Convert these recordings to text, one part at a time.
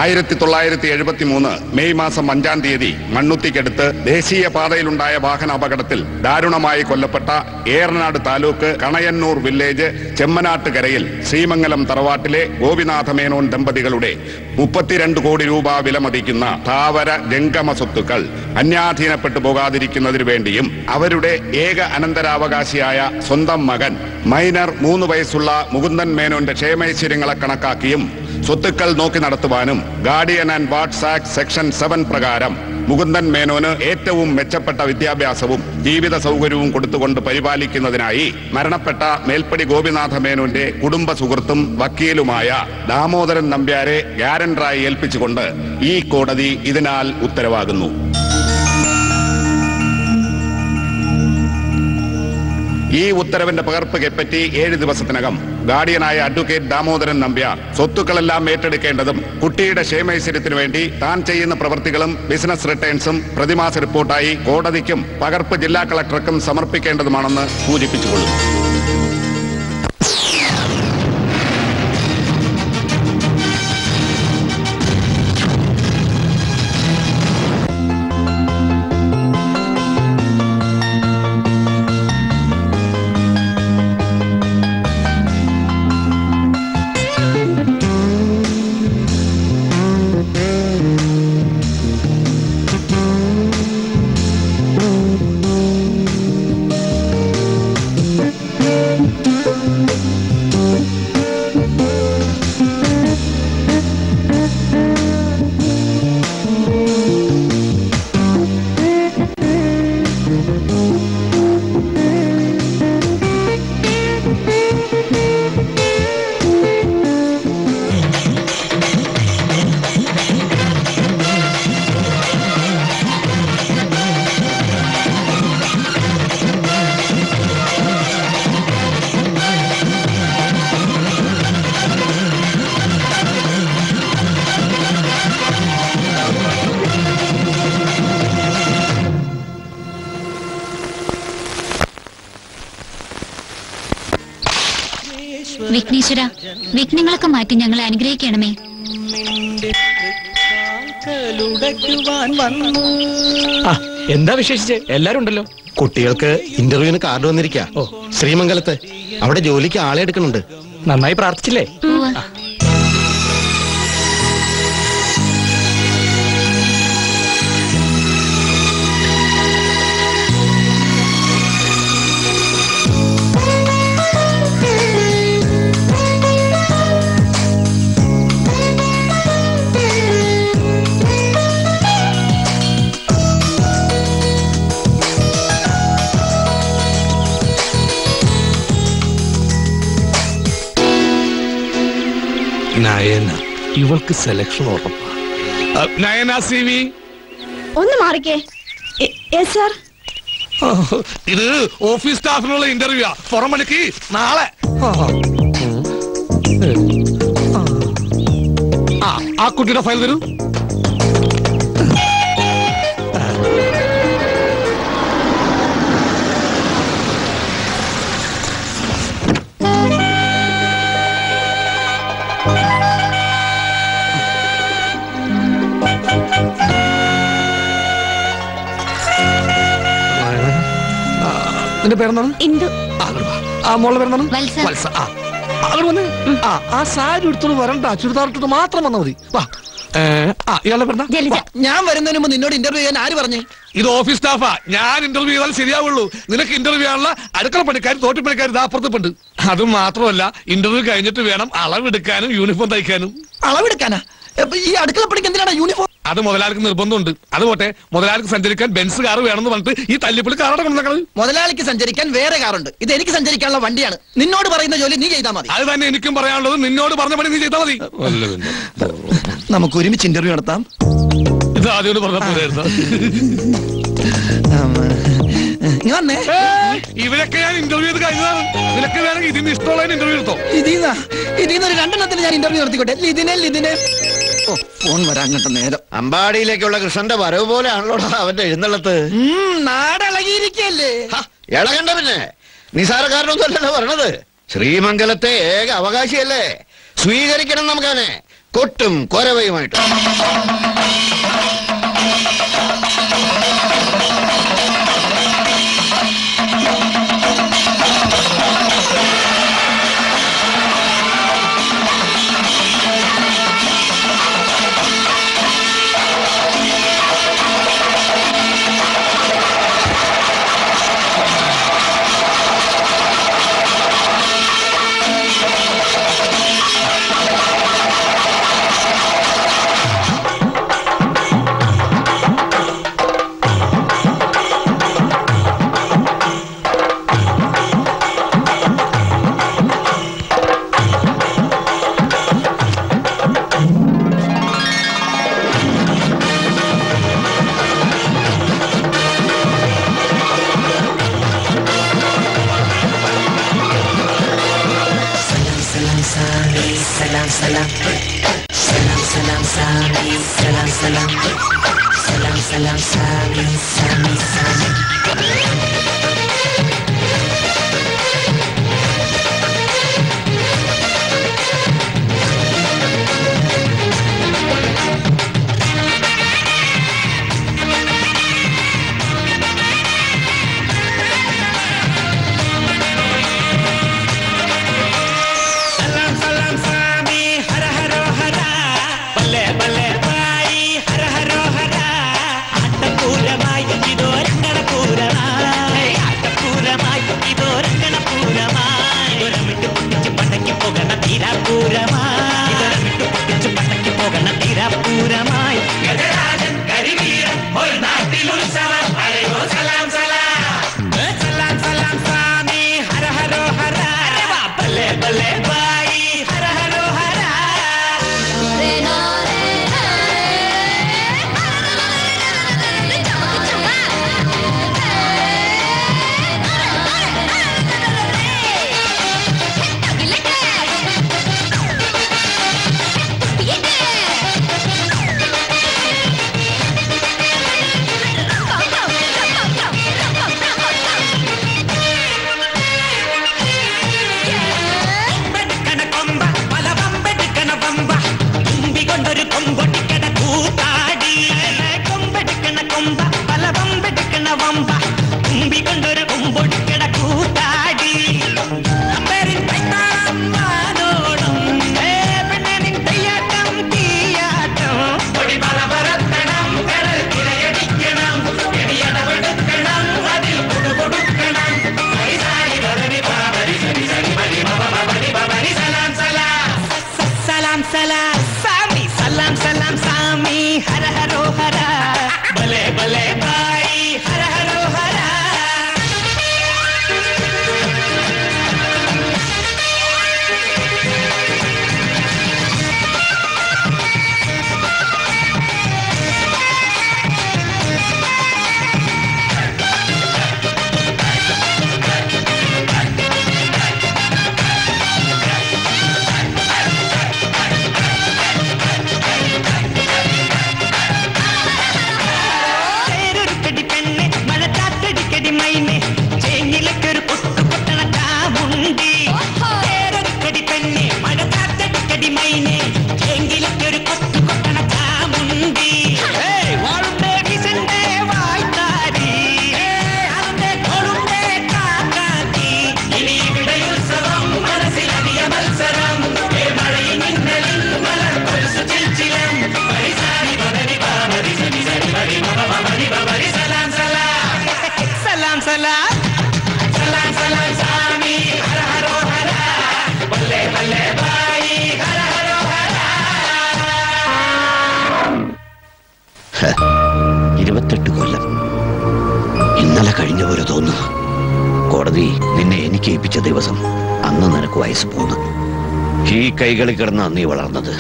ആയിരത്തി തൊള്ളായിരത്തി എഴുപത്തി മൂന്ന് മെയ് മാസം അഞ്ചാം തീയതി മണ്ണുത്തിക്കടുത്ത് ദേശീയ പാതയിലുണ്ടായ വാഹന അപകടത്തിൽ ദാരുണമായി കൊല്ലപ്പെട്ട ഏറനാട് താലൂക്ക് കണയന്നൂർ വില്ലേജ് ചെമ്മനാട്ടുകരയിൽ ശ്രീമംഗലം തറവാട്ടിലെ ഗോപിനാഥ മേനോൻ ദമ്പതികളുടെ മുപ്പത്തിരണ്ട് കോടി രൂപ വിലമതിക്കുന്ന സ്ഥാവര ജംഗമ സ്വത്തുക്കൾ അന്യാധീനപ്പെട്ടു പോകാതിരിക്കുന്നതിനു വേണ്ടിയും അവരുടെ ഏക അനന്തരാവകാശിയായ സ്വന്തം മകൻ മൈനർ മൂന്ന് വയസ്സുള്ള മുകുന്ദൻ മേനോന്റെ ക്ഷേമൈശ്വര്യങ്ങളെ കണക്കാക്കിയും സ്വത്തുക്കൾ നോക്കി നടത്തുവാനും guardian and wards act section seven പ്രകാരം മുകുന്ദൻ മേനോന് ഏറ്റവും മെച്ചപ്പെട്ട വിദ്യാഭ്യാസവും ജീവിത സൗകര്യവും കൊടുത്തുകൊണ്ട് പരിപാലിക്കുന്നതിനായി മരണപ്പെട്ട മേൽപ്പടി ഗോപിനാഥ മേനോന്റെ കുടുംബ സുഹൃത്തും വക്കീലുമായ ദാമോദരൻ നമ്പ്യാരെ ഗ്യാരണ്ടറായി ഏൽപ്പിച്ചുകൊണ്ട് ഈ കോടതി ഇതിനാൽ ഉത്തരവാകുന്നു ഈ ഉത്തരവിന്റെ പകർപ്പ് കെപ്പറ്റി ഏഴ് ദിവസത്തിനകം ഗാർഡിയനായ അഡ്വക്കേറ്റ് ദാമോദരൻ നമ്പ്യാർ സ്വത്തുക്കളെല്ലാം ഏറ്റെടുക്കേണ്ടതും കുട്ടിയുടെ ക്ഷേമൈശ്വര്യത്തിനു വേണ്ടി താൻ ചെയ്യുന്ന പ്രവൃത്തികളും ബിസിനസ് റിട്ടേൺസും പ്രതിമാസ റിപ്പോർട്ടായി കോടതിക്കും പകർപ്പ് ജില്ലാ കളക്ടർക്കും സമർപ്പിക്കേണ്ടതുമാണെന്ന് സൂചിപ്പിച്ചുകൊള്ളുന്നു വിഘ്നേശ്വര വിഘ്നങ്ങളൊക്കെ മാറ്റി ഞങ്ങളെ അനുഗ്രഹിക്കണമേ ആ, എന്താ വിശേഷിച്ച് എല്ലാരും ഉണ്ടല്ലോ കുട്ടികൾക്ക് ഇന്റർവ്യൂവിന് കാർഡ് വന്നിരിക്ക ഓ. ശ്രീമംഗലത്ത് അവിടെ ജോലിക്ക് ആളെ എടുക്കുന്നുണ്ട് നന്നായി പ്രാർത്ഥിച്ചില്ലേ ഉവ്വ്. നയന ഇവൾക്ക് സെലക്ഷൻ ഉറപ്പാ ആ, നയന സി വി ഒന്ന് മാറിക്കേ യെസ് സാർ ഇത് ഓഫീസ് സ്റ്റാഫിനുള്ള ഇന്റർവ്യൂ പുറം മണിക്ക് നാളെ ആ ആ കുട്ടിയുടെ ഫയൽ തരൂ ആ, നിന്റെ പേരെന്താണ് ഇന്ദു ആ, അങ്ങോട്ട് വാ. ആ മോളുടെ പേരെന്താണ് വത്സ. വത്സ ആ അങ്ങോട്ട് വന്ന് ആ ആ സാരി എടുത്തോണ്ട് വരണ്ട ചുരിദാർ ഇട്ടിട്ട് മാത്രം വന്നാൽ മതി വാ ഏ, ആ ഇയാളുടെ പേരെന്താ ജലജ ഞാൻ വരുന്നതിന് മുമ്പ് നിന്നോട് ഇന്റർവ്യൂ ചെയ്യാൻ ആര് പറഞ്ഞു ഇത് ഓഫീസ് സ്റ്റാഫാ ഞാൻ ഇന്റർവ്യൂ ചെയ്താൽ ശരിയാവുള്ളൂ നിനക്ക് ഇന്റർവ്യൂ ചെയ്യാനുള്ള അടുക്കള പണിക്കാർ തോട്ടി പണിക്കാർ ഇതാപ്പുറത്തുണ്ട് അതും മാത്രമല്ല ഇന്റർവ്യൂ കഴിഞ്ഞിട്ട് വേണം അളവെടുക്കാനും യൂണിഫോം തയ്ക്കാനും അളവെടുക്കാനാ അപ്പൊ ഈ അടുക്കള പണിക്ക് എന്തിനാണ് യൂണിഫോം അത് മുതലാളിക്ക് നിർബന്ധമുണ്ട് അത് പോട്ടെ മുതലാളിക്ക് സഞ്ചരിക്കാൻ ബെൻസ് കാർ വേണമെന്ന് പറഞ്ഞിട്ട് ഈ തല്ലിപ്പൊളി കാറോടെ കൊണ്ടുവന്നത് മുതലാളിക്ക് സഞ്ചരിക്കാൻ വേറെ കാറുണ്ട് ഇത് എനിക്ക് സഞ്ചരിക്കാനുള്ള വണ്ടിയാണ് നിന്നോട് പറയുന്ന ജോലി നീ ചെയ്താൽ മതി അത് തന്നെ എനിക്കും പറയാനുള്ളത് നിന്നോട് പറഞ്ഞ പണി നീ ചെയ്താൽ മതി അല്ല പിന്നെ. നമുക്ക് ഒരുമിച്ച് ഇന്റർവ്യൂ നടത്താം ഇത് ആദ്യം പറഞ്ഞ പോരായിരുന്നു നീ വന്നേ ഏയ്, ഇവരൊക്കെ ഞാൻ ഇന്റർവ്യൂ ചെയ്ത് കഴിഞ്ഞതാണ് നിനക്ക് വേണമെങ്കിൽ ഇതിന് ഇഷ്ടമുള്ള ഇന്റർവ്യൂ എടുത്തോ ഇതിന്നാ ഇതിന്ന് ഒരു രണ്ടെണ്ണത്തിന് ഞാൻ ഇന്റർവ്യൂ നടത്തിക്കോട്ടെ ലിതിനെ ലിതിനെ ഓ ഫോൺ വരാൻ അങ്ങോട്ട് നേരം അമ്പാടിയിലേക്കുള്ള കൃഷ്ണന്റെ വരവ് പോലെയാണല്ലോടാ അവന്റെ എഴുന്നള്ളത്ത് ഉം, നാടിളകിയിരിക്കല്ലേ ഹ, ഇളകണ്ട പിന്നെ നിസാരക്കാരനൊന്നും അല്ലല്ലോ പറഞ്ഞത് ശ്രീമംഗലത്തെ ഏക അവകാശിയല്ലേ സ്വീകരിക്കണം നമുക്കവനെ കൊട്ടും കൊരവയുമായിട്ട് സലാം സലാം സ്വാമി ഹര ഹരോ ഹര ബല്ലെ ബല്ലെ ബായി ഹര ഹരോ ഹര ആട്ടപ്പൂരമായി ഇതോ രംഗണപൂരമായി ആട്ടപ്പൂരമായി ഇതോ രംഗണപൂരമായി ഇതൊരമിട്ട് പൊട്ടിച്ച് പടക്കി പോകണ തീരാപൂരമായി ഇതൊരമിട്ട് പൊട്ടിച്ച് പടക്കി പോകണ തീരാപൂരമായി ഗജരാജൻ കരിവീരൻ ഒരു നാട്ടിൽ ഉത്സവം അരയോ സലാം സലാം സലാം സലാം സ്വാമി ഹര ഹരോ ഹര ബല്ലെ ബല്ലെ ബായി ഹര ഹരോ ഹര കൊമ്പെടുക്കണ കൊമ്പ പല വമ്പെടുക്കണ വമ്പ തുമ്പി കൊണ്ടൊരു കൊമ്പൊട്ടിക്കണ കൂത്താടി കൊമ്പെടുക്കണ കൊമ്പ പല വമ്പെടുക്കണ വമ്പ തുമ്പി കൊണ്ടൊരു കൊമ്പൊട്ടിക്കണ കൂത്താടി അമ്പരിൻ കൈത്താളം വാനോടും ഏ പെണ്ണനിൻ തെയ്യാട്ടം തീയാട്ടം പൊടി പല പരത്തണം കടൽ തിരയടിക്കണം എടിയടവെടുക്കണം അതിൽ കൊടുകൊടുക്കണം ഹരിസാരി വരനി പാവരി സരി സരി മരി മമ മമരി മമരി സലാം സലാം സലാം സലാം സാമി സലാം സലാം സാമി ഹര ഹരോ ഹര ബലെ ബലെ ബായി ഹര ഹരോ ഹര ചേരൊരുക്കടി പെണ്ണ് മഴക്കാത്തടിക്കടി മൈന് ചേങ്ങിലൊക്കൊരു പൊട്ടു പൊട്ടണ കാമുണ്ടി ചേരൊരുക്കടി പെണ്ണ് മഴക്കാത്തടിക്കടി മൈന് ചേങ്കിലൊക്കൊരു പൊട്ടു പൊട്ടണ കാമുണ്ടി ഏയ് വാളുണ്ടേ വിസണ്ടേ വായ്ത്താരി ഏയ് അതിന്റെ കോളുണ്ടേ കാക്കാത്തി ഇനി ഇവിടെ ഉത്സവം മനസ്സിലധിക മത്സരം ഏ മഴയിൽ മിന്നലിൽ മലർ കൊലുസു ചിൽച്ചിലം പരിസാരി പദനി പാമരി സരി സരി മരി മമ മമരി മമരി സലാം സലാം സലാം സലാം സലാം സലാം സ്വാമി ഹര ഹരോ ഹര ബല്ലെ ബല്ലെ ബായി ഹര ഹരോ ഹര ഇരുപത്തെട്ട് കൊല്ലം ഇന്നലെ കഴിഞ്ഞ പോലെ തോന്നുന്നു കോടതി നിന്നെ എനിക്ക് ഏൽപ്പിച്ച ദിവസം അന്ന് നിനക്ക് വയസ്സ് പോന്നു ഈ കൈകളിൽ കിടന്ന നീ വളർന്നത്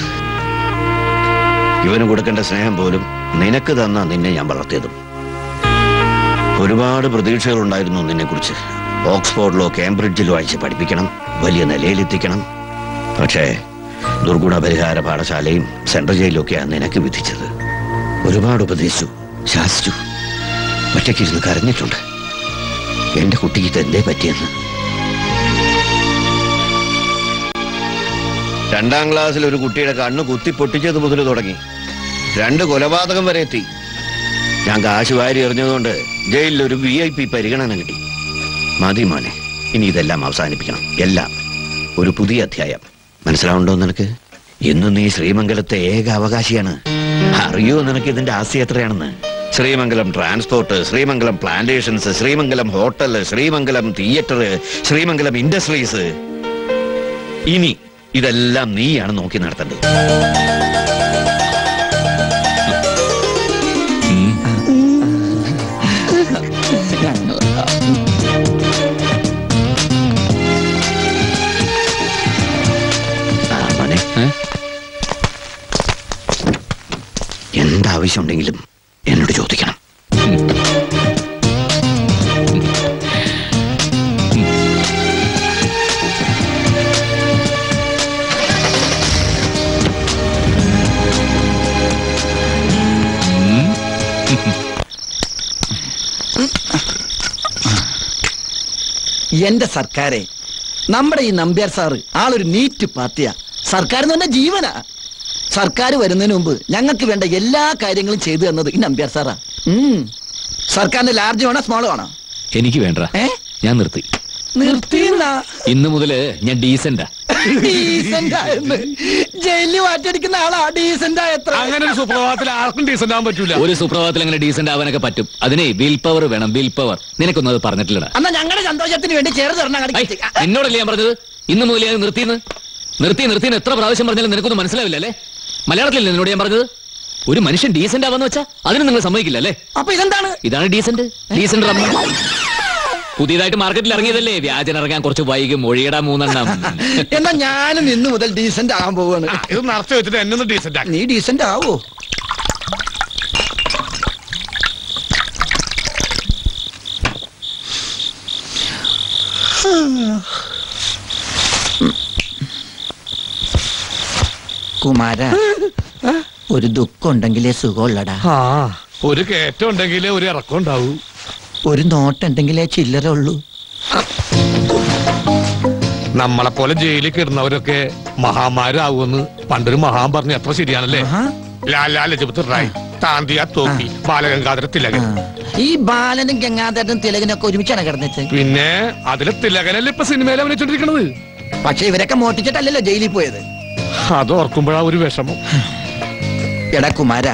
ഇവന് കൊടുക്കേണ്ട സ്നേഹം പോലും നിനക്ക് തന്ന നിന്നെ ഞാൻ വളർത്തിയതും ഒരുപാട് പ്രതീക്ഷകളുണ്ടായിരുന്നു നിന്നെക്കുറിച്ച് ഓക്സ്ഫോർഡിലോ കേംബ്രിഡ്ജിലോ അയച്ച് പഠിപ്പിക്കണം വലിയ നിലയിലെത്തിക്കണം പക്ഷേ ദുർഗുണ പരിഹാര പാഠശാലയും സെൻട്രൽ ജയിലും ഒക്കെയാണ് നിനക്ക് വിധിച്ചത് ഒരുപാട് ഉപദേശിച്ചു ശാസിച്ചു ഒറ്റയ്ക്കിരുന്ന് കരഞ്ഞിട്ടുണ്ട് എന്റെ കുട്ടിക്ക് ഇതെന്തേ പറ്റിയെന്ന് രണ്ടാം ക്ലാസ്സിൽ ഒരു കുട്ടിയുടെ കണ്ണ് കുത്തി പൊട്ടിച്ചത് മുതൽ തുടങ്ങി രണ്ട് കൊലപാതകം വരെ എത്തി ഞാൻ കാശ് വാരി എറിഞ്ഞതുകൊണ്ട് ജയിലിൽ ഒരു വി ഐ പി പരിഗണന കിട്ടി മതി മോനെ ഇനി ഇതെല്ലാം അവസാനിപ്പിക്കണം എല്ലാം ഒരു പുതിയ അധ്യായം മനസ്സിലാവുണ്ടോ നിനക്ക് ഇന്ന് നീ ശ്രീമംഗലത്തെ ഏക അവകാശിയാണ് അറിയോ നിനക്ക് ഇതിന്റെ ആസ്തി എത്രയാണെന്ന് Sreemangalam transport Sreemangalam plantations Sreemangalam hotel Sreemangalam theatre Sreemangalam industries ഇനി ഇതെല്ലാം നീയാണ് നോക്കി നടത്തേണ്ടത് ആ, മോനെ. എന്താവശ്യമുണ്ടെങ്കിലും എന്നോട് ചോദിക്കണം എന്റെ സർക്കാരെ നമ്മുടെ ഈ നമ്പ്യാർ സാറ് ആളൊരു നീറ്റ് പാർട്ടിയാ സർക്കാർ എന്ന് പറഞ്ഞാൽ ജീവനാ സർക്കാർ വരുന്നതിന് മുമ്പ് ഞങ്ങൾക്ക് വേണ്ട എല്ലാ കാര്യങ്ങളും ചെയ്തു തന്നത് ഈ നമ്പ്യാർ സാറാ ഉം. സർക്കാരിന്റെ ലാർജ് വേണോ സ്മോൾ വേണോ എനിക്ക് വേണ്ട ഏ ഞാൻ നിർത്തി നിർത്തിയെന്നാ ഇന്ന് മുതല് ഞാൻ ഡീസന്റാ ഡീസന്റ് ആയെന്ന് ജയിലിൽ മാറ്റിയടിക്കുന്ന ആളാ ഡീസന്റ് എത്ര അങ്ങനെ ഒരു സുപ്രഭാതത്തിൽ ആർക്കും ഡീസന്റ് ആവാൻ പറ്റൂല ഒരു സുപ്രഭാതത്തിൽ അങ്ങനെ ഡീസന്റ് ആവാനൊക്കെ പറ്റും അതിനെ വിൽ പവർ വേണം വിൽ പവർ നിനക്കൊന്നും അത് പറഞ്ഞിട്ടില്ലടാ എന്നാ ഞങ്ങളുടെ സന്തോഷത്തിന് വേണ്ടി ചേർന്ന് തരണം ഐ, എന്നോടല്ലേ ഞാൻ പറഞ്ഞത് ഇന്ന് മുതൽ ഞാൻ നിർത്തിന്ന് നിർത്തി നിർത്തിന്ന് എത്ര പ്രാവശ്യം പറഞ്ഞാലും നിനക്കൊന്നും മനസ്സിലാവില്ല അല്ലേ മലയാളത്തിലല്ലേ എന്നോട് ഞാൻ പറഞ്ഞത് ഒരു മനുഷ്യൻ ഡീസന്റ് ആവാന്ന് വെച്ചാ അതിന് നിങ്ങൾ സമ്മതിക്കില്ല അല്ലേ അപ്പൊ ഇതെന്താണ് ഇതാണ് ഡീസന്റ് ഡീസന്റ് റമ്മ പുതിയതായിട്ട് മാർക്കറ്റിൽ ഇറങ്ങിയതല്ലേ വ്യാജൻ ഇറങ്ങാൻ കുറച്ച് വൈകും ഒഴിയടാ മൂന്നെണ്ണം എന്നാ ഞാനും ഇന്ന് മുതൽ ഡീസന്റ് ആകാൻ പോവാണ് ആ, ഇത് നിറച്ചു വെച്ചിട്ട് എന്നെ ഒന്ന് ഡീസന്റ് ആക്കി നീ ഡീസന്റ് ആവോ കുമാര ഒരു ദുഃഖം ഉണ്ടെങ്കിലേ സുഖമുള്ളടാ ആ ഒരു കയറ്റം ഉണ്ടെങ്കിലേ ഒരു ഇറക്കം ഉണ്ടാവൂ ഒരു നോട്ടുണ്ടെങ്കിലേ ചില്ലറ ഉള്ളൂ നമ്മളെ പോലെ ജയിലിൽ കിടന്നവരൊക്കെ മഹാമാരാകുമെന്ന് പണ്ടൊരു മഹാൻ പറഞ്ഞു എത്ര ശരിയാണല്ലേ ആഹാ. ലാലാ ലജപത് റായ് താന്തിയ തോക്കി ബാലഗംഗാധര തിലകൻ ആ. ഈ ബാലനും ഗംഗാധരനും തിലകനും ഒക്കെ ഒരുമിച്ചാണ് കിടന്നിട്ട് പിന്നെ അതിലെ തിലകനല്ലേ ഇപ്പൊ സിനിമയിൽ അഭിനയിച്ചോണ്ടിരിക്കണത് പക്ഷെ ഇവരൊക്കെ മോട്ടിച്ചിട്ടല്ലല്ലോ ജയിലിൽ പോയത് അത് ഓർക്കുമ്പോഴാ ഒരു വിഷമം എടാ കുമാര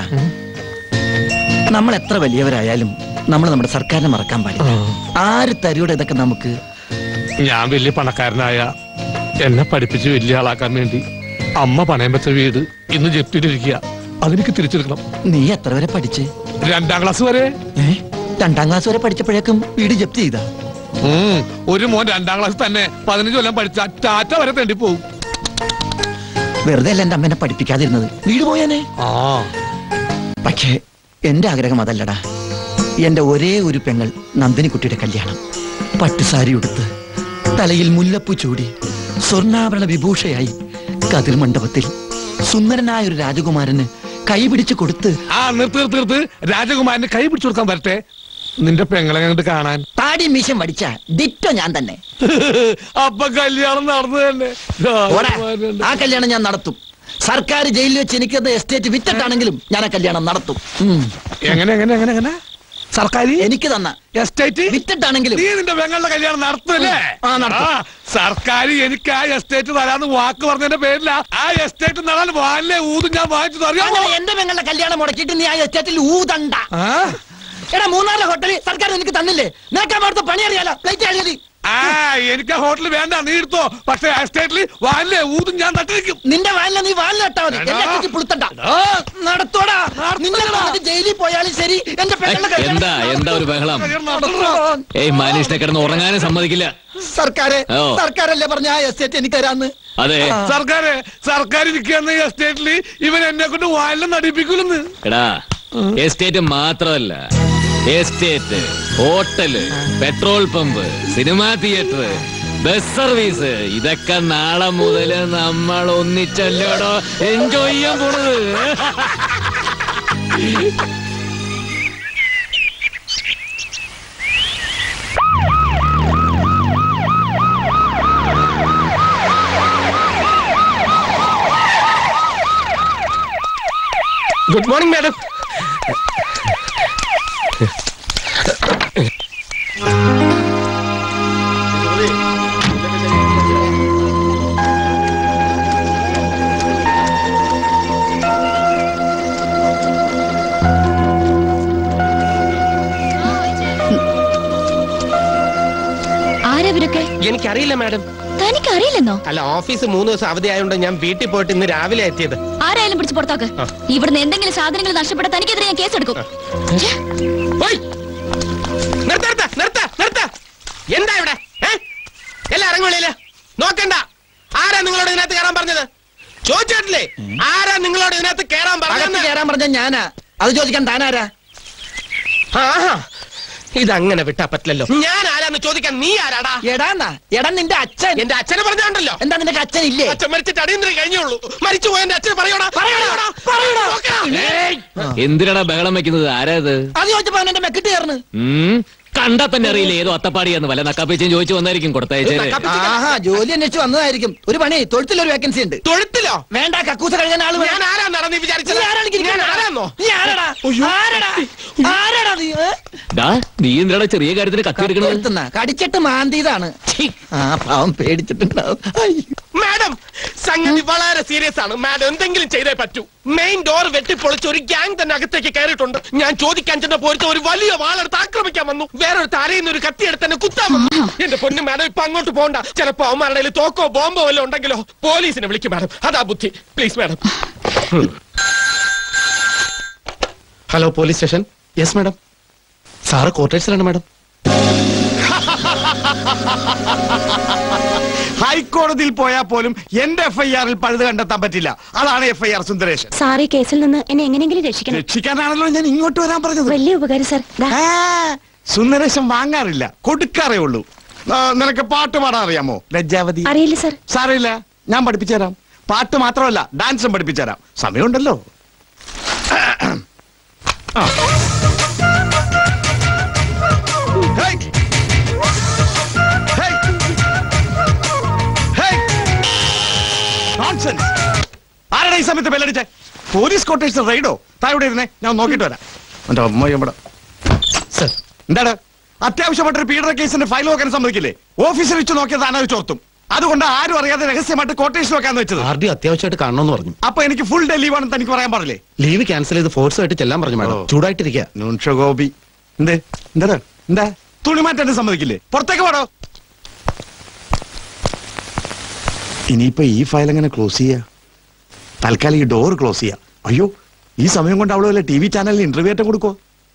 നമ്മൾ എത്ര വലിയവരായാലും നമ്മൾ നമ്മുടെ സർക്കാരിനെ മറക്കാൻ പാടില്ല ആര് തരൂടെ ഇതൊക്കെ നമുക്ക് ഞാൻ വലിയ പണക്കാരനായ എന്നെ പഠിപ്പിച്ച് വലിയ ആളാക്കാൻ വേണ്ടി അമ്മ പണയം വെച്ച വീട് ഇന്ന് ജപ്തിയിലിരിക്കുക അതെനിക്ക് തിരിച്ചെടുക്കണം നീ എത്ര വരെ പഠിച്ച് രണ്ടാം ക്ലാസ് വരെ ഏ രണ്ടാം ക്ലാസ് വരെ പഠിച്ചപ്പോഴേക്കും വീട് ജപ്തി ചെയ്താ ഉം, ഒരു മോൻ രണ്ടാം ക്ലാസ് തന്നെ പതിനഞ്ച് കൊല്ലം പഠിച്ച ടാറ്റ വരെ തേണ്ടി പോകും വെറുതെ അല്ല എന്റെ അമ്മേനെ പഠിപ്പിക്കാതിരുന്നത് വീട് പോയാനേ ആ പക്ഷേ എന്റെ ആഗ്രഹം അതല്ലടാ എന്റെ ഒരേ ഒരു പെങ്ങൾ നന്ദിനിക്കുട്ടിയുടെ കല്യാണം പട്ടുസാരി ഉടുത്ത് തലയിൽ മുല്ലപ്പൂ ചൂടി സ്വർണ്ണാഭരണ വിഭൂഷയായി കതിർ മണ്ഡപത്തിൽ സുന്ദരനായ ഒരു രാജകുമാരന് കൈപിടിച്ചു കൊടുത്ത് ആ നിർത്ത് നിർത്ത് നിർത്ത് രാജകുമാരന് കൈ പിടിച്ചു കൊടുക്കാൻ വരട്ടെ നിന്റെ പെങ്ങളെ കണ്ട് കാണാൻ താടി മീശം വടിച്ച ദിറ്റോ ഞാൻ തന്നെ അപ്പൊ കല്യാണം നടന്നു തന്നെ ഓടാ. രാജകുമാരനുണ്ട്. ആ കല്യാണം ഞാൻ നടത്തും സർക്കാർ ജയിലിൽ വെച്ച് എനിക്കത് എസ്റ്റേറ്റ് വിറ്റിട്ടാണെങ്കിലും ഞാൻ ആ കല്യാണം നടത്തും ഉം. എങ്ങനെ എങ്ങനെ എങ്ങനെ എങ്ങനെ സർക്കാർ എനിക്ക് തന്ന എസ്റ്റേറ്റ് വിറ്റിട്ടാണെങ്കിലും നീ നിന്റെ പെങ്ങളുടെ കല്യാണം നടത്തല്ലേ ആ, നടത്തും. സർക്കാർ എനിക്ക് ആ എസ്റ്റേറ്റ് തരാന്ന് വാക്ക് പറഞ്ഞതിന്റെ പേരില ആ എസ്റ്റേറ്റ് നടാൻ വാനിലെ ഊതും ഞാൻ വാങ്ങിച്ചു അറിയാമോ അങ്ങനെ എന്റെ പെങ്ങളുടെ കല്യാണം മുടക്കിയിട്ട് നീ ആ എസ്റ്റേറ്റിൽ ഊതണ്ട ആ? എടാ മൂന്നാറിലെ ഹോട്ടലിൽ സർക്കാർ എനിക്ക് തന്നില്ലേ നിനക്കാൻ അവിടുത്തെ പണി അറിയാലോ പ്ലേറ്റ് അറിയാലി ആ എനിക്ക് ആ ഹോട്ടൽ വേണ്ട നീ എടുത്തോ പക്ഷെ ആ എസ്റ്റേറ്റിൽ വാനിലെ ഊതും ഞാൻ നട്ടിരിക്കും നിന്റെ വാനില നീ വാനിലിട്ടാ മതി എടാ. എന്നെ കുറിച്ച് പുളുത്തണ്ട എടാ. നടത്തോടാ നിന്നെ കൊന്നിട്ട് ജയിലിൽ പോയാലും ശരി എന്റെ പെങ്ങളുടെ കല്യാണം എന്താ എന്താ ഒരു ബഹളം നടത്തണോ? ഏയ് മനുഷ്യനെ കിടന്ന് ഉറങ്ങാനും സമ്മതിക്കില്ല സർക്കാരെ ഓ. സർക്കാരല്ലേ പറഞ്ഞ ആ എസ്റ്റേറ്റ് എനിക്ക് തരാന്ന് അതെ സർക്കാര് സർക്കാർ ഇരിക്കുന്ന ഈ എസ്റ്റേറ്റിൽ ഇവൻ എന്നെ കൊണ്ട് വാനിലും നടിപ്പിക്കൂലെന്ന് എടാ എസ്റ്റേറ്റ് മാത്രമല്ല estate hotel petrol pump cinema theatre bus service ഇതൊക്കെ നാളെ മുതൽ നമ്മൾ ഒന്നിച്ചല്ലോടോ എൻജോയ് ചെയ്യാൻ പോണത് ഗുഡ് മോർണിംഗ് മാഡം ആരവരൊക്കെ എനിക്കറിയില്ല മാഡം തനിക്ക് അറിയില്ലെന്നോ അല്ല ഓഫീസ് മൂന്ന് ദിവസം അവധി ആയതുകൊണ്ട് ഞാൻ വീട്ടിൽ പോയിട്ട് ഇന്ന് രാവിലെ എത്തിയത് ആരായാലും പിടിച്ച് പുറത്താക്ക് ഇവിടുന്ന് എന്തെങ്കിലും സാധനങ്ങൾ നഷ്ടപ്പെട്ട തനിക്കെതിരെ ഞാൻ കേസെടുക്കും ഛെ, ഓയ്! നിർത്ത നിർത്ത നിർത്ത നിർത്ത എന്താ ഇവിടെ ഏ? എല്ലാം ഇറങ്ങുള്ളില് നോക്കണ്ട ആരാ നിങ്ങളോട് ഇതിനകത്ത് കയറാൻ പറഞ്ഞത് ചോദിച്ചിട്ടില്ലേ ആരാ നിങ്ങളോട് ഇതിനകത്ത് കയറാൻ അകത്ത് പറഞ്ഞത് കയറാൻ പറഞ്ഞ ഞാനാ അത് ചോദിക്കാൻ താനാരാ ആഹാ ഇതങ്ങനെ വിട്ടാ പറ്റില്ലല്ലോ ഞാൻ ആരാന്ന് ചോദിക്കാൻ നീ ആരാടാ എടാന്നാ എടാ നിന്റെ അച്ഛൻ എന്റെ അച്ഛനെ പറഞ്ഞുണ്ടല്ലോ എന്താ നിന്റെ അച്ഛൻ ഇല്ലേ അച്ഛൻ മരിച്ചിട്ട് അടിയന്തരം കഴിഞ്ഞുള്ളൂ മരിച്ചു പോയ എന്റെ അച്ഛനെ പറയോടാ പറയോടാ പറയോടാ എന്തിനാടാ ബഹളം വെക്കുന്നത് ആരാ ഇത് അത് ചോദിച്ചപ്പോ അവൻ എന്റെ മെക്കിട്ട് കയറുന്നു ഉം, കണ്ടാ തന്നെ അറിയില്ല ഏതോ അത്തപ്പാടിയെന്ന് വല്ല നക്കാപ്പേച്ചും ചോദിച്ചു വന്നായിരിക്കും കൊടുത്തയച്ചേര് ആഹാ ജോലി അന്വേഷിച്ച് വന്നതായിരിക്കും ഒരു പണി തൊഴുത്തിലൊരു വേക്കൻസി ഉണ്ട് തൊഴുത്തിലോ വേണ്ട കക്കൂസ കഴുകാൻ ആള് ഞാൻ ആരാന്നാണ് നീ വിചാരിച്ചത് നീ ആരാണ് എനിക്ക് ഞാൻ ഇരിക്കുന്നത്? ആരാന്നോ നീ ആരാടാ ആരാടാ ആരാടാ നീ ഏ? ഡാ നീ എന്തിനാടാ ചെറിയ കാര്യത്തിന് കത്തി എടുക്കണത് തൊഴുത്തുന്നാ. കടിച്ചിട്ട് മാന്തിയതാണ് ആ പാവം പേടിച്ചിട്ടുണ്ടാവും അയ്യോ. മാഡം സംഗതി വളരെ സീരിയസ് ആണ് മാഡം എന്തെങ്കിലും ചെയ്തേ പറ്റൂ മെയിൻ ഡോർ വെട്ടിപ്പൊളിച്ച് ഒരു ഗ്യാങ് തന്നെ അകത്തേക്ക് കയറിയിട്ടുണ്ട് ഞാൻ ചോദിക്കാൻ ചെന്ന പോയിട്ട് ഒരു വലിയ വാളെടുത്ത് ആക്രമിക്കാൻ വന്നു വേറൊരു തരയുന്ന ഒരു കത്തിയെടുത്ത് എന്നെ കുത്താൻ വന്നു എന്റെ പൊന്നു മാഡം ഇപ്പൊ അങ്ങോട്ട് പോകണ്ട ചിലപ്പോ അവന്മാരുടെ കയ്യിൽ തോക്കോ ബോംബോ വല്ലതും ഉണ്ടെങ്കിലോ പോലീസിനെ വിളിക്കും മാഡം അതാ ബുദ്ധി please madam hello police station yes madam sir ക്വാർട്ടേഴ്സിലാണ് മാഡം ഹൈക്കോടതിയിൽ പോയാൽ പോലും എന്റെ എഫ് ഐ ആറിൽ പഴുത് കണ്ടെത്താൻ പറ്റില്ല അതാണ് F I R Sundaresan sir ഈ കേസിൽ നിന്ന് എന്നെ എങ്ങനെയെങ്കിലും രക്ഷിക്കണം രക്ഷിക്കാനാണല്ലോ ഞാൻ ഇങ്ങോട്ട് വരാൻ പറഞ്ഞത് വലിയ ഉപകാരം സാർ ദാ. ആ, സുന്ദരേശൻ വാങ്ങാറില്ല കൊടുക്കാറേ ഉള്ളൂ ആ, നിനക്ക് പാട്ട് പാടാൻ അറിയാമോ ലജ്ജാവതി അറിയില്ല സാർ സാറില്ല ഞാൻ പഠിപ്പിച്ചുതരാം പാട്ട് മാത്രമല്ല ഡാൻസും പഠിപ്പിച്ചുതരാം സമയമുണ്ടല്ലോ ആ. ഹേയ്. ഹേയ്. ഹേയ്. Nonsense. ആരാടാ ഈ സമയത്ത് ബെല്ലടിച്ചേ പോലീസ് കോട്ടേഴ്സ് റൈഡോ താ ഇവിടെ ഇരുന്നേ ഞാൻ നോക്കിട്ട് വരാം എന്റെ അമ്മ ഇവിടെ സർ എന്താണ് അത്യാവശ്യമായിട്ടൊരു പീഡന കേസിന്റെ ഫയൽ നോക്കാൻ സമ്മതിക്കില്ലേ ഓഫീസിൽ വെച്ച് നോക്കിയത് ആനത് ചോർത്തും അതുകൊണ്ട് ആരും അറിയാതെ രഹസ്യമായിട്ട് കോട്ടേഷൻ വെക്കാന്ന് വെച്ചത് ആർ ഡി അത്യാവശ്യമായിട്ട് കാണണമെന്ന് പറഞ്ഞു അപ്പൊ എനിക്ക് ഫുൾ ഡേ ലീവ് ആണെന്ന് തനിക്ക് പറയാൻ പറഞ്ഞില്ലേ ലീവ് ക്യാൻസൽ ചെയ്ത് ഫോഴ്സ് ആയിട്ട് ചെല്ലാൻ പറഞ്ഞു മാഡം ഓ. ചൂടായിട്ടിരിക്കുക നൂൻഷ ഗോപി എന്തേ എന്താ എന്താ തുണി മാറ്റാൻ സമ്മതിക്കില്ലേ പുറത്തേക്ക് പോടോ ഇനിയിപ്പോ ഈ ഫയൽ എങ്ങനെ ക്ലോസ് ചെയ്യാ തൽക്കാലം ഈ ഡോർ ക്ലോസ് ചെയ്യാം അയ്യോ ഈ സമയം കൊണ്ട് അവള് വല്ല ടി വി ചാനലിൽ ഇന്റർവ്യൂ ആയിട്ട് കൊടുക്കോ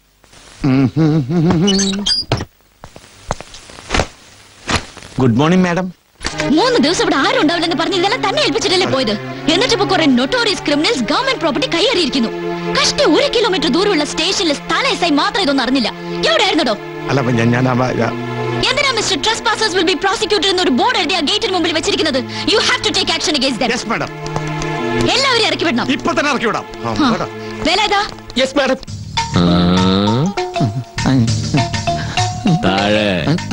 ഗുഡ് മോർണിംഗ് മാഡം മൂന്ന് ദിവസം ഇവിടെ ആരും ഉണ്ടാവില്ലെന്ന് പറഞ്ഞ് ഇതെല്ലാം തന്നെ ഏൽപ്പിച്ചിട്ടല്ലേ പോയത് എന്നിട്ട് ഇപ്പൊ കുറെ നൊട്ടോറിയസ് ക്രിമിനൽസ് ഗവൺമെന്റ് പ്രോപ്പർട്ടി കൈയേറിയിരിക്കുന്നു കഷ്ടി ഒരു കിലോമീറ്റർ ദൂരമുള്ള സ്റ്റേഷനിൽ സ്ഥല എസ് ഐ മാത്രം ഇതൊന്നും അറിഞ്ഞില്ല എവിടെയായിരുന്നോ അല്ല അപ്പൊ ഞാൻ ഞാൻ അവ- ഞാൻ- എന്തിനാ mister trespassers will be prosecuted എന്നൊരു ബോർഡ് എഴുതി ആ ഗേറ്റിന് മുമ്പിൽ വെച്ചിരിക്കുന്നത് you have to take action against yes madam എല്ലാവരും ഇറക്കി വിടണം ഇപ്പൊ തന്നെ ഇറക്കി വിടാം ആ, ഹാ. പോടാ. വേല ഏതാ യെസ് മാഡം ആ, താഴെ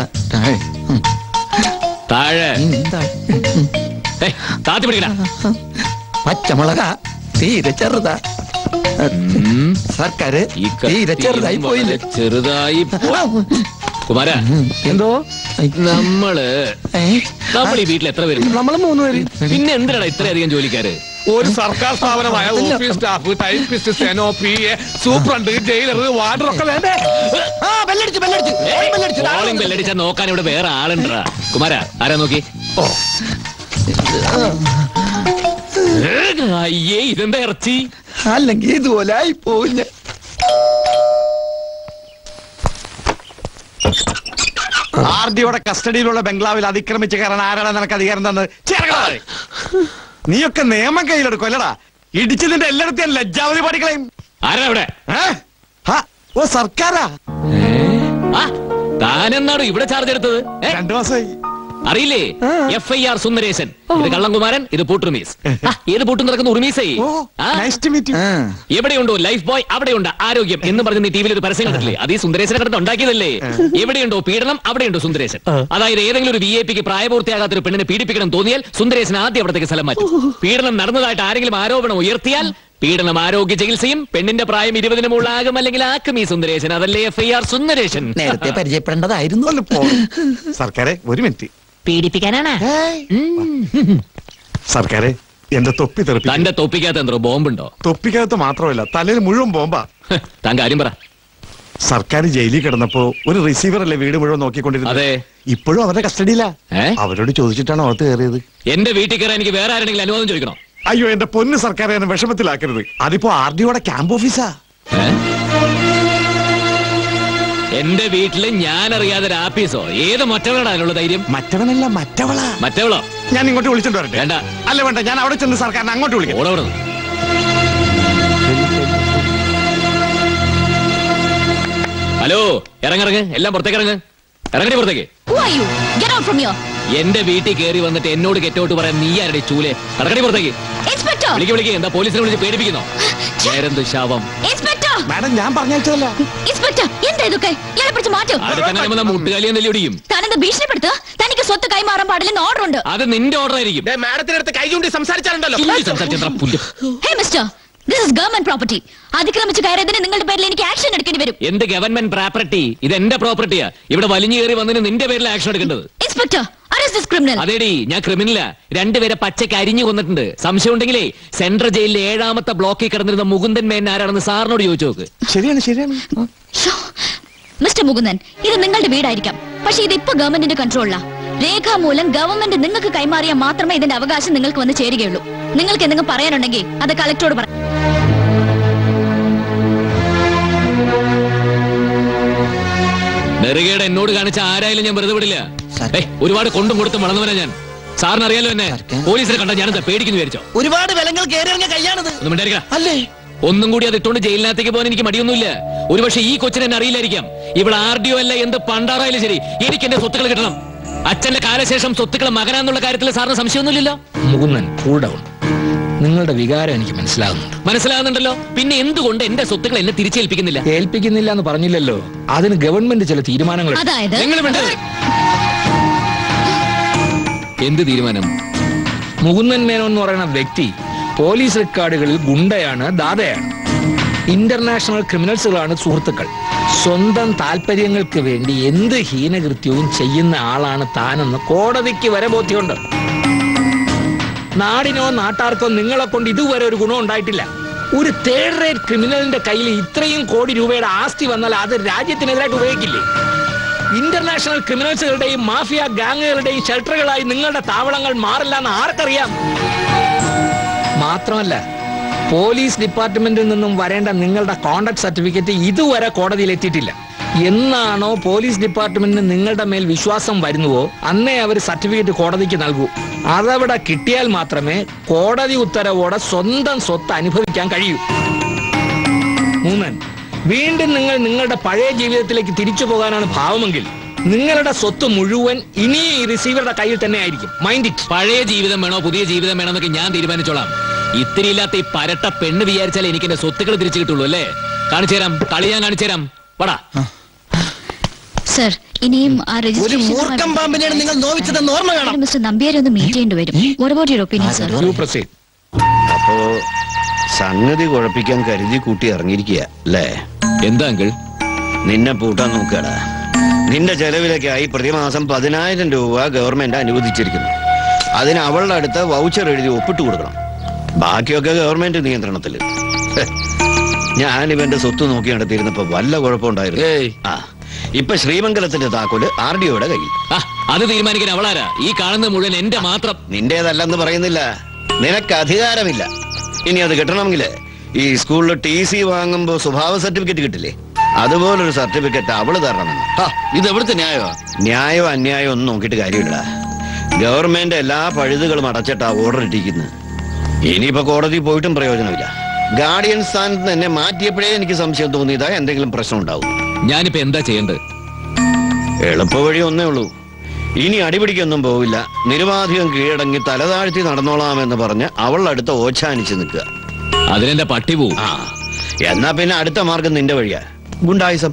താഴെ എന്താ? ഏയ്, താത്തി പിടിക്കണ പച്ചമുളക തീരെ ചെറുതാ ഉം. സർക്കാര് ഈ തീരെ ചെറുതായി കത്തിയും പോയില്ലേ വളരെ ചെറുതായി പോ- കുമാര എന്തോ നമ്മള് ഏ? നമ്മൾ ഈ വീട്ടിൽ എത്ര പേര് നമ്മള് മൂന്ന് പേര് പിന്നെ എന്തിനാണ് ഇത്രയധികം ജോലിക്കാര് ഒരു സർക്കാർ സ്ഥാപനമായ office staff typist steno P A superintendent jailer warder ഒക്കെ വേണ്ടേ ആ ബെല്ലടിച്ചു ബെല്ലടിച്ചു ബെല്ലടിച്ചു കോളിംഗ് ബെല്ലടിച്ചാൽ നോക്കാൻ ഇവിടെ വേറെ ആളുണ്ടാ കുമാര ആരാ നോക്കി ഓ അയ്യേ ഇതെന്താ ഇറച്ചി അല്ലെങ്കിൽ ഇതുപോലെ ആയി പോവും ഞാൻ. ആർ ഡിയുടെ കസ്റ്റഡിയിലുള്ള ബംഗ്ലാവിൽ അതിക്രമിച്ച് കയറാൻ ആരാണ് നിനക്ക് അധികാരം തന്നത് ചേർക്കടാ. നീയൊക്കെ നിയമം കയ്യിലെടുക്കും അല്ലടാ ഇടിച്ചതിന്റെ എല്ലായിടത്തും ലജ്ജാവതി പഠിക്കളയും ആരാ ഇവിടെ ഏ? ഹാ, ഓ സർക്കാരാ ആ താനെന്നാണ് ഇവിടെ ചാർജ് എടുത്തത് ഏ? രണ്ടു മാസമായി അറിയില്ലേ എഫ് ഐ ആർ സുന്ദരേശൻ ഇത് കള്ളംകുമാരൻ ഇത് പൂട്ടുർമീസ് ആ, ഏത് പൂട്ടും നടക്കുന്ന ഉർമീസേ ഓ ആ, നൈസ് ടു മീറ്റ് യു ആ. എവിടെയുണ്ടോ ലൈഫ് ബോയ് അവിടെയുണ്ട് ആരോഗ്യം എന്ന് പറഞ്ഞ് നീ ടി വിയിൽ ഒരു പരസ്യം കണ്ടിട്ടില്ലേ അത് ഈ സുന്ദരേശനെ കണ്ടിട്ട് ഉണ്ടാക്കിയതല്ലേ എവിടെയുണ്ടോ പീഡനം അവിടെയുണ്ടോ സുന്ദരേശൻ അതായത് ഏതെങ്കിലും ഒരു വി ഐ പിക്ക് പ്രായപൂർത്തിയാകാത്ത ഒരു പെണ്ണിനെ പീഡിപ്പിക്കണം തോന്നിയാൽ സുന്ദരേശൻ ആദ്യം അവിടത്തേക്ക് സ്ഥലം മാറ്റും പീഡനം നടന്നതായിട്ട് ആരെങ്കിലും ആരോപണം ഉയർത്തിയാൽ പീഡനം ആരോഗ്യ ചികിത്സയും പെണ്ണിന്റെ പ്രായം ഇരുപതിന് മുകളിലാകും അല്ലെങ്കിൽ ആക്കും ഈ സുന്ദരേശൻ അതല്ലേ എഫ് ഐ ആർ സുന്ദരേശൻ നേരത്തെ പരിചയപ്പെടേണ്ടതായിരുന്നു ഒന്ന് പോ സർക്കാരെ ഒരു മിനിറ്റ് പീഡിപ്പിക്കാനാണ് സർക്കാരെ എന്റെ തൊപ്പി തെറിപ്പി തന്റെ തൊപ്പിക്കകത്ത് എന്തോ ബോംബുണ്ടോ തൊപ്പിക്കകത്ത് മാത്രമല്ല തലയിൽ മുഴുവൻ ബോംബാ താൻ കാര്യം പറ സർക്കാർ ജയിലിൽ കിടന്നപ്പോ ഒരു റിസീവർ അല്ലേ വീട് മുഴുവൻ നോക്കിക്കൊണ്ടിരുന്നത് അതെ. ഇപ്പോഴും അവരുടെ കസ്റ്റഡിയിലാ ഏ? അവരോട് ചോദിച്ചിട്ടാണ് അകത്ത് കയറിയത് എന്റെ വീട്ടിൽ കയറാൻ എനിക്ക് വേറെ ആരെങ്കിലും അനുവാദം ചോദിക്കണോ അയ്യോ എന്റെ പൊന്ന് സർക്കാർ എന്നെ വിഷമത്തിലാക്കരുത് അതിപ്പോ ആർ ഡിഒയുടെ ക്യാമ്പ് ഓഫീസാ ഏ? എന്റെ വീട്ടില് ഞാൻ അറിയാതെ ഒരു ആപ്പീസോ ഏത് മറ്റവളാണ് അതിനുള്ള ധൈര്യം മറ്റവനല്ല മറ്റവളാ മറ്റവളോ ഞാൻ ഇങ്ങോട്ട് വിളിച്ചോണ്ട് വരട്ടെ വേണ്ട അല്ല വേണ്ട ഞാൻ അവിടെ ചെന്ന് സർക്കാരിനെ അങ്ങോട്ട് വിളിക്കാം ഓടവിടെ ഹലോ ഇറങ്ങിറങ്ങ് എല്ലാം പുറത്തേക്ക് ഇറങ്ങ് ഇറങ്ങടി പുറത്തേക്ക് Who are you? Get out from here. എന്റെ വീട്ടിൽ കയറി വന്നിട്ട് എന്നോട് കെട്ടോട്ട് പറയാൻ നീ ആരുടെ ചൂലെ ഇറങ്ങടി പുറത്തേക്ക് Inspector! വിളിക്ക് വിളിക്ക് എന്താ പോലീസിനെ വിളിച്ച് പേടിപ്പിക്കുന്നോ നേരെന്ത് ശാപം Inspector! മാഡം ഞാൻ പറഞ്ഞയച്ചതല്ല Inspector! എന്താ ഇതൊക്കെ ഇയാളെ പിടിച്ച് മാറ്റൂ അടുത്ത തന്നെ മുട്ടുകാലിയും തല്ലി ഒടിയും താനെന്താ ഭീഷണിപ്പെടുത്തുക തനിക്ക് സ്വത്ത് കൈമാറാൻ പാടില്ലെന്ന് ഓർഡർ ഉണ്ട് അത് നിന്റെ ഓർഡർ ആയിരിക്കും മാഡത്തിനടുത്ത് കൈ ചൂണ്ടി സംസാരിച്ചാലുണ്ടല്ലോ ചൂണ്ടി സംസാരിച്ചെന്താ പുല്ല് hey mister this is government property അതിക്രമിച്ച് കയറിയതിന് നിങ്ങളുടെ പേരിൽ എനിക്ക് ആക്ഷൻ എടുക്കേണ്ടി വരും എന്ത് ഗവൺമെന്റ് പ്രോപ്പർട്ടി ഇത് എന്റെ പ്രോപ്പർട്ടിയാ ഇവിടെ വലിഞ്ഞു കയറി വന്നതിന് നിന്റെ പേരിൽ ആക്ഷൻ എടുക്കേണ്ടത് ഇൻസ്പെക്ടർ അറസ്റ്റ് ദിസ് ക്രിമിനൽ അതേടി ഞാൻ ക്രിമിനലാ രണ്ടുപേരെ പച്ചയ്ക്ക് അരിഞ്ഞു കൊന്നിട്ടുണ്ട് സംശയം ഉണ്ടെങ്കിലേ സെൻട്രൽ ജയിലിലെ ഏഴാമത്തെ ബ്ലോക്കിൽ കിടന്നിരുന്ന മുകുന്ദൻ മേൻ ആരാണെന്ന് സാറിനോട് ചോദിച്ചു നോക്ക് ശരിയാണ് ശരിയാണ് മിസ്റ്റർ മുകുന്ദൻ ഇത് നിങ്ങളുടെ വീടായിരിക്കാം പക്ഷേ ഇത് ഇപ്പൊ ഗവൺമെന്റിന്റെ കൺട്രോളിലാ രേഖാമൂലം ഗവൺമെന്റ് നിങ്ങൾക്ക് കൈമാറിയാൽ മാത്രമേ ഇതിന്റെ അവകാശം നിങ്ങൾക്ക് വന്ന് ചേരുകയുള്ളൂ നിങ്ങൾക്ക് എന്തെങ്കിലും പറയാനുണ്ടെങ്കിൽ അത് കളക്ടറോട് പറ നെറുകയുടെ എന്നോട് കാണിച്ച ആരായാലും ഞാൻ വെറുതെ വിടില്ല സാർ. ഏയ്, ഒരുപാട് കൊണ്ടും കൊടുത്തും വളർന്നവനാ ഞാൻ സാറിന് അറിയാലോ എന്നെ സർക്കാർ. പോലീസിനെ കണ്ട ഞാനെന്താ പേടിക്കുന്നു വിചാരിച്ചോ ഒരുപാട് വിലങ്ങൾ കയറി ഇറങ്ങിയ കൈയാണത് ഒന്നും മിണ്ടായിരിക്ക അല്ലേ ഒന്നും കൂടി അത് ഇട്ടുകൊണ്ട് ജയിലിനകത്തേക്ക് പോകാൻ എനിക്ക് മടിയൊന്നുമില്ല ഒരുപക്ഷെ ഈ കൊച്ചിനെ എന്നെ അറിയില്ലായിരിക്കാം ഇവിടെ ആർ ഡി ഒ അല്ല എന്ത് പണ്ടാറായാലും ശരി എനിക്ക് എന്റെ സ്വത്തുക്കൾ കിട്ടണം അച്ഛന്റെ കാലശേഷം സ്വത്തുക്കൾ മകനാന്നുള്ള കാര്യത്തിൽ സാറിന് സംശയമൊന്നുമില്ലല്ലോ മുകുന്ദൻ കൂൾ ഡൗൺ നിങ്ങളുടെ വികാരം എനിക്ക് മനസ്സിലാകുന്നുണ്ട് മനസ്സിലാകുന്നുണ്ടല്ലോ പിന്നെ എന്തുകൊണ്ട് എന്റെ സ്വത്തുക്കൾ എന്നെ തിരിച്ചേൽപ്പിക്കുന്നില്ല ഏൽപ്പിക്കുന്നില്ല എന്ന് പറഞ്ഞില്ലല്ലോ അതിന് ഗവൺമെന്റ് ചില തീരുമാനങ്ങൾ അതായത് നിങ്ങൾ മിണ്ടരുത്. എന്ത് തീരുമാനം മുകുന്ദൻ മേനോൻ എന്ന് പറയുന്ന വ്യക്തി പോലീസ് റെക്കോർഡുകളിൽ ഗുണ്ടയാണ് ദാതയാണ് ഇന്റർനാഷണൽ ക്രിമിനൽസുകളാണ് സുഹൃത്തുക്കൾ സ്വന്തം താല്പര്യങ്ങൾക്ക് വേണ്ടി എന്ത് ഹീനകൃത്യവും ചെയ്യുന്ന ആളാണ് താനെന്ന് കോടതിക്ക് വരെ ബോധ്യമുണ്ട് നാടിനോ നാട്ടാർക്കോ നിങ്ങളെ കൊണ്ട് ഇതുവരെ ഒരു ഗുണം ഉണ്ടായിട്ടില്ല ഒരു തേർഡ് റേറ്റ് ക്രിമിനലിന്റെ കയ്യിൽ ഇത്രയും കോടി രൂപയുടെ ആസ്തി വന്നാൽ അത് രാജ്യത്തിനെതിരായിട്ട് ഉപയോഗിക്കില്ലേ ഇന്റർനാഷണൽ ക്രിമിനൽസുകളുടെയും മാഫിയ ഗാങ്ങുകളുടെയും ഷെൽട്ടറുകളായി നിങ്ങളുടെ താവളങ്ങൾ മാറില്ല എന്ന് ആർക്കറിയാം മാത്രമല്ല പോലീസ് ഡിപ്പാർട്ട്മെന്റിൽ നിന്നും വരേണ്ട നിങ്ങളുടെ കോണ്ടാക്ട് സർട്ടിഫിക്കറ്റ് ഇതുവരെ കോടതിയിൽ എത്തിയിട്ടില്ല എന്നാണോ പോലീസ് ഡിപ്പാർട്ട്മെന്റിന് നിങ്ങളുടെ മേൽ വിശ്വാസം വരുന്നുവോ അന്നേ അവർ സർട്ടിഫിക്കറ്റ് കോടതിക്ക് നൽകൂ അതവിടെ കിട്ടിയാൽ മാത്രമേ കോടതി ഉത്തരവോടെ സ്വന്തം സ്വത്ത് അനുഭവിക്കാൻ കഴിയൂ മൂന്നൻ വീണ്ടും നിങ്ങൾ നിങ്ങളുടെ പഴയ ജീവിതത്തിലേക്ക് തിരിച്ചു പോകാനാണ് ഭാവമെങ്കിൽ നിങ്ങളുടെ സ്വത്ത് മുഴുവൻ ഇനിയും ഈ റിസീവറുടെ കയ്യിൽ തന്നെ ആയിരിക്കും മൈൻഡ് ഇറ്റ് പഴയ ജീവിതം വേണോ പുതിയ ജീവിതം വേണോ എന്നൊക്കെ ഞാൻ തീരുമാനിച്ചോളാം ഇത്തിരി ഇല്ലാത്ത ഈ പരട്ട പെണ്ണ് വിചാരിച്ചാലേ എനിക്ക് എന്റെ സ്വത്തുക്കൾ തിരിച്ചു കിട്ടുള്ളൂ അല്ലേ കാണിച്ചു തരാം കളി ഞാൻ കാണിച്ചു തരാം പടാ സർ ഇനിയും ആ ഒരു രജിസ്ട്രേഷൻ മൂർഖം പാമ്പിനെയാണ് നിങ്ങൾ നോവിച്ചതെന്ന് ഓർമ്മ വേണം മിസ്റ്റർ നമ്പ്യാരെ ഒന്ന് മീറ്റ് ചെയ്യേണ്ടി വരും what about your opinion sir you proceed അപ്പോ സംഗതി കുഴപ്പിക്കാൻ കരുതി കൂട്ടി ഇറങ്ങിയിരിക്കുക അല്ലേ എന്താ അങ്കിൾ നിന്നെ പൂട്ടാൻ നോക്കടാ നിന്റെ ചെലവിലേക്കായി പ്രതിമാസം പതിനായിരം രൂപ ഗവൺമെന്റ് അനുവദിച്ചിരിക്കുന്നു അതിന് അവളുടെ അടുത്ത് വൗച്ചർ എഴുതി ഒപ്പിട്ട് കൊടുക്കണം ബാക്കിയൊക്കെ ഗവൺമെന്റ് നിയന്ത്രണത്തില് ഹെ, ഞാൻ ഇവന്റെ സ്വത്ത് നോക്കി നടത്തിയിരുന്നപ്പോ വല്ല കുഴപ്പമുണ്ടായിരുന്നു ഏയ്. ആ ഇപ്പൊ ശ്രീമംഗലത്തിന്റെ താക്കോല് ആർ ഡി ഒയുടെ കയ്യിൽ ആ അത് തീരുമാനിക്കാൻ അവളാരാ ഈ കാണുന്ന മുഴുവൻ എന്റെ മാത്രം നിന്റേതല്ലെന്ന് പറയുന്നില്ല നിനക്ക് അധികാരമില്ല ഇനി അത് കിട്ടണമെങ്കിൽ ഈ സ്കൂളിൽ ടി സി വാങ്ങുമ്പോ സ്വഭാവ സർട്ടിഫിക്കറ്റ് കിട്ടില്ലേ അതുപോലൊരു സർട്ടിഫിക്കറ്റ് അവള് തരണമെന്ന് ആ, ഇത് എവിടുത്തെ ന്യായമാ ന്യായോ അന്യായോ ഒന്നും നോക്കിയിട്ട് കാര്യമില്ല ഗവൺമെന്റ് എല്ലാ പഴുതുകളും അടച്ചിട്ടാ ഓർഡർ ഇട്ടിരിക്കുന്നത് ഇനിയിപ്പോ കോടതി പോയിട്ടും പ്രയോജനമില്ല ഗാർഡിയൻ സ്ഥാനത്ത് നിന്ന് എന്നെ മാറ്റിയപ്പോഴേ എനിക്ക് സംശയം തോന്നിയതാ എന്തെങ്കിലും പ്രശ്നം ഉണ്ടാവും ഞാനിപ്പോ എന്താ ചെയ്യേണ്ടത് എളുപ്പ വഴി ഒന്നേ ഉള്ളൂ ഇനി അടിപിടിക്കൊന്നും പോവില്ല നിരുപാധികം കീഴടങ്ങി തലതാഴ്ത്തി നടന്നോളാമെന്ന് പറഞ്ഞ് അവളുടെ അടുത്ത് ഓച്ചാനിച്ച് നിൽക്കുക അതിനെന്റെ പട്ടി പോവും ആ എന്നാ പിന്നെ അടുത്ത മാർഗം നിന്റെ വഴിയാ ഗുണ്ടായുസം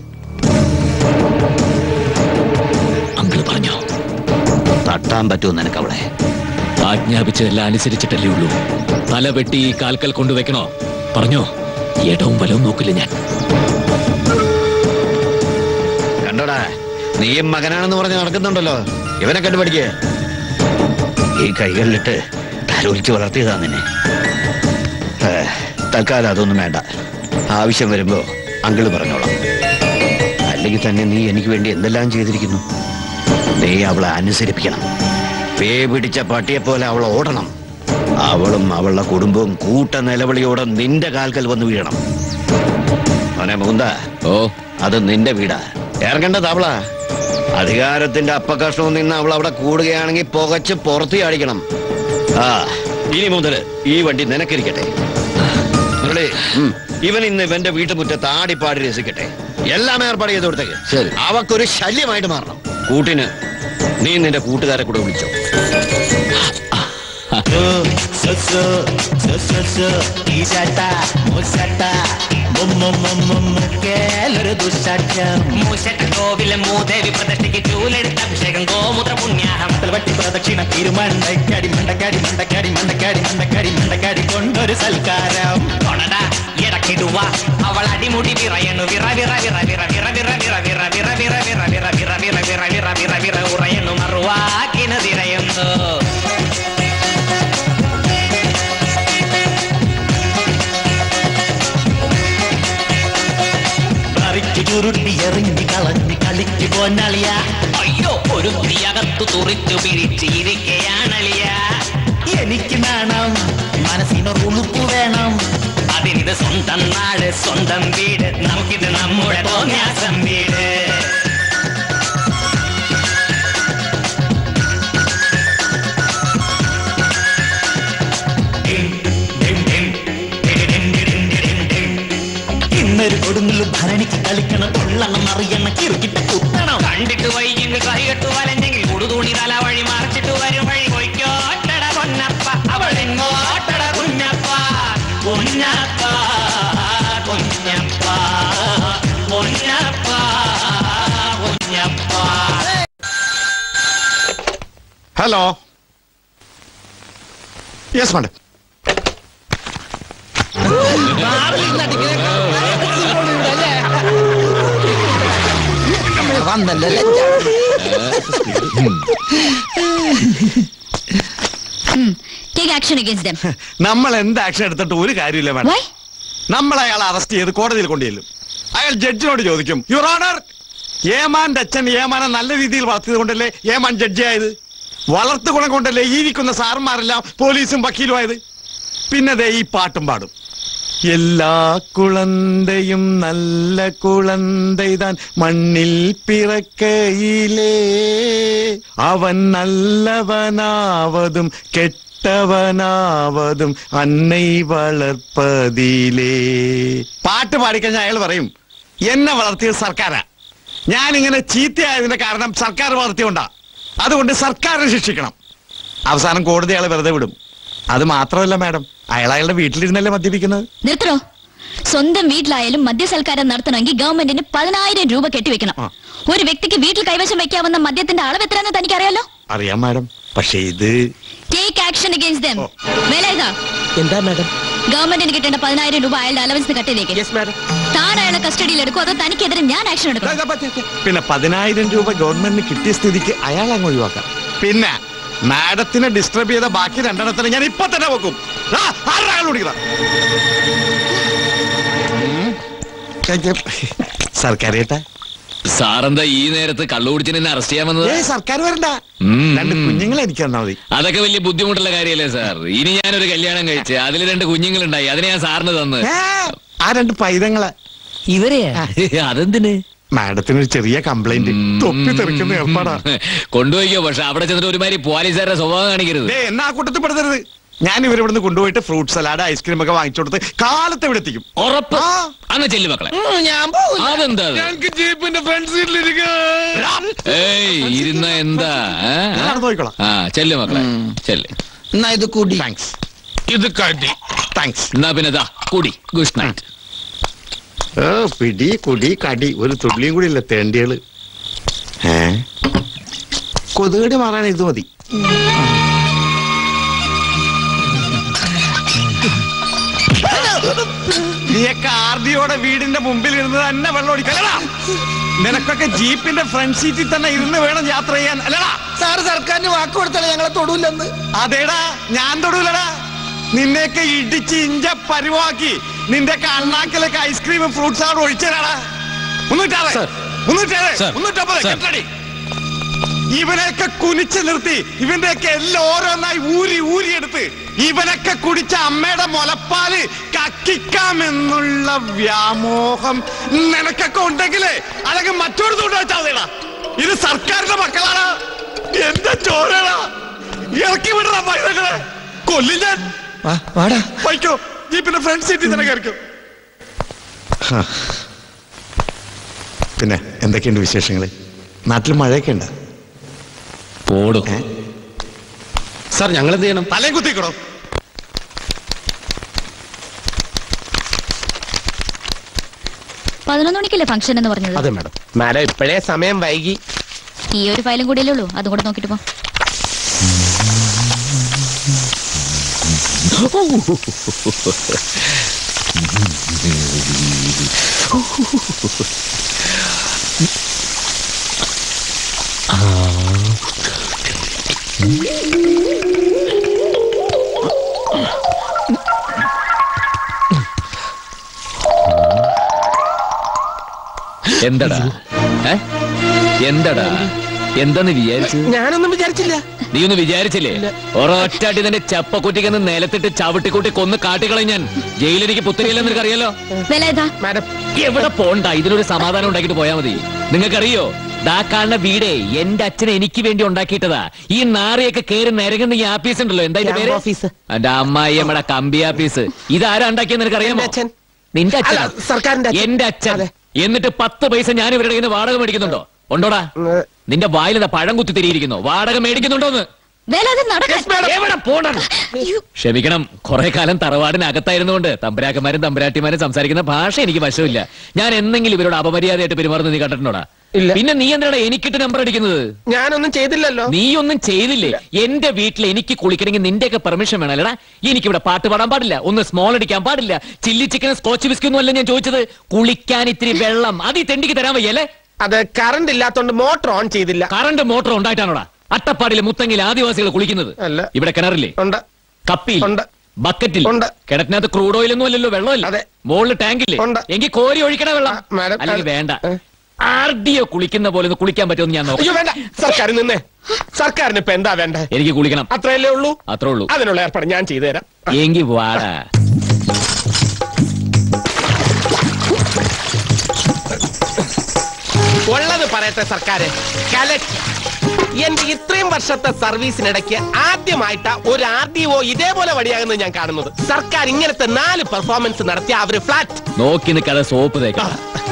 അങ്കിൾ പറഞ്ഞോ തട്ടാൻ പറ്റുമോ നിനക്ക് അവളെ ആജ്ഞാപിച്ചതെല്ലാം അനുസരിച്ചിട്ടല്ലേ ഉള്ളൂ തല വെട്ടി ഈ കാൽക്കൽ കൊണ്ടുവെക്കണോ പറഞ്ഞോ ഇടവും വലവും നോക്കില്ല ഞാൻ കണ്ടോടാ നീയും മകനാണെന്ന് പറഞ്ഞ് നടക്കുന്നുണ്ടല്ലോ ഇവനെ കണ്ടു പഠിക്കേ ഈ കൈകളിലിട്ട് തലോലിച്ച് വളർത്തിയതാ നിന്നെ ഏ, തൽക്കാലം അതൊന്നും വേണ്ട ആവശ്യം വരുമ്പോ അങ്കിള് പറഞ്ഞോളാം അല്ലെങ്കിൽ തന്നെ നീ എനിക്ക് വേണ്ടി എന്തെല്ലാം ചെയ്തിരിക്കുന്നു നീ അവളെ അനുസരിപ്പിക്കണം പേ പിടിച്ച പട്ടിയെ പോലെ അവൾ ഓടണം അവളും അവളുടെ കുടുംബവും കൂട്ട നിലവിളിയോടെ നിന്റെ കാൽക്കൽ വന്ന് വീഴണം അവനെ മുകുന്ദ ഓ അത് നിന്റെ വീടാ ഇറങ്ങേണ്ടത് അവളാ അധികാരത്തിന്റെ അപ്പകഷ്ണവും നിന്ന് അവൾ അവിടെ കൂടുകയാണെങ്കിൽ പുകച്ച് പുറത്ത് ചാടിക്കണം ആ ഇനി മുതൽ ഈ വണ്ടി നിനക്കിരിക്കട്ടെ മുരളി, ഉം, ഇവൻ ഇന്ന് ഇവന്റെ വീട്ടുമുറ്റത്ത് ആടിപ്പാടി രസിക്കട്ടെ എല്ലാം ഏർപ്പാട് ചെയ്ത് കൊടുത്തേക്ക് ശരി അവക്കൊരു ശല്യമായിട്ട് മാറണം കൂട്ടിന് നീ നിന്റെ കൂട്ടുകാരെ കൂടെ വിളിച്ചോ കോവിലെ മൂദേവി പ്രതിഷ്ഠയ്ക്ക് ചൂലെടുത്ത അഭിഷേകം ഗോമുദ്ര പുണ്യാഹം വട്ടി പ്രദക്ഷിണ തിരുമണ്ടക്കടി മണ്ടക്കടി മണ്ടക്കടി മണ്ടക്കടി മണ്ടക്കടി മണ്ടക്കടി കൊണ്ടൊരു സൽക്കാരം കൊണട ഇടക്കിടുവ അവൾ അടിമുടി വിറയണു വിറ വിറ വിറ വിറ വിറ വിറ വിറ വിറ വിറ വിറ വിറ വിറ വിറ വിറ വിറ വിറ വിറ വിറ ഉറയണു മറുവാക്കിന് തിരയുന്നു പറിച്ചു ചുരുട്ടി എറിഞ്ഞു കളഞ്ഞ് കളിച്ചു പോന്നളിയ അയ്യോ ഒരു തീയകത്തു തുറിച്ചു പിരിച്ചിരിക്കയാണളിയ എനിക്ക് നാണം മനസ്സിനൊരു ഉളുപ്പ് വേണം അതിനിത് സ്വന്തം നാട് സ്വന്തം വീട് നമുക്കിത് നമ്മുടെ തോന്നിയാസം വീട് ഇന്നൊരു കൊടുങ്ങലും ഭരണിക്ക് കളിക്കണം കൊള്ളണം അറിയണം കിറുക്കിട്ട് കുത്തണം കണ്ടിട്ട് വൈകിയെങ്കിൽ കൈകെട്ടു വലഞ്ഞെങ്കിൽ ഉടുതൂണി തല വഴി മറിച്ചിട്ട് വരും വഴി പൊയ്ക്കോട്ടട പൊന്നപ്പ അവൾ എങ്ങോട്ടട Kunjappa Kunjappa Kunjappa Kunjappa Kunjappa hello yes madam വന്നല്ലോ ടേക്ക് ആക്ഷൻ അഗേൻസ്റ്റ് ദം നമ്മൾ എന്ത് ആക്ഷൻ എടുത്തിട്ട് ഒരു കാര്യമില്ല മാഡം വൈ നമ്മൾ അയാളെ അറസ്റ്റ് ചെയ്ത് കോടതിയിൽ കൊണ്ടുചെല്ലും അയാൾ ജഡ്ജിനോട് ചോദിക്കും യുവർ ഓണർ ഏമാന്റെ അച്ഛൻ ഏമാനെ നല്ല രീതിയിൽ വളർത്തിയത് കൊണ്ടല്ലേ ഏമാൻ ജഡ്ജിയായത് വളർത്തു ഗുണം കൊണ്ടല്ലേ ഈ ഇരിക്കുന്ന സാറന്മാരെല്ലാം പോലീസും വക്കീലുമായത് പിന്നെ ദേ ഈ പാട്ടും പാടും എല്ലാ കുളന്തയും നല്ല കുളന്തൈതാൻ മണ്ണിൽ പിറക്കയിലേ അവൻ നല്ലവനാവതും കെട്ടവനാവതും അന്നൈ വളർപ്പതിലേ പാട്ട് പാടിക്കഴിഞ്ഞാൽ അയാൾ പറയും എന്നെ വളർത്തിയത് സർക്കാരാ ഞാനിങ്ങനെ ചീത്തയായതിന്റെ കാരണം സർക്കാർ വളർത്തിയോണ്ടാ അതുകൊണ്ട് സർക്കാരിനെ ശിക്ഷിക്കണം അവസാനം കോടതി അയാളെ വെറുതെ വിടും അത് മാത്രമല്ല മാഡം അയാൾ അയാളുടെ വീട്ടിലിരുന്നല്ലേ മദ്യപിക്കുന്നത് നിർത്തണോ സ്വന്തം വീട്ടിലായാലും മദ്യസൽക്കാരം നടത്തണമെങ്കിൽ ഗവൺമെന്റിന് പതിനായിരം രൂപ കെട്ടിവെക്കണം ഒരു വ്യക്തിക്ക് വീട്ടിൽ കൈവശം വെക്കാവുന്ന മദ്യത്തിന്റെ അളവ് എത്രയാണെന്ന് തനിക്കറിയാലോ അറിയാം മാഡം പക്ഷേ ഇത് take action against them Velayudha എന്താ മാഡം ഗവൺമെന്റിന് കിട്ടേണ്ട പതിനായിരം രൂപ അയാളുടെ അലവൻസ് കട്ടിലേക്ക് താൻ അയാളെ കസ്റ്റഡിയിൽ എടുക്കും അതോ തനിക്കെതിരെ ഞാൻ ആക്ഷൻ എടുക്കും പിന്നെ പതിനായിരം രൂപ ഗവൺമെന്റിന് കിട്ടിയ സ്ഥിതിക്ക് അയാൾ അങ്ങ് ഒഴിവാക്കാം പിന്നെ മാഡത്തിനെ ഡിസ്റ്റർബ് ചെയ്ത ബാക്കി രണ്ടെണ്ണത്തിന് ഞാൻ ഇപ്പൊ തന്നെ വെക്കും ആ, ആരുടെ അയാൾ ഓടിക്കണ? ഉം. സർക്കാർ ഏട്ടാ സാറെന്താ ഈ നേരത്ത് കള്ളു കുടിച്ചിന് എന്നെ അറസ്റ്റ് ചെയ്യാൻ വന്നത് ഏ സർക്കാർ വരണ്ട ഉം. രണ്ട് കുഞ്ഞുങ്ങളെ എനിക്ക് തന്നാ മതി അതൊക്കെ വലിയ ബുദ്ധിമുട്ടുള്ള കാര്യമല്ലേ സാർ ഇനി ഞാനൊരു കല്യാണം കഴിച്ച് അതിൽ രണ്ട് കുഞ്ഞുങ്ങളുണ്ടായി അതിനെ ഞാൻ സാറിന് തന്ന് ഏ, ആ രണ്ട് പൈതങ്ങളെ ഇവരെയാ അതെന്തിന് മാഡത്തിന് ഒരു ചെറിയ കംപ്ലൈന്റ് തൊപ്പി തെറിക്കുന്ന ഏർപ്പാടാ കൊണ്ടുപോയിക്കോ പക്ഷെ അവിടെ ചെന്നിട്ട് ഒരുമാതിരി പോലീസുകാരുടെ സ്വഭാവം കാണിക്കരുത് ദേ, എന്നാ കൂട്ടത്തിൽ പെടുത്തരുത് ഞാൻ ഇവരെ ഇവിടുന്ന് കൊണ്ടുപോയിട്ട് ഫ്രൂട്ട് സലാഡ് ഐസ്ക്രീം ഒക്കെ വാങ്ങിച്ചു കൊടുത്ത് കാലത്ത് ഇവിടെ എത്തിക്കും ഉറപ്പ് അന്ന് ചെല്ലു മക്കളെ ഞാൻ പോകും അതെന്താ അത്? ഞങ്ങൾക്ക് ജീപ്പിന്റെ ഫ്രണ്ട് സീറ്റിലിരിക്കാം ഏയ് ഇരുന്ന എന്താ ഏ? ഞാൻ നോക്കിക്കോളാം ആ ചെല്ലു മക്കളെ ചെല്ല് എന്നാ ഇത് കൂടി താങ്ക്സ് ഇത് കടി താങ്ക്സ് എന്നാ പിന്നെ ദാ കൂടി ഗുഡ് നൈറ്റ് ഓ പിടി കുടി കടി ഒരു തുള്ളിയും കൂടി ഇല്ല തേണ്ടികള് ഏ കൊതുകടി മാറാൻ ഇത് മതി നീയൊക്കെ ആർ ഡിയോടെ വീടിന്റെ മുമ്പിൽ ഇരുന്ന് തന്നെ വെള്ളം ഒടിക്കലടാ നിനക്കൊക്കെ ജീപ്പിന്റെ ഫ്രണ്ട് സീറ്റിൽ തന്നെ ഇരുന്ന് വേണം യാത്ര ചെയ്യാൻ അല്ലടാ സാറ് സർക്കാരിന് വാക്ക് കൊടുത്തല്ലേ ഞങ്ങളെ തൊടൂലെന്ന് അതേടാ ഞാൻ തൊടൂലടാ നിന്നെയൊക്കെ ഇടിച്ച് ഇഞ്ച പരിവാക്കി നിന്റെ അണ്ണാക്കിലൊക്കെ ഐസ്ക്രീമും ഫ്രൂട്ട്സ് ആണ് ഒഴിച്ചതാടാ മുന്നൂറ്റാറ് Sir. മുന്നൂറ്റാറ് Sir. മുന്നൂറ്റമ്പത് Sir. കെട്ടടി ഇവനെയൊക്കെ കുനിച്ച് നിർത്തി ഇവന്റെയൊക്കെ എല്ലാം ഓരോന്നായി ഊരി ഊരിയെടുത്ത് ഇവനൊക്കെ കുടിച്ച അമ്മയുടെ മുലപ്പാല് കക്കിക്കാമെന്നുള്ള വ്യാമോഹം നിനക്കൊക്കെ ഉണ്ടെങ്കിലേ അല്ലെങ്കിൽ മറ്റൊരു തൊണ്ട് വെച്ചാൽ മതിടാ ഇത് സർക്കാരിന്റെ മക്കളാണ് എന്റെ ചോരടാ ഇറക്കി വിടടാ പൈതങ്ങളെ കൊല്ലി ഞാൻ വാടാ വയ്ക്കോ ജീപ്പിന്റെ ഫ്രണ്ട് സീറ്റിൽ തന്നെ കയറിക്കോ പിന്നെ എന്തൊക്കെയുണ്ട് വിശേഷങ്ങൾ നാട്ടിൽ മഴയൊക്കെ ഉണ്ട് പോടും സാർ ഞങ്ങൾ എന്ത് ചെയ്യണം തലയും കുത്തിക്കടോ പതിനൊന്ന് മണിക്കല്ലേ ഫംഗ്ഷൻ എന്ന് പറഞ്ഞത് അതെ മാഡം മാഡം ഇപ്പോഴേ സമയം വൈകി ഈ ഒരു ഫയലും കൂടിയല്ലേ ഉള്ളൂ അതും കൂടെ നോക്കിട്ട് പോ എന്തടാ ഏ? എന്തടാ എന്താന്ന് വിചാരിച്ചു ഞാനൊന്നും വിചാരിച്ചില്ല നീ ഒന്ന് വിചാരിച്ചില്ലേ ഒരൊറ്റാട്ടി നിന്റെ ചപ്പക്കുറ്റിക്കെന്ന് നിലത്തിട്ട് ചവിട്ടിക്കൂട്ടി കൊന്ന് കാട്ടിക്കളയും ഞാൻ ജയിലെനിക്ക് പുത്തരിയല്ലെന്ന് നിനക്കറിയാലോ വില ഏതാ മാഡം എവിടെ പോണ്ട ഇതിനൊരു സമാധാനം ഉണ്ടാക്കിട്ട് പോയാ മതി നിങ്ങൾക്കറിയോ ദാ കാണുന്ന വീടേ എന്റെ അച്ഛനെ എനിക്ക് വേണ്ടി ഉണ്ടാക്കിയിട്ടതാ ഈ നാറിയൊക്കെ കേറി നിരങ്ങുന്ന ഈ ആപ്പീസ് ഉണ്ടല്ലോ എന്താ ഇതിന്റെ പേര് ക്യാമ്പ് ഓഫീസ്. എന്റെ അമ്മായി നമ്മുടെ കമ്പി ആപ്പീസ് ഇതാരാ ഉണ്ടാക്കിയെന്ന് നിനക്കറിയാമോ എന്റെ അച്ഛൻ. നിന്റെ അച്ഛൻ അല്ല, സർക്കാരിന്റെ അച്ഛൻ. എന്റെ അച്ഛൻ അതെ. എന്നിട്ട് പത്ത് പൈസ ഞാൻ ഇവരുടെ കയ്യിൽ നിന്ന് വാടക മേടിക്കുന്നുണ്ടോ ഉണ്ടോടാ ഏ. നിന്റെ വായിലെന്താ പഴം കുത്തി തിരിയിരിക്കുന്നു വാടക മേടിക്കുന്നുണ്ടോന്ന് വില അത് നടക്കാൻ എവിടെ പോണം അയ്യോ, ക്ഷമിക്കണം കുറെ കാലം തറവാടിനകത്തായിരുന്നുകൊണ്ട് തമ്പുരാക്കന്മാരും തമ്പുരാട്ടിമാരും സംസാരിക്കുന്ന ഭാഷ എനിക്ക് വശമില്ല ഞാൻ എന്തെങ്കിലും ഇവരോട് അപമര്യാദയായിട്ട് പെരുമാറുന്നത് നീ കണ്ടിട്ടുണ്ടോടാ ഇല്ല. പിന്നെ നീ എന്തിനാണ് എനിക്കിട്ട് നമ്പർ അടിക്കുന്നത് ഞാനൊന്നും ചെയ്തില്ലല്ലോ നീ ഒന്നും ചെയ്തില്ലേ എന്റെ വീട്ടിൽ എനിക്ക് കുളിക്കണമെങ്കിൽ നിന്റെയൊക്കെ പെർമിഷൻ വേണമല്ലടാ എനിക്കിവിടെ പാട്ട് പാടാൻ പാടില്ല ഒന്ന് സ്മോൾ അടിക്കാൻ പാടില്ല ചില്ലി ചിക്കൻ സ്കോച്ച് ബിസ്കി ഒന്നും അല്ല ഞാൻ ചോദിച്ചത് കുളിക്കാൻ ഇത്തിരി വെള്ളം അത് ഈ തെണ്ടിക്ക് തരാൻ വയ്യല്ലേ അത് കറണ്ട് ഇല്ലാത്തോണ്ട് മോട്ടർ ഓൺ ചെയ്തില്ല കറണ്ട് മോട്ടോർ ഉണ്ടായിട്ടാണോടാ അട്ടപ്പാടിലെ മുത്തങ്ങിൽ ആദിവാസികൾ കുളിക്കുന്നത് അല്ല. ഇവിടെ കിണറില്ലേ ഉണ്ട് കപ്പിയിൽ ഉണ്ട്. ബക്കറ്റിൽ ഉണ്ട്. കിണറ്റിനകത്ത് ക്രൂഡ് ഓയിൽ ഒന്നും അല്ലല്ലോ വെള്ളമില്ല അതെ. മുകളിൽ ടാങ്കില്ലേ ഉണ്ട്. എങ്കിൽ കോരി ഒഴിക്കണ വെള്ളം ആ, മാഡം, അല്ലെങ്കിൽ അത്- വേണ്ട ഏ? ആർ ഡി ഒ കുളിക്കുന്ന പോലെ ഒന്ന് കുളിക്കാൻ പറ്റുമെന്ന് ഞാൻ അയ്യോ നോക്കാം വേണ്ട സർക്കാർ നിന്നേ സർക്കാരിന് ഇപ്പൊ എന്താ വേണ്ടേ എനിക്ക് കുളിക്കണം അത്രയല്ലേ ഉള്ളൂ അത്രേ ഉള്ളൂ അതിനുള്ള ഏർപ്പാട് ഞാൻ ചെയ്തു തരാം എങ്കി വാടാ ഉള്ളത് പറയട്ടെ സർക്കാര് കലക്കി എന്റെ ഇത്രയും വർഷത്തെ സർവീസിനിടയ്ക്ക് ആദ്യമായിട്ടാ ഒരു ആർ ഡി ഒ ഇതേപോലെ വഴിയാകുന്നത് ഞാൻ കാണുന്നത് സർക്കാർ ഇങ്ങനത്തെ നാല് പെർഫോമൻസ് നടത്തിയ അവര് ഫ്ലാറ്റ് നോക്കി നിൽക്കാതെ സോപ്പ് തേക്കാം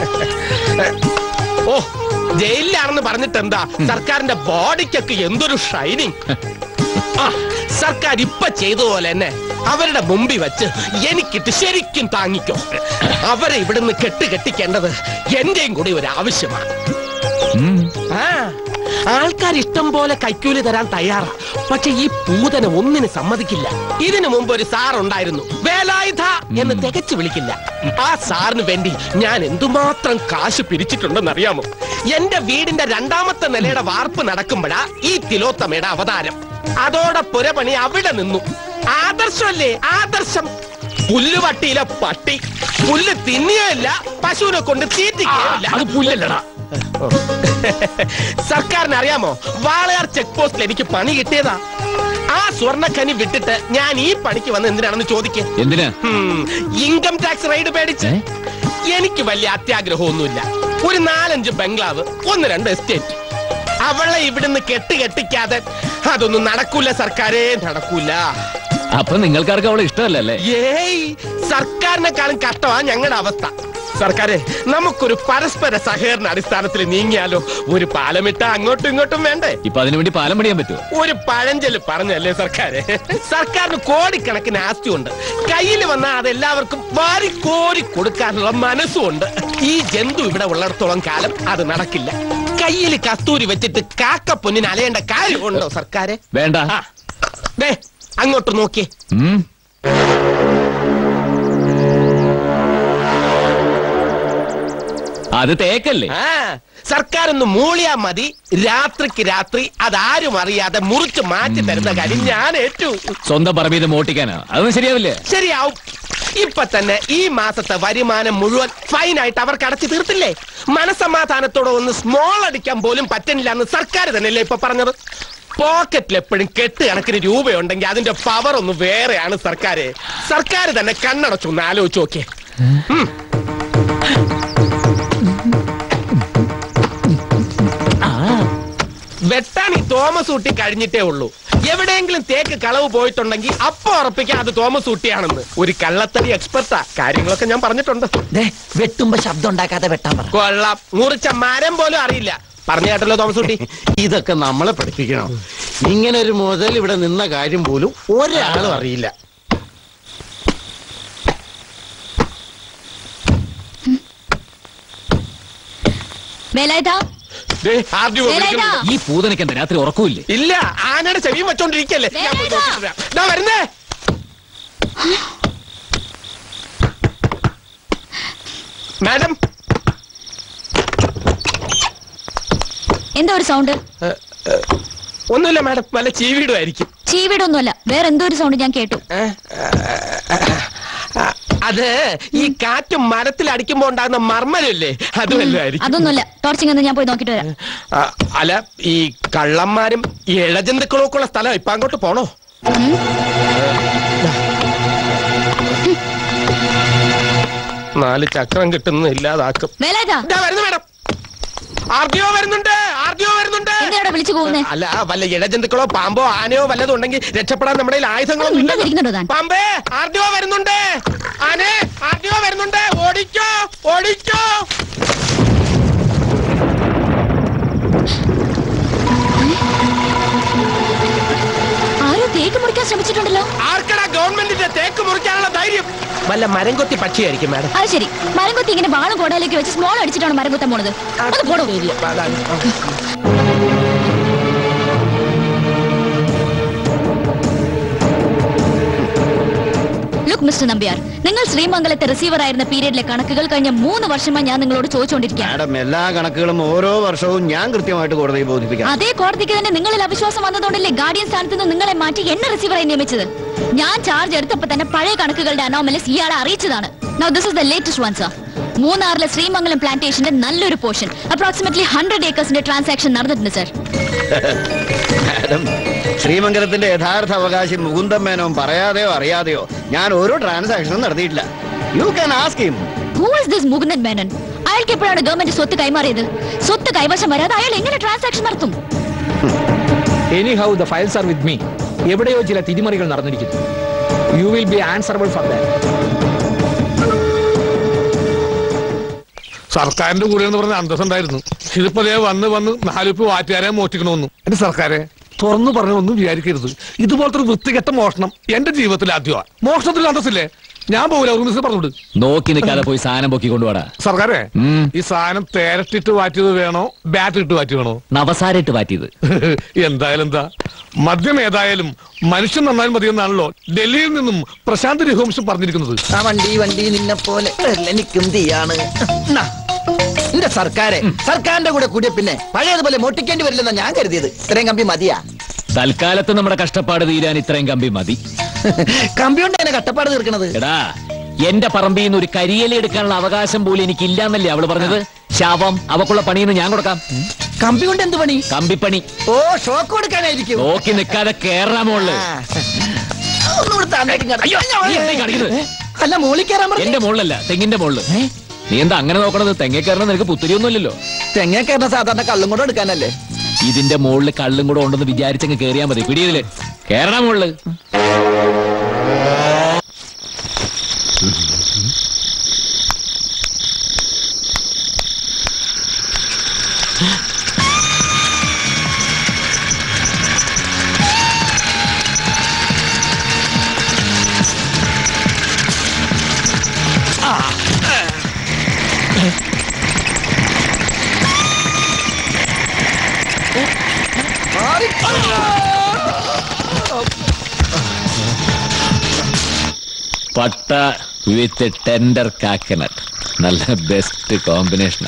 ഓ ജയിലിലാണെന്ന് പറഞ്ഞിട്ട് എന്താ സർക്കാരിന്റെ ബോഡിക്കൊക്കെ എന്തൊരു ഷൈനിങ് ആ സർക്കാർ ഇപ്പൊ ചെയ്ത പോലെ തന്നെ അവരുടെ മുമ്പിൽ വെച്ച് എനിക്കിട്ട് ശരിക്കും താങ്ങിക്കോ അവരെ ഇവിടുന്ന് കെട്ട് കെട്ടിക്കേണ്ടത് എന്റെയും കൂടി ഒരു ആവശ്യമാണ് ആ ആൾക്കാർ ഇഷ്ടം പോലെ കൈക്കൂലി തരാൻ തയ്യാറാ പക്ഷെ ഈ പൂതന ഒന്നിന് സമ്മതിക്കില്ല ഇതിനു മുമ്പ് ഒരു സാർ ഉണ്ടായിരുന്നു വേലായുധ എന്ന് തികച്ചു വിളിക്കില്ല ആ സാറിന് വേണ്ടി ഞാൻ എന്തുമാത്രം കാശ് പിരിച്ചിട്ടുണ്ടെന്ന് അറിയാമോ എന്റെ വീടിന്റെ രണ്ടാമത്തെ നിലയുടെ വാർപ്പ് നടക്കുമ്പോഴാ ഈ തിലോത്തമയുടെ അവതാരം അതോടെ പുരപണി അവിടെ നിന്നു ആദർശമല്ലേ ആദർശം പുല്ലുവട്ടിയിലെ പട്ടി പുല്ല് തിന്നിയല്ല പശുവിനെ കൊണ്ട് തീറ്റിക്കുകയില്ല അത് പുല്ലല്ലടാ സർക്കാരിന് അറിയാമോ വാളയാർ ചെക്ക് പോസ്റ്റിൽ എനിക്ക് പണി കിട്ടിയതാ ആ സ്വർണ്ണഖനി വിട്ടിട്ട് ഞാൻ ഈ പണിക്ക് വന്ന് എന്തിനാണെന്ന് ചോദിക്കേ എന്തിനാ ഇൻകം ടാക്സ് റൈഡ് പേടിച്ച് എനിക്ക് വലിയ അത്യാഗ്രഹമൊന്നുമില്ല ഒരു നാലഞ്ച് ബംഗ്ലാവ് ഒന്ന് രണ്ട് എസ്റ്റേറ്റ് അവളെ ഇവിടുന്ന് കെട്ട് കെട്ടിക്കാതെ അതൊന്നും നടക്കൂല സർക്കാരേ നടക്കൂല അപ്പൊ നിങ്ങൾക്കാർക്ക് അവളെ ഇഷ്ടമല്ലല്ലേ ഏയ് സർക്കാരിനെക്കാളും കഷ്ടമാ ഞങ്ങളുടെ അവസ്ഥ സർക്കാരെ നമുക്കൊരു പരസ്പര സഹകരണ അടിസ്ഥാനത്തിൽ നീങ്ങിയാലോ ഒരു പാലമിട്ട അങ്ങോട്ടും ഇങ്ങോട്ടും വേണ്ടേ ഇപ്പൊ അതിനു വേണ്ടി പാലം പണിയാൻ പറ്റുമോ ഒരു പഴഞ്ചൊല്ല് പറഞ്ഞല്ലേ സർക്കാരെ സർക്കാരിന് കോടിക്കണക്കിന് ആസ്തിയുണ്ട് കയ്യിൽ വന്നാൽ അത് എല്ലാവർക്കും വാരി കോരി കൊടുക്കാനുള്ള മനസ്സുമുണ്ട് ഈ ജന്തു ഇവിടെ ഉള്ളിടത്തോളം കാലം അത് നടക്കില്ല കയ്യിൽ കസ്തൂരി വെച്ചിട്ട് കാക്ക പൊന്നിന് അലയേണ്ട കാര്യമുണ്ടോ സർക്കാരെ വേണ്ട ആ, ദേ അങ്ങോട്ട് നോക്കിയേ ഉം. അത് തേക്കല്ലേ ആ സർക്കാർ ഒന്ന് മൂളിയാ മതി രാത്രിക്ക് രാത്രി അതാരും അറിയാതെ മുറിച്ച് മാറ്റി തരുന്ന കാര്യം ഞാൻ ഏറ്റു സ്വന്തം പറമ്പിൽ നിന്ന് മോട്ടിക്കാനാ അതൊന്നും ശരിയാവില്ലേ ശരിയാവും ഇപ്പൊ തന്നെ ഈ മാസത്തെ വരുമാനം മുഴുവൻ ഫൈനായിട്ട് അവർക്ക് അടച്ചു തീർത്തില്ലേ മനസമാധാനത്തോടെ ഒന്ന് സ്മോൾ അടിക്കാൻ പോലും പറ്റുന്നില്ല എന്ന് സർക്കാർ തന്നെയല്ലേ ഇപ്പൊ പറഞ്ഞത് പോക്കറ്റിൽ എപ്പോഴും കെട്ട് കണക്കിന് രൂപയുണ്ടെങ്കിൽ അതിന്റെ പവർ ഒന്ന് വേറെയാണ് സർക്കാര് സർക്കാർ തന്നെ കണ്ണടച്ചൊന്ന് ആലോചിച്ച് നോക്കിയേ ഉം. വെട്ടാൻ ഈ തോമസ് ഊട്ടി കഴിഞ്ഞിട്ടേ ഉള്ളൂ എവിടെയെങ്കിലും തേക്ക് കളവ് പോയിട്ടുണ്ടെങ്കിൽ അപ്പൊ ഉറപ്പിക്കാം അത് തോമസ് ഊട്ടിയാണെന്ന് ഒരു കള്ളത്തടി എക്സ്പെർട്ടാ കാര്യങ്ങളൊക്കെ ഞാൻ പറഞ്ഞിട്ടുണ്ട് വെട്ടുമ്പോ ശബ്ദം ഉണ്ടാക്കാതെ വെട്ടാൻ പറ കൊള്ളാം മുറിച്ച മരം പോലും അറിയില്ല പറഞ്ഞു കേട്ടല്ലോ തോമസ് ഊട്ടി ഇതൊക്കെ നമ്മളെ പഠിപ്പിക്കണം ഇങ്ങനെ ഒരു മുതൽ ഇവിടെ നിന്ന കാര്യം പോലും ഒരാളും അറിയില്ല വേലായുധാ ദേ, ആർജി വേലായുധാ ഈ പൂതനയ്ക്ക് എന്താ രാത്രി ഉറക്കമില്ലേ ഇല്ല ആനയുടെ ചെവിയും വെച്ചോണ്ടിരിക്കല്ലേ ഞാൻ പോയി നോക്കിയിട്ട് വരാം. ദാ വരുന്നേ മാഡം എന്താ ഒരു സൗണ്ട് ഒന്നുമില്ല മാഡം വല്ല ചീവീടുമായിരിക്കും ചീവിടൊന്നുമല്ല വേറെ എന്തോ ഒരു സൗണ്ട് ഞാൻ കേട്ടു അത് ഈ കാറ്റും മരത്തിൽ അടിക്കുമ്പോ ഉണ്ടാകുന്ന മർമ്മരല്ലേ അത് വല്ലതായിരിക്കും അതൊന്നുമല്ല ടോർച്ചിങ് എന്ന് ഞാൻ പോയി നോക്കിട്ട് വരാം ആ, അല്ല ഈ കള്ളന്മാരും ഈ ഇഴജന്തുക്കളും ഒക്കെ ഉള്ള സ്ഥലം ഇപ്പൊ അങ്ങോട്ട് പോണോ നാല് ചക്രം കിട്ടുന്ന ഇല്ലാതാക്കും വേലായുധാ ഇതാ വരുന്നു മാഡം ആർഡിഒ വരുന്നുണ്ട് ആർഡിഒ വരുന്നുണ്ട് എന്തിനാടാ വിളിച്ചു പോകുന്നേ അല്ല വല്ല ഇഴജന്തുക്കളോ പാമ്പോ ആനയോ വല്ലതും ഉണ്ടെങ്കിൽ രക്ഷപ്പെടാൻ നമ്മുടെ കയ്യിൽ ആയുധങ്ങളൊന്നും മിണ്ടാതിരിക്കുന്നുണ്ടോ ഇല്ലല്ലോ. താൻ? പാമ്പേ ആർഡിഒ വരുന്നുണ്ട് ആനേ ആർഡിഒ വരുന്നുണ്ട് ഓടിക്കോ ഓടിക്കോ ആരോ തേക്ക് മുറിക്കാൻ ശ്രമിച്ചിട്ടുണ്ടല്ലോ ആർക്കടാ ഗവൺമെന്റിന്റെ തേക്ക് മുറിക്കാനുള്ള ധൈര്യം വല്ല മരം കൊത്തി പക്ഷിയായിരിക്കും മാഡം അത് ശരി മരം കൊത്തി ഇങ്ങനെ വാളും കോടയിലേക്ക് വെച്ച് സ്മോൾ അടിച്ചിട്ടാണ് മരം കുത്താൻ പോണത് അത് പോടോ ലുക്ക് മിസ്റ്റർ നമ്പ്യാർ നിങ്ങൾ ശ്രീമംഗലത്തെ റിസീവർ ആയിരുന്ന പീരീഡിലെ കണക്കുകൾ കഴിഞ്ഞ മൂന്ന് വർഷമായി ഞാൻ നിങ്ങളോട് ചോദിച്ചുകൊണ്ടിരിക്കുകയാണ് മാഡം എല്ലാ കണക്കുകളും ഓരോ വർഷവും ഞാൻ കൃത്യമായിട്ട് കോടതിയെ ബോധിപ്പിക്കാം അതേ കോടതിക്ക് തന്നെ നിങ്ങളിൽ അവിശ്വാസം വന്നതുകൊണ്ടല്ലേ ഗാർഡിയൻ സ്ഥാനത്ത് നിന്ന് നിങ്ങളെ മാറ്റി എന്നെ റിസീവറായി നിയമിച്ചത് ഞാൻ ചാർജ് എടുത്തപ്പോ തന്നെ പഴയ കണക്കുകളുടെ അനോമലസ് ഇയാളെ അറിയിച്ചതാണ് now this is the latest one sir മൂന്നാറിലെ ശ്രീമംഗലം പ്ലാന്റേഷന്റെ നല്ലൊരു പോർഷൻ അപ്രോക്സിമറ്റ്ലി ഹൺഡ്രഡ് ഏക്കേഴ്സിന്റെ ട്രാൻസാക്ഷൻ നടന്നിട്ടുണ്ട് സർ മാഡം ശ്രീമംഗലത്തിന്റെ യഥാർത്ഥ അവകാശി മുകുന്ദൻ മേനോൻ പറയാതെയോ അറിയാതെയോ ഞാൻ ഒരു ട്രാൻസാക്ഷനും നടത്തിയിട്ടില്ല you can ask him who is this Mukundan Menon അയാൾക്ക് എപ്പോഴാണ് ഗവൺമെന്റ് സ്വത്ത് കൈമാറിയത് സ്വത്ത് കൈവശം വരാതെ അയാൾ എങ്ങനെ ട്രാൻസാക്ഷൻ നടത്തും anyhow the files are with me എവിടെയോ ചില തിരിമറികൾ നടന്നിരിക്കുന്നു you will be answerable for that സർക്കാരിന്റെ കൂടെ എന്ന് പറഞ്ഞ അന്തസ്സുണ്ടായിരുന്നു ഇതിപ്പോ ദേ വന്ന് വന്ന് നാലുപ്പ് വാറ്റുകാരെ മോഷ്ടിക്കണമെന്നു എന്റെ സർക്കാരെ തുറന്നു പറഞ്ഞൊന്നും വിചാരിക്കരുത് ഇതുപോലത്തെ ഒരു വൃത്തികെട്ട മോഷണം എന്റെ ജീവിതത്തിൽ ആദ്യമാണ് മോഷണത്തിൽ അന്തസ്സില്ലേ ഞാൻ പോകില്ല ഒരു മിസ് പറഞ്ഞോട് നോക്കി നിൽക്കാതെ പോയി സാധനം പൊക്കി കൊണ്ടുപോടാ സർക്കാരെ ഉം. ഈ സാധനം തേരട്ടിട്ട് വാറ്റിയത് വേണോ ബാറ്റ് ഇട്ട് വാറ്റി വേണോ നവസാരിട്ട് മാറ്റിയത് എന്തായാലും എന്താ മദ്യം ഏതായാലും മനുഷ്യൻ നന്നായാൽ മതിയെന്നാണല്ലോ ഡൽഹിയിൽ നിന്നും പ്രശാന്ത് രഘുവംശം പറഞ്ഞിരിക്കുന്നത് ആ വണ്ടി വണ്ടി നിന്നെ പോലെ നിൽക്കും തീയാണ് നാ, എന്റെ സർക്കാരെ സർക്കാരിന്റെ കൂടെ കൂടിയ പിന്നെ പഴയതുപോലെ മോട്ടിക്കേണ്ടി വരില്ലെന്നാ ഞാൻ കരുതിയത് ഇത്രയും കമ്പി മതിയാ തൽക്കാലത്ത് നമ്മുടെ കഷ്ടപ്പാട് തീരാൻ ഇത്രയും കമ്പി മതി കമ്പി കൊണ്ട് എന്നെ കട്ടപ്പാട് തീർക്കണത് എടാ എന്റെ പറമ്പിൽ നിന്ന് ഒരു കരിയല എടുക്കാനുള്ള അവകാശം പോലും എനിക്കില്ലാന്നല്ലേ അവള് പറഞ്ഞത് ശാപം അവക്കുള്ള പണിയെന്ന് ഞാൻ കൊടുക്കാം കമ്പി കൊണ്ട് എന്ത് പണി കമ്പിപ്പണി ഓ ഷോക്ക് കൊടുക്കാനായിരിക്കും നോക്കി നിൽക്കാതെ കേറാമോള് ആ. ഒന്നുകൂടെ താഴേക്ക് ഇങ്ങട്. അയ്യോ, നീ എന്താ ഈ കാണിക്കുന്നത്? അല്ല മോളിൽ കയറാൻ പറഞ്ഞു എന്റെ മുകളിലല്ല തെങ്ങിന്റെ മുകളില് നീ എന്താ അങ്ങനെ നോക്കണത് തെങ്ങേ കയറണം നിനക്ക് പുത്തിരിയൊന്നുമില്ലല്ലോ തെങ്ങ കയറുന്ന സാധാരണ കള്ളും കൂടെ എടുക്കാനല്ലേ ഇതിന്റെ മുകളിൽ കള്ളും കൂടെ ഉണ്ടെന്ന് വിചാരിച്ചങ്ങ് കേറിയാ മതി പിടിയതില് കേറണ മുകളില് പട്ട വിത്ത് ടെൻഡർ കാക്കനട്ട് നല്ല ബെസ്റ്റ് കോമ്പിനേഷനാ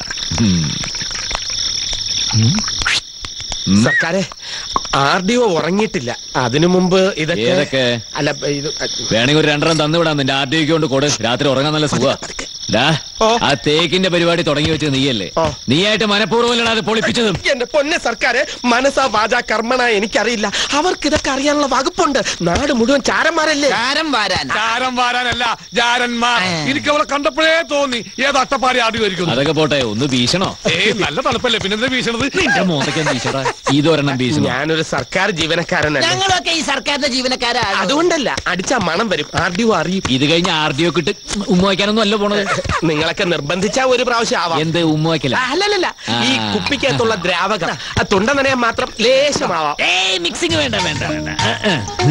സർക്കാരെ ആർ ഡി ഒ ഉറങ്ങിയിട്ടില്ല അതിനു മുമ്പ് ഇതൊക്കെ ഏതൊക്കെ? അല്ല ഇത് വേണമെങ്കിൽ ഒരു രണ്ടെണ്ണം തന്നുവിടാം നിന്റെ ആർ ടി കൊണ്ട് കൊടു രാത്രി ഉറങ്ങാൻ നല്ല സുഖ ആ തേക്കിന്റെ പരിപാടി തുടങ്ങി വെച്ചത് നീയല്ലേ നീയായിട്ട് മനഃപൂർവ്വം അത് പൊളിപ്പിച്ചതും എന്റെ പൊന്നെ സർക്കാരെ മനസാ വാച കർമ്മണ എനിക്കറിയില്ല അവർക്ക് ഇതൊക്കെ അറിയാനുള്ള വകുപ്പുണ്ട് നാട് മുഴുവൻ ചാരന്മാരല്ലേ ചാരം വാരാൻ ചാരം വാരാനല്ല ജാരന്മാർ എനിക്ക് അവളെ കണ്ടപ്പോഴേ തോന്നി ഏത് അട്ടപ്പാടി ആദ്യം ആയിരിക്കും അതൊക്കെ പോട്ടെ ഒന്ന് ഭീഷണോ ഏയ് നല്ല തണുപ്പല്ലേ പിന്നെന്താ വീശണത് നിന്റെ മോന്തയ്ക്ക് വീശടാ ഇതൊരെണ്ണം ഭീഷണോ ഞാനൊരു സർക്കാർ ജീവനക്കാരനല്ല ഞങ്ങളൊക്കെ ഈ സർക്കാരിന്റെ ജീവനക്കാരാണ് അതുകൊണ്ടല്ല അടിച്ചാ മണം വരും ആർ ഡി ഒ അറിയും ഇത് കഴിഞ്ഞ് ആർ ഡി ഒക്കെ ഇട്ട് ഉമ്മ വയ്ക്കാനൊന്നും അല്ല പോണത് നിങ്ങളൊക്കെ നിർബന്ധിച്ചാ ഒരു പ്രാവശ്യം ആവാം എന്ത് ഉമ്മ വയ്ക്കല അല്ലല്ല ഈ ആ. കുപ്പിക്കകത്തുള്ള ദ്രാവകം ആ തൊണ്ട നനയാൻ മാത്രം ലേശമാവാം ഏയ് മിക്സിങ് വേണ്ട വേണ്ട വേണ്ട ആ, ആ.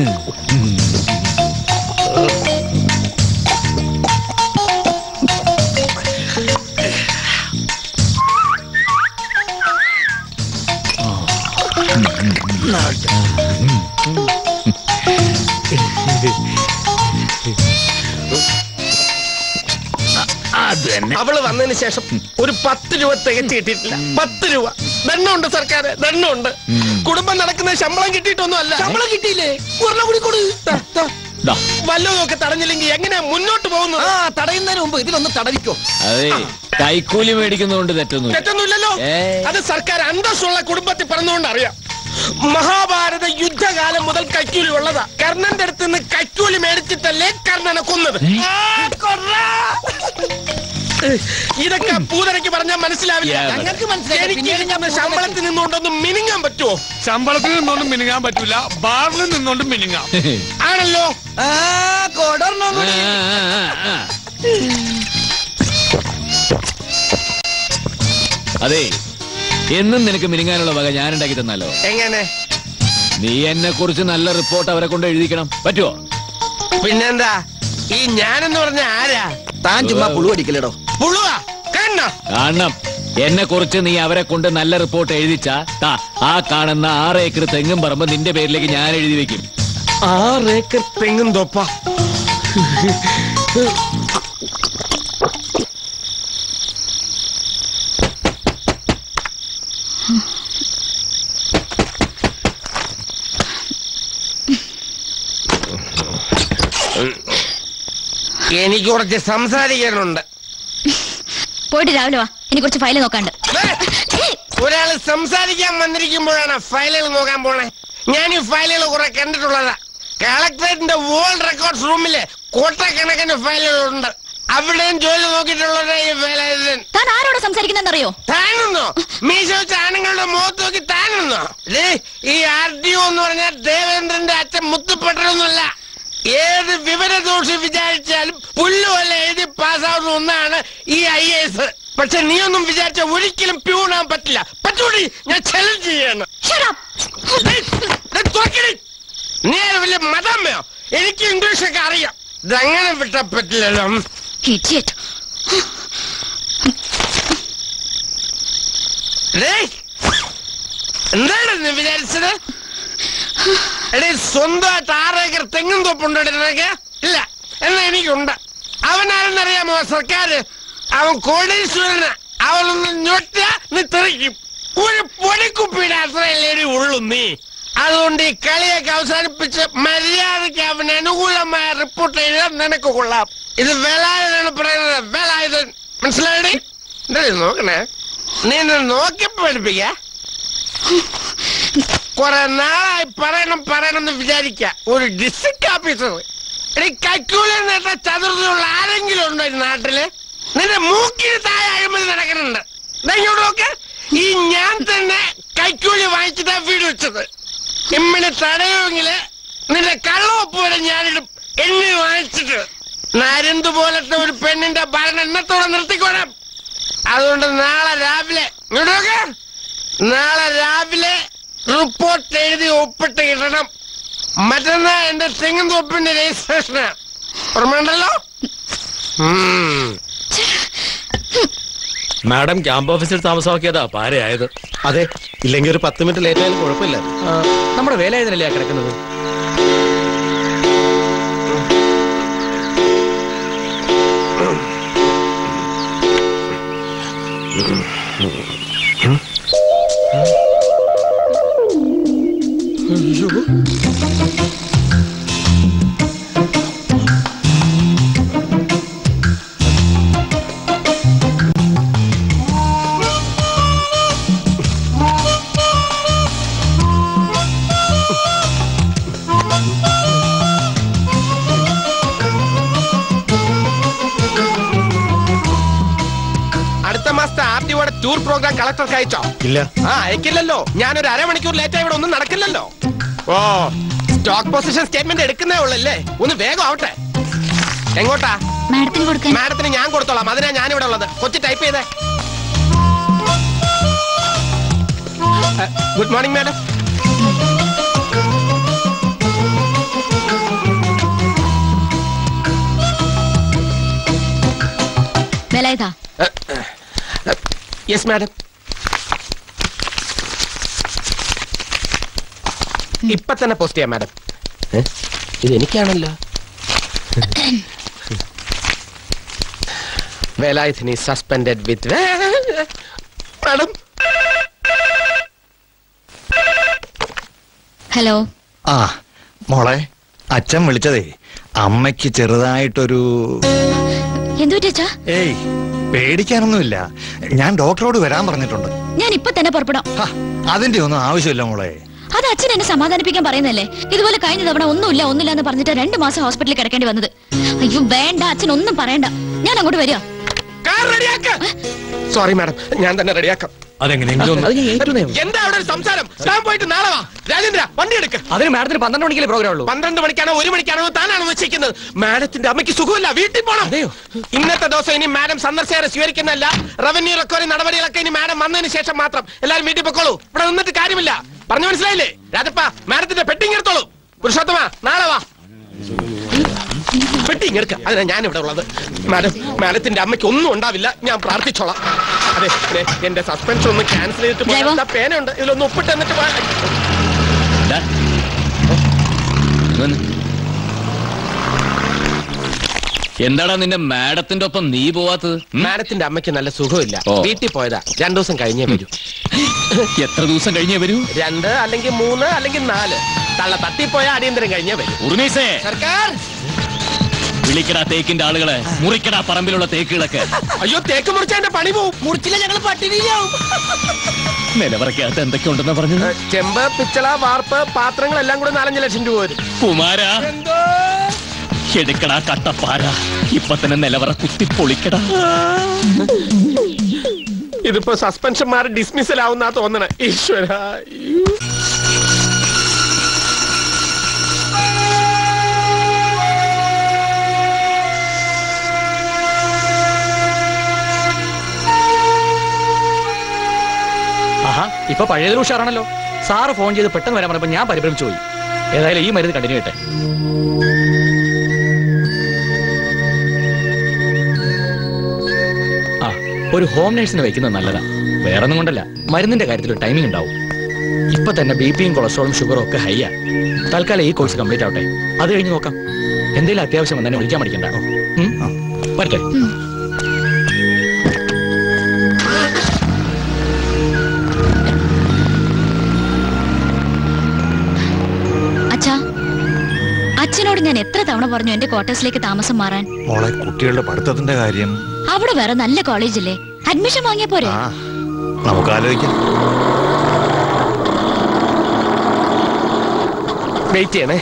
അത് തന്നെ അവള് വന്നതിന് ശേഷം ഒരു പത്ത് രൂപ തികച്ചു കിട്ടിയിട്ടില്ല പത്ത് രൂപ ദണ്ണുണ്ട് സർക്കാർ ദണ്ണുണ്ട് കുടുംബം നടക്കുന്ന ശമ്പളം കിട്ടിയിട്ടൊന്നും അല്ല ശമ്പളം കിട്ടിയില്ലേ ഒരെണ്ണം കൂടി കൊടു ദാ, വല്ലതും ഒക്കെ തടഞ്ഞില്ലെങ്കിൽ എങ്ങനെയാ മുന്നോട്ട് പോകുന്നത് ആ തടയുന്നതിന് മുമ്പ് ഇതിലൊന്ന് തടവിക്കോ അതെ കൈക്കൂലി മേടിക്കുന്നതുകൊണ്ട് തെറ്റൊന്നുമില്ല തെറ്റൊന്നുമില്ലല്ലോ ഏയ്. അത് സർക്കാർ അന്തസ്സുള്ള കുടുംബത്തിൽ പറഞ്ഞുകൊണ്ട് അറിയാം മഹാഭാരത യുദ്ധകാലം മുതൽ കൈക്കൂലി ഉള്ളതാ കർണന്റെ അടുത്ത് നിന്ന് കൈക്കൂലി മേടിച്ചിട്ടല്ലേ കർണനെ കൊന്നത് ആ, കൊറ. ഇതൊക്കെ പൂതരയ്ക്ക് പറഞ്ഞാൽ മനസ്സിലാവില്ല Yeah, but- ഞങ്ങൾക്ക് മനസ്സിലായി എനിക്ക് പിന്നീട് ഞാൻ കിട്ടുന്ന ശമ്പളത്തിൽ നിന്നുകൊണ്ടൊന്നും മിനിങ്ങാൻ പറ്റുമോ ശമ്പളത്തിൽ നിന്നോണ്ടും മിനുങ്ങാൻ പറ്റൂല ബാറിൽ നിന്നോണ്ടും മിനുങ്ങാം ആണല്ലോ ആ കൊടർന്നോ ആ, ആ, ആ, ആ. അതെ എന്നും നിനക്ക് മിനിങ്ങാനുള്ള വക ഞാൻ ഉണ്ടാക്കി തന്നാലോ എങ്ങനെ നീ എന്നെ കുറിച്ച് നല്ല റിപ്പോർട്ട് അവരെ കൊണ്ട് എഴുതിക്കണം പറ്റുമോ പിന്നെന്താ ഈ ഞാനെന്ന് പറഞ്ഞ ആരാ താൻ ചുമ്മാ പുളുവടിക്കലടോ പുളുവാ കണ്ണ കാണണം എന്നെ കുറിച്ച് നീ അവരെ കൊണ്ട് നല്ല റിപ്പോർട്ട് എഴുതിച്ചാ താ ആ കാണുന്ന ആറ് ഏക്കർ തെങ്ങും പറമ്പ് നിന്റെ പേരിലേക്ക് ഞാൻ എഴുതി വെക്കും ആറേക്കർ തെങ്ങും തോപ്പ എനിക്ക് കുറച്ച് സംസാരിക്കാനുണ്ട് പോയിട്ട് രാവിലെ വാ ഇനി കുറച്ച് ഫയൽ നോക്കാണ്ട് ഒരാള് സംസാരിക്കാൻ വന്നിരിക്കുമ്പോഴാണ് ഫയലുകൾ നോക്കാൻ പോണേ ഞാൻ ഈ ഫയലുകൾ കുറെ കണ്ടിട്ടുള്ളതാ കളക്ടറേറ്റിന്റെ വേൾഡ് റെക്കോർഡ്സ് റൂമില് കോട്ടക്കണക്കിന് ഫയലുകളുണ്ട് അവിടെയും ജോലി നോക്കിയിട്ടുള്ളവരെ ഈ വേലായുധൻ താൻ ആരോട് സംസാരിക്കുന്നറിയോ താനെന്നോ മീശ വെച്ച ആണുങ്ങളുടെ മുഖത്ത് നോക്കി താനെന്നോ ദേ, ഈ ആർ ടി ഒ എന്ന് പറഞ്ഞാൽ ദേവേന്ദ്രന്റെ അച്ഛൻ മുത്തുപ്പെട്ടൊന്നുമല്ല ഏത് വിവരദോഷി വിചാരിച്ചാലും പുല്ലുമല്ല എഴുതി പാസ്സാവുന്ന ഒന്നാണ് ഈ ഐ എസ് പക്ഷെ നീയൊന്നും വിചാരിച്ച ഒരിക്കലും പ്യൂണാൻ പറ്റില്ല പറ്റൂടി ഞാൻ ചലഞ്ച് ചെയ്യാണ് ദേ, ദേ, തുറക്കടി. നീ ആര് വലിയ മതമ്മയോ എനിക്ക് ഇംഗ്ലീഷൊക്കെ അറിയാം ഇതങ്ങനെ വിട്ടാ പറ്റില്ലല്ലോ Idiot. ഡേയ്, എന്താണ് നീ വിചാരിച്ചത് എടേ സ്വന്തമായിട്ട് ആറേക്കർ തെങ്ങും തോപ്പുണ്ടോ നിനക്ക് ഇല്ല എന്നാ എനിക്കുണ്ട് അവനാരെന്നറിയാമോ സർക്കാർ അവൻ കോടീശ്വരന് അവനൊന്ന് ഞൊട്ട നീ തെറിക്കും ഒരു പൊടിക്കുപ്പിയുടെ അത്രയല്ലേ ഉള്ളൂ നീ അതുകൊണ്ട് ഈ കളിയൊക്കെ അവസാനിപ്പിച്ച് മര്യാദയ്ക്ക് അവന് അനുകൂലമായ റിപ്പോർട്ട് എഴുതാൻ നിനക്ക് കൊള്ളാം ഇത് വേലായുധനാണ് പറയുന്നത് വേലായുധൻ മനസ്സിലായേ എന്താ ഇത് നോക്കണേ നീ എന്നെ നോക്കി പഠിപ്പിക്ക കുറെ നാളായി പറയണം പറയണം എന്ന് വിചാരിക്ക ഒരു ഡിസ്ട്രിക്ട് ഓഫീസർ എടി കൈക്കൂലി നേട്ട ചതുർത്തിയുള്ള ആരെങ്കിലും ഉണ്ടോ ഈ നാട്ടില് നിന്റെ മൂക്കിന് താഴെ അഴിമതി നടക്കുന്നുണ്ട് ദാ ഇങ്ങോട്ട് നോക്ക് ഈ ഞാൻ തന്നെ കൈക്കൂലി വാങ്ങിച്ചിട്ടാ വീട് വെച്ചത് ഇമ്മിനെ തടയുമെങ്കില് നിന്റെ കള്ളവപ്പ് വരെ ഞാനിടും എണ്ണി വാങ്ങിച്ചിട്ട് നരുന്ത് പോലത്തെ ഒരു പെണ്ണിന്റെ ഭരണം എണ്ണത്തോടെ നിർത്തിക്കോണം അതുകൊണ്ട് നാളെ രാവിലെ ഇങ്ങോട്ട് നോക്ക്. നാളെ രാവിലെ റിപ്പോർട്ട് എഴുതി ഒപ്പിട്ട് ഇടണം മറ്റന്നാ എന്റെ തെങ്ങും തൊപ്പിന്റെ രജിസ്ട്രേഷന് ഓർമ്മയുണ്ടല്ലോ ഉം. മാഡം ക്യാമ്പ് ഓഫീസിൽ താമസമാക്കിയതാ പാരയായത് അതെ ഇല്ലെങ്കിൽ ഒരു പത്ത് മിനിറ്റ് ലേറ്റ് ആയാലും കുഴപ്പമില്ല നമ്മുടെ വേലായുധനല്ലേ ആ കിടക്കുന്നത് അടുത്ത മാസത്തെ ആർ ടി ഒയുടെ ടൂർ പ്രോഗ്രാം കളക്ടർക്ക് അയച്ചോ ഇല്ല ആ അയക്കില്ലല്ലോ ഞാനൊരു അരമണിക്കൂർ ലേറ്റ് ഇവിടെ ഒന്നും നടക്കില്ലല്ലോ ഓ സ്റ്റോക്ക് പൊസിഷൻ സ്റ്റേറ്റ്മെന്റ് എടുക്കുന്നേ ഉള്ളല്ലേ ഒന്ന് വേഗം ആവട്ടെ എങ്ങോട്ടാ മാഡത്തിന് കൊടുക്കാൻ മാഡത്തിന് ഞാൻ കൊടുത്തോളാം അതിനാ ഞാൻ ഇവിടെ ഉള്ളത് കൊച്ചു ടൈപ്പ് ചെയ്തേ ഗുഡ് മോർണിംഗ് മാഡം വിലയതാ യെസ് മാഡം ഇപ്പൊ തന്നെ പോസ്റ്റ് ചെയ്യാം മാഡം ഇത് എനിക്കാണല്ലോ വേലായുധിനി സസ്പെൻഡഡ് വിത്ത് മാഡം ഹലോ ആ മോളെ അച്ഛൻ വിളിച്ചതേ അമ്മയ്ക്ക് ചെറുതായിട്ടൊരു എന്തു പറ്റിയച്ചാ ഏയ് പേടിക്കാനൊന്നുമില്ല ഞാൻ ഡോക്ടറോട് വരാൻ പറഞ്ഞിട്ടുണ്ട് ഞാൻ ഇപ്പൊ തന്നെ പുറപ്പെടാം അതിന്റെ ഒന്നും ആവശ്യമില്ല മോളെ അത് അച്ഛൻ എന്നെ സമാധാനിപ്പിക്കാൻ പറയുന്നല്ലേ ഇതുപോലെ കഴിഞ്ഞ തവണ ഒന്നുമില്ല ഒന്നുമില്ല എന്ന് പറഞ്ഞിട്ട് രണ്ട് മാസം ഹോസ്പിറ്റലിൽ കിടക്കേണ്ടി വന്നത് അയ്യോ വേണ്ട അച്ഛൻ ഒന്നും പറയണ്ട ഞാൻ അങ്ങോട്ട് വരിക സോറി മാഡം ഞാൻ തന്നെ റെഡിയാക്കാം അതെങ്ങനെയെങ്കിലും എന്താ അവിടെ ഒരു സംസാരം താൻ പോയിട്ട് നാളെ വാ രാജേന്ദ്ര വണ്ടി എടുക്ക അതിന് മാഡത്തിന് പന്ത്രണ്ട് മണിക്കല്ലേ പ്രോഗ്രാം ഉള്ളൂ പന്ത്രണ്ട് മണിക്കാണോ ഒരു മണിക്കാണോ താനാണോ നിശ്ചയിക്കുന്നത് മാഡത്തിന്റെ അമ്മയ്ക്ക് സുഖമില്ല വീട്ടിൽ പോണം ഇന്നത്തെ ദിവസം ഇനി മാഡം സന്ദർശകരെ സ്വീകരിക്കുന്നല്ല റവന്യൂ റെക്കവറി നടപടികളൊക്കെ ഇനി മാഡം വന്നതിന് ശേഷം മാത്രം എല്ലാവരും വീട്ടിൽ പൊക്കോളൂ ഇവിടെ നിന്നിട്ട് കാര്യമില്ല പറഞ്ഞു മനസ്സിലായില്ലേ രാജപ്പ മാഡത്തിന്റെ പെട്ടിങ് എടുത്തോളൂ പുരുഷോത്തമ നാളെ വാ പെട്ടിങ് എടുക്ക അതിനാ ഞാൻ ഇവിടെ ഉള്ളത് മാഡം മാഡത്തിന്റെ അമ്മയ്ക്ക് ഒന്നും ഉണ്ടാവില്ല ഞാൻ പ്രാർത്ഥിച്ചോളാം അതെ അതെ, എന്റെ സസ്പെൻഷൻ ഒന്ന് ക്യാൻസൽ ചെയ്തിട്ട് പോയാ- ദാ പേനയുണ്ട് ഇതിലൊന്ന് ഒപ്പിട്ട് എന്നിട്ട് പോയാ- എന്താടാ നിന്റെ മാഡത്തിന്റെ ഒപ്പം നീ പോവാത്തത് മാഡത്തിന്റെ അമ്മയ്ക്ക് നല്ല സുഖമില്ല വീട്ടിൽ പോയതാ രണ്ടു ദിവസം കഴിഞ്ഞേ വരൂ എത്ര ദിവസം കഴിഞ്ഞേ വരൂ രണ്ട് അല്ലെങ്കിൽ മൂന്ന് അല്ലെങ്കിൽ നാല് തള്ള തട്ടിപ്പോയ അടിയന്തരം കഴിഞ്ഞേ വരൂ ഉറുമീസേ സർക്കാർ വിളിക്കടാ തേക്കിന്റെ ആളുകളെ മുറിക്കടാ പറമ്പിലുള്ള തേക്കുകളൊക്കെ അയ്യോ തേക്ക് മുറിച്ചതിന്റെ പണി പോവും മുറിച്ചില്ല ഞങ്ങൾ പട്ടിണിയിലാവും നിലവറക്കകത്ത് എന്തൊക്കെ ഉണ്ടെന്ന് പറഞ്ഞത് ചെമ്പ് പിച്ചള വാർപ്പ് പാത്രങ്ങളെല്ലാം കൂടെ നാലഞ്ച് ലക്ഷം രൂപ വരും കുമാരാ എടുക്കടാ കട്ടപ്പാര ഇപ്പൊ തന്നെ നിലവറ കുത്തി പൊളിക്കടാ ഇതിപ്പോ സസ്പെൻഷൻ മാറി ഡിസ്മിസൽ ആവുന്നാ തോന്നണേ ഈശ്വര ആഹാ ഇപ്പൊ പഴയതിൽ ഉഷാറാണല്ലോ സാറ് ഫോൺ ചെയ്ത് പെട്ടെന്ന് വരാൻ പറഞ്ഞപ്പോ ഞാൻ പരിഭ്രമിച്ചു പോയി ഏതായാലും ഈ മരുന്ന് കണ്ടിന്യൂ ചെയ്യട്ടെ ആ ഒരു ഹോം നേഴ്സിനെ വെക്കുന്നത് നല്ലതാ വേറെ ഒന്നും കൊണ്ടല്ല മരുന്നിന്റെ കാര്യത്തിൽ ഒരു ടൈമിംഗ് ഉണ്ടാവും ഇപ്പൊ തന്നെ ബി പിയും കൊളസ്ട്രോളും ഷുഗറും ഒക്കെ ഹൈയാ തൽക്കാലം ഈ കോഴ്സ് കംപ്ലീറ്റ് ആവട്ടെ അത് കഴിഞ്ഞ് നോക്കാം എന്തെങ്കിലും അത്യാവശ്യം വന്നെ വിളിക്കാൻ പഠിക്കണ്ട ഉം? വരട്ടെ അച്ഛാ അച്ഛനോട് ഞാൻ എത്ര തവണ പറഞ്ഞു എന്റെ ക്വാർട്ടേഴ്സിലേക്ക് താമസം മാറാൻ മോളെ കുട്ടികളുടെ പഠിത്തത്തിന്റെ കാര്യം അവിടെ വേറെ നല്ല കോളേജില്ലേ അഡ്മിഷൻ വാങ്ങിയ പോരെ ആ നമുക്ക് ആലോചിക്കാം വെയിറ്റ് ചെയ്യണേ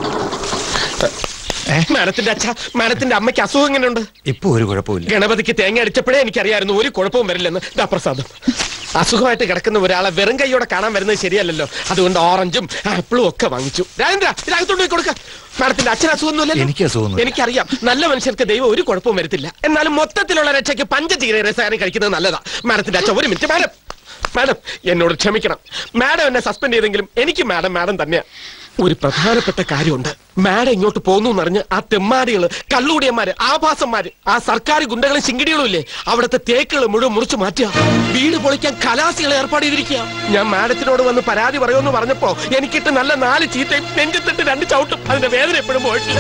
മാഡത്തിന്റെ അച്ഛ മാഡത്തിന്റെ അമ്മയ്ക്ക് അസുഖം എങ്ങനെയുണ്ട് ഇപ്പൊ ഒരു കുഴപ്പമില്ല ഗണപതിക്ക് തേങ്ങ അടിച്ചപ്പോഴേ എനിക്കറിയായിരുന്നു ഒരു കുഴപ്പവും വരില്ലെന്ന് ദാ പ്രസാദം അസുഖമായിട്ട് കിടക്കുന്ന ഒരാളെ വെറും കൈയോടെ കാണാൻ വരുന്നത് ശരിയല്ലല്ലോ അതുകൊണ്ട് ഓറഞ്ചും ആപ്പിളും ഒക്കെ വാങ്ങിച്ചു രാജേന്ദ്ര ഇതിനകത്തോട്ട് പോയി കൊടുക്ക മാഡത്തിന്റെ അച്ഛൻ അസുഖമൊന്നുമില്ല എനിക്ക് അസുഖമൊന്നുമില്ല. എനിക്കറിയാം നല്ല മനുഷ്യർക്ക് ദൈവം ഒരു കുഴപ്പവും വരുത്തില്ല എന്നാലും മൊത്തത്തിലുള്ള രക്ഷയ്ക്ക് പഞ്ചചീര രസായനം കഴിക്കുന്നത് നല്ലതാ മാഡത്തിന്റെ അച്ഛൻ ഒരു മിനിറ്റ് മാഡം മാഡം എന്നോട് ക്ഷമിക്കണം മാഡം എന്നെ സസ്പെൻഡ് ചെയ്തെങ്കിലും എനിക്ക് മാഡം മാഡം തന്നെയാ ഒരു പ്രധാനപ്പെട്ട കാര്യമുണ്ട് മാഡം ഇങ്ങോട്ട് പോന്നു എന്നറിഞ്ഞ് ആ തെമ്മാടികള് കള്ളുകൂടിയന്മാര് ആഭാസന്മാര് ആ സർക്കാർ ഗുണ്ടകളും ശിങ്കിടികളും ഇല്ലേ അവിടുത്തെ തേക്കുകൾ മുഴുവൻ മുറിച്ചു മാറ്റുക വീട് പൊളിക്കാൻ കലാസികളെ ഏർപ്പാട് ചെയ്തിരിക്കുക ഞാൻ മാഡത്തിനോട് വന്ന് പരാതി പറയുമെന്ന് പറഞ്ഞപ്പോ എനിക്കിട്ട് നല്ല നാല് ചീത്തയും നെഞ്ചത്തിട്ട് രണ്ട് ചവിട്ടും അതിന്റെ വേദന എപ്പോഴും പോയിട്ടില്ല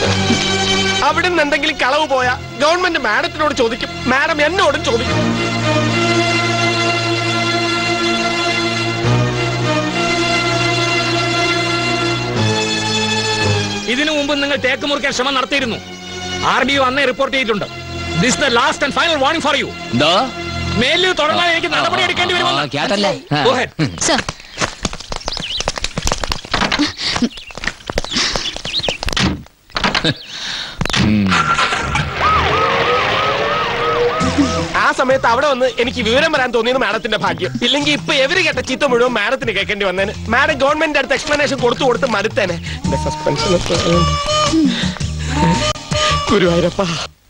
അവിടെ നിന്ന് എന്തെങ്കിലും കളവ് പോയാ ഗവൺമെന്റ് മാഡത്തിനോട് ചോദിക്കും മാഡം എന്നോടും ചോദിക്കും തേക്ക് മുറിക്കാൻ ശ്രമം നടത്തിയിരുന്നു ആർ ഡി ഒ അന്നേ റിപ്പോർട്ട് ചെയ്തിട്ടുണ്ട് this the last and final warning for you എന്തോ മേലിൽ തുടങ്ങാൻ എനിക്ക് നടപടി എടുക്കേണ്ടി ആ, കേട്ടല്ലേ? ആ. വരുമെന്ന് സർ ആ സമയത്ത് അവിടെ വന്ന് എനിക്ക് വിവരം വരാൻ തോന്നിയത് മാഡത്തിന്റെ ഭാഗ്യം ഇല്ലെങ്കിൽ ഇപ്പൊ എവര് കേട്ട ചീത്ത മുഴുവൻ മാഡത്തിന് കേൾക്കേണ്ടി വന്നേന് മാഡം ഗവൺമെന്റ് അടുത്ത് എക്സ്പ്ലനേഷൻ കൊടുത്തു കൊടുത്ത് മടുത്തേനെ എന്റെ സസ്പെൻഷൻ ഗുരുവായൂരപ്പ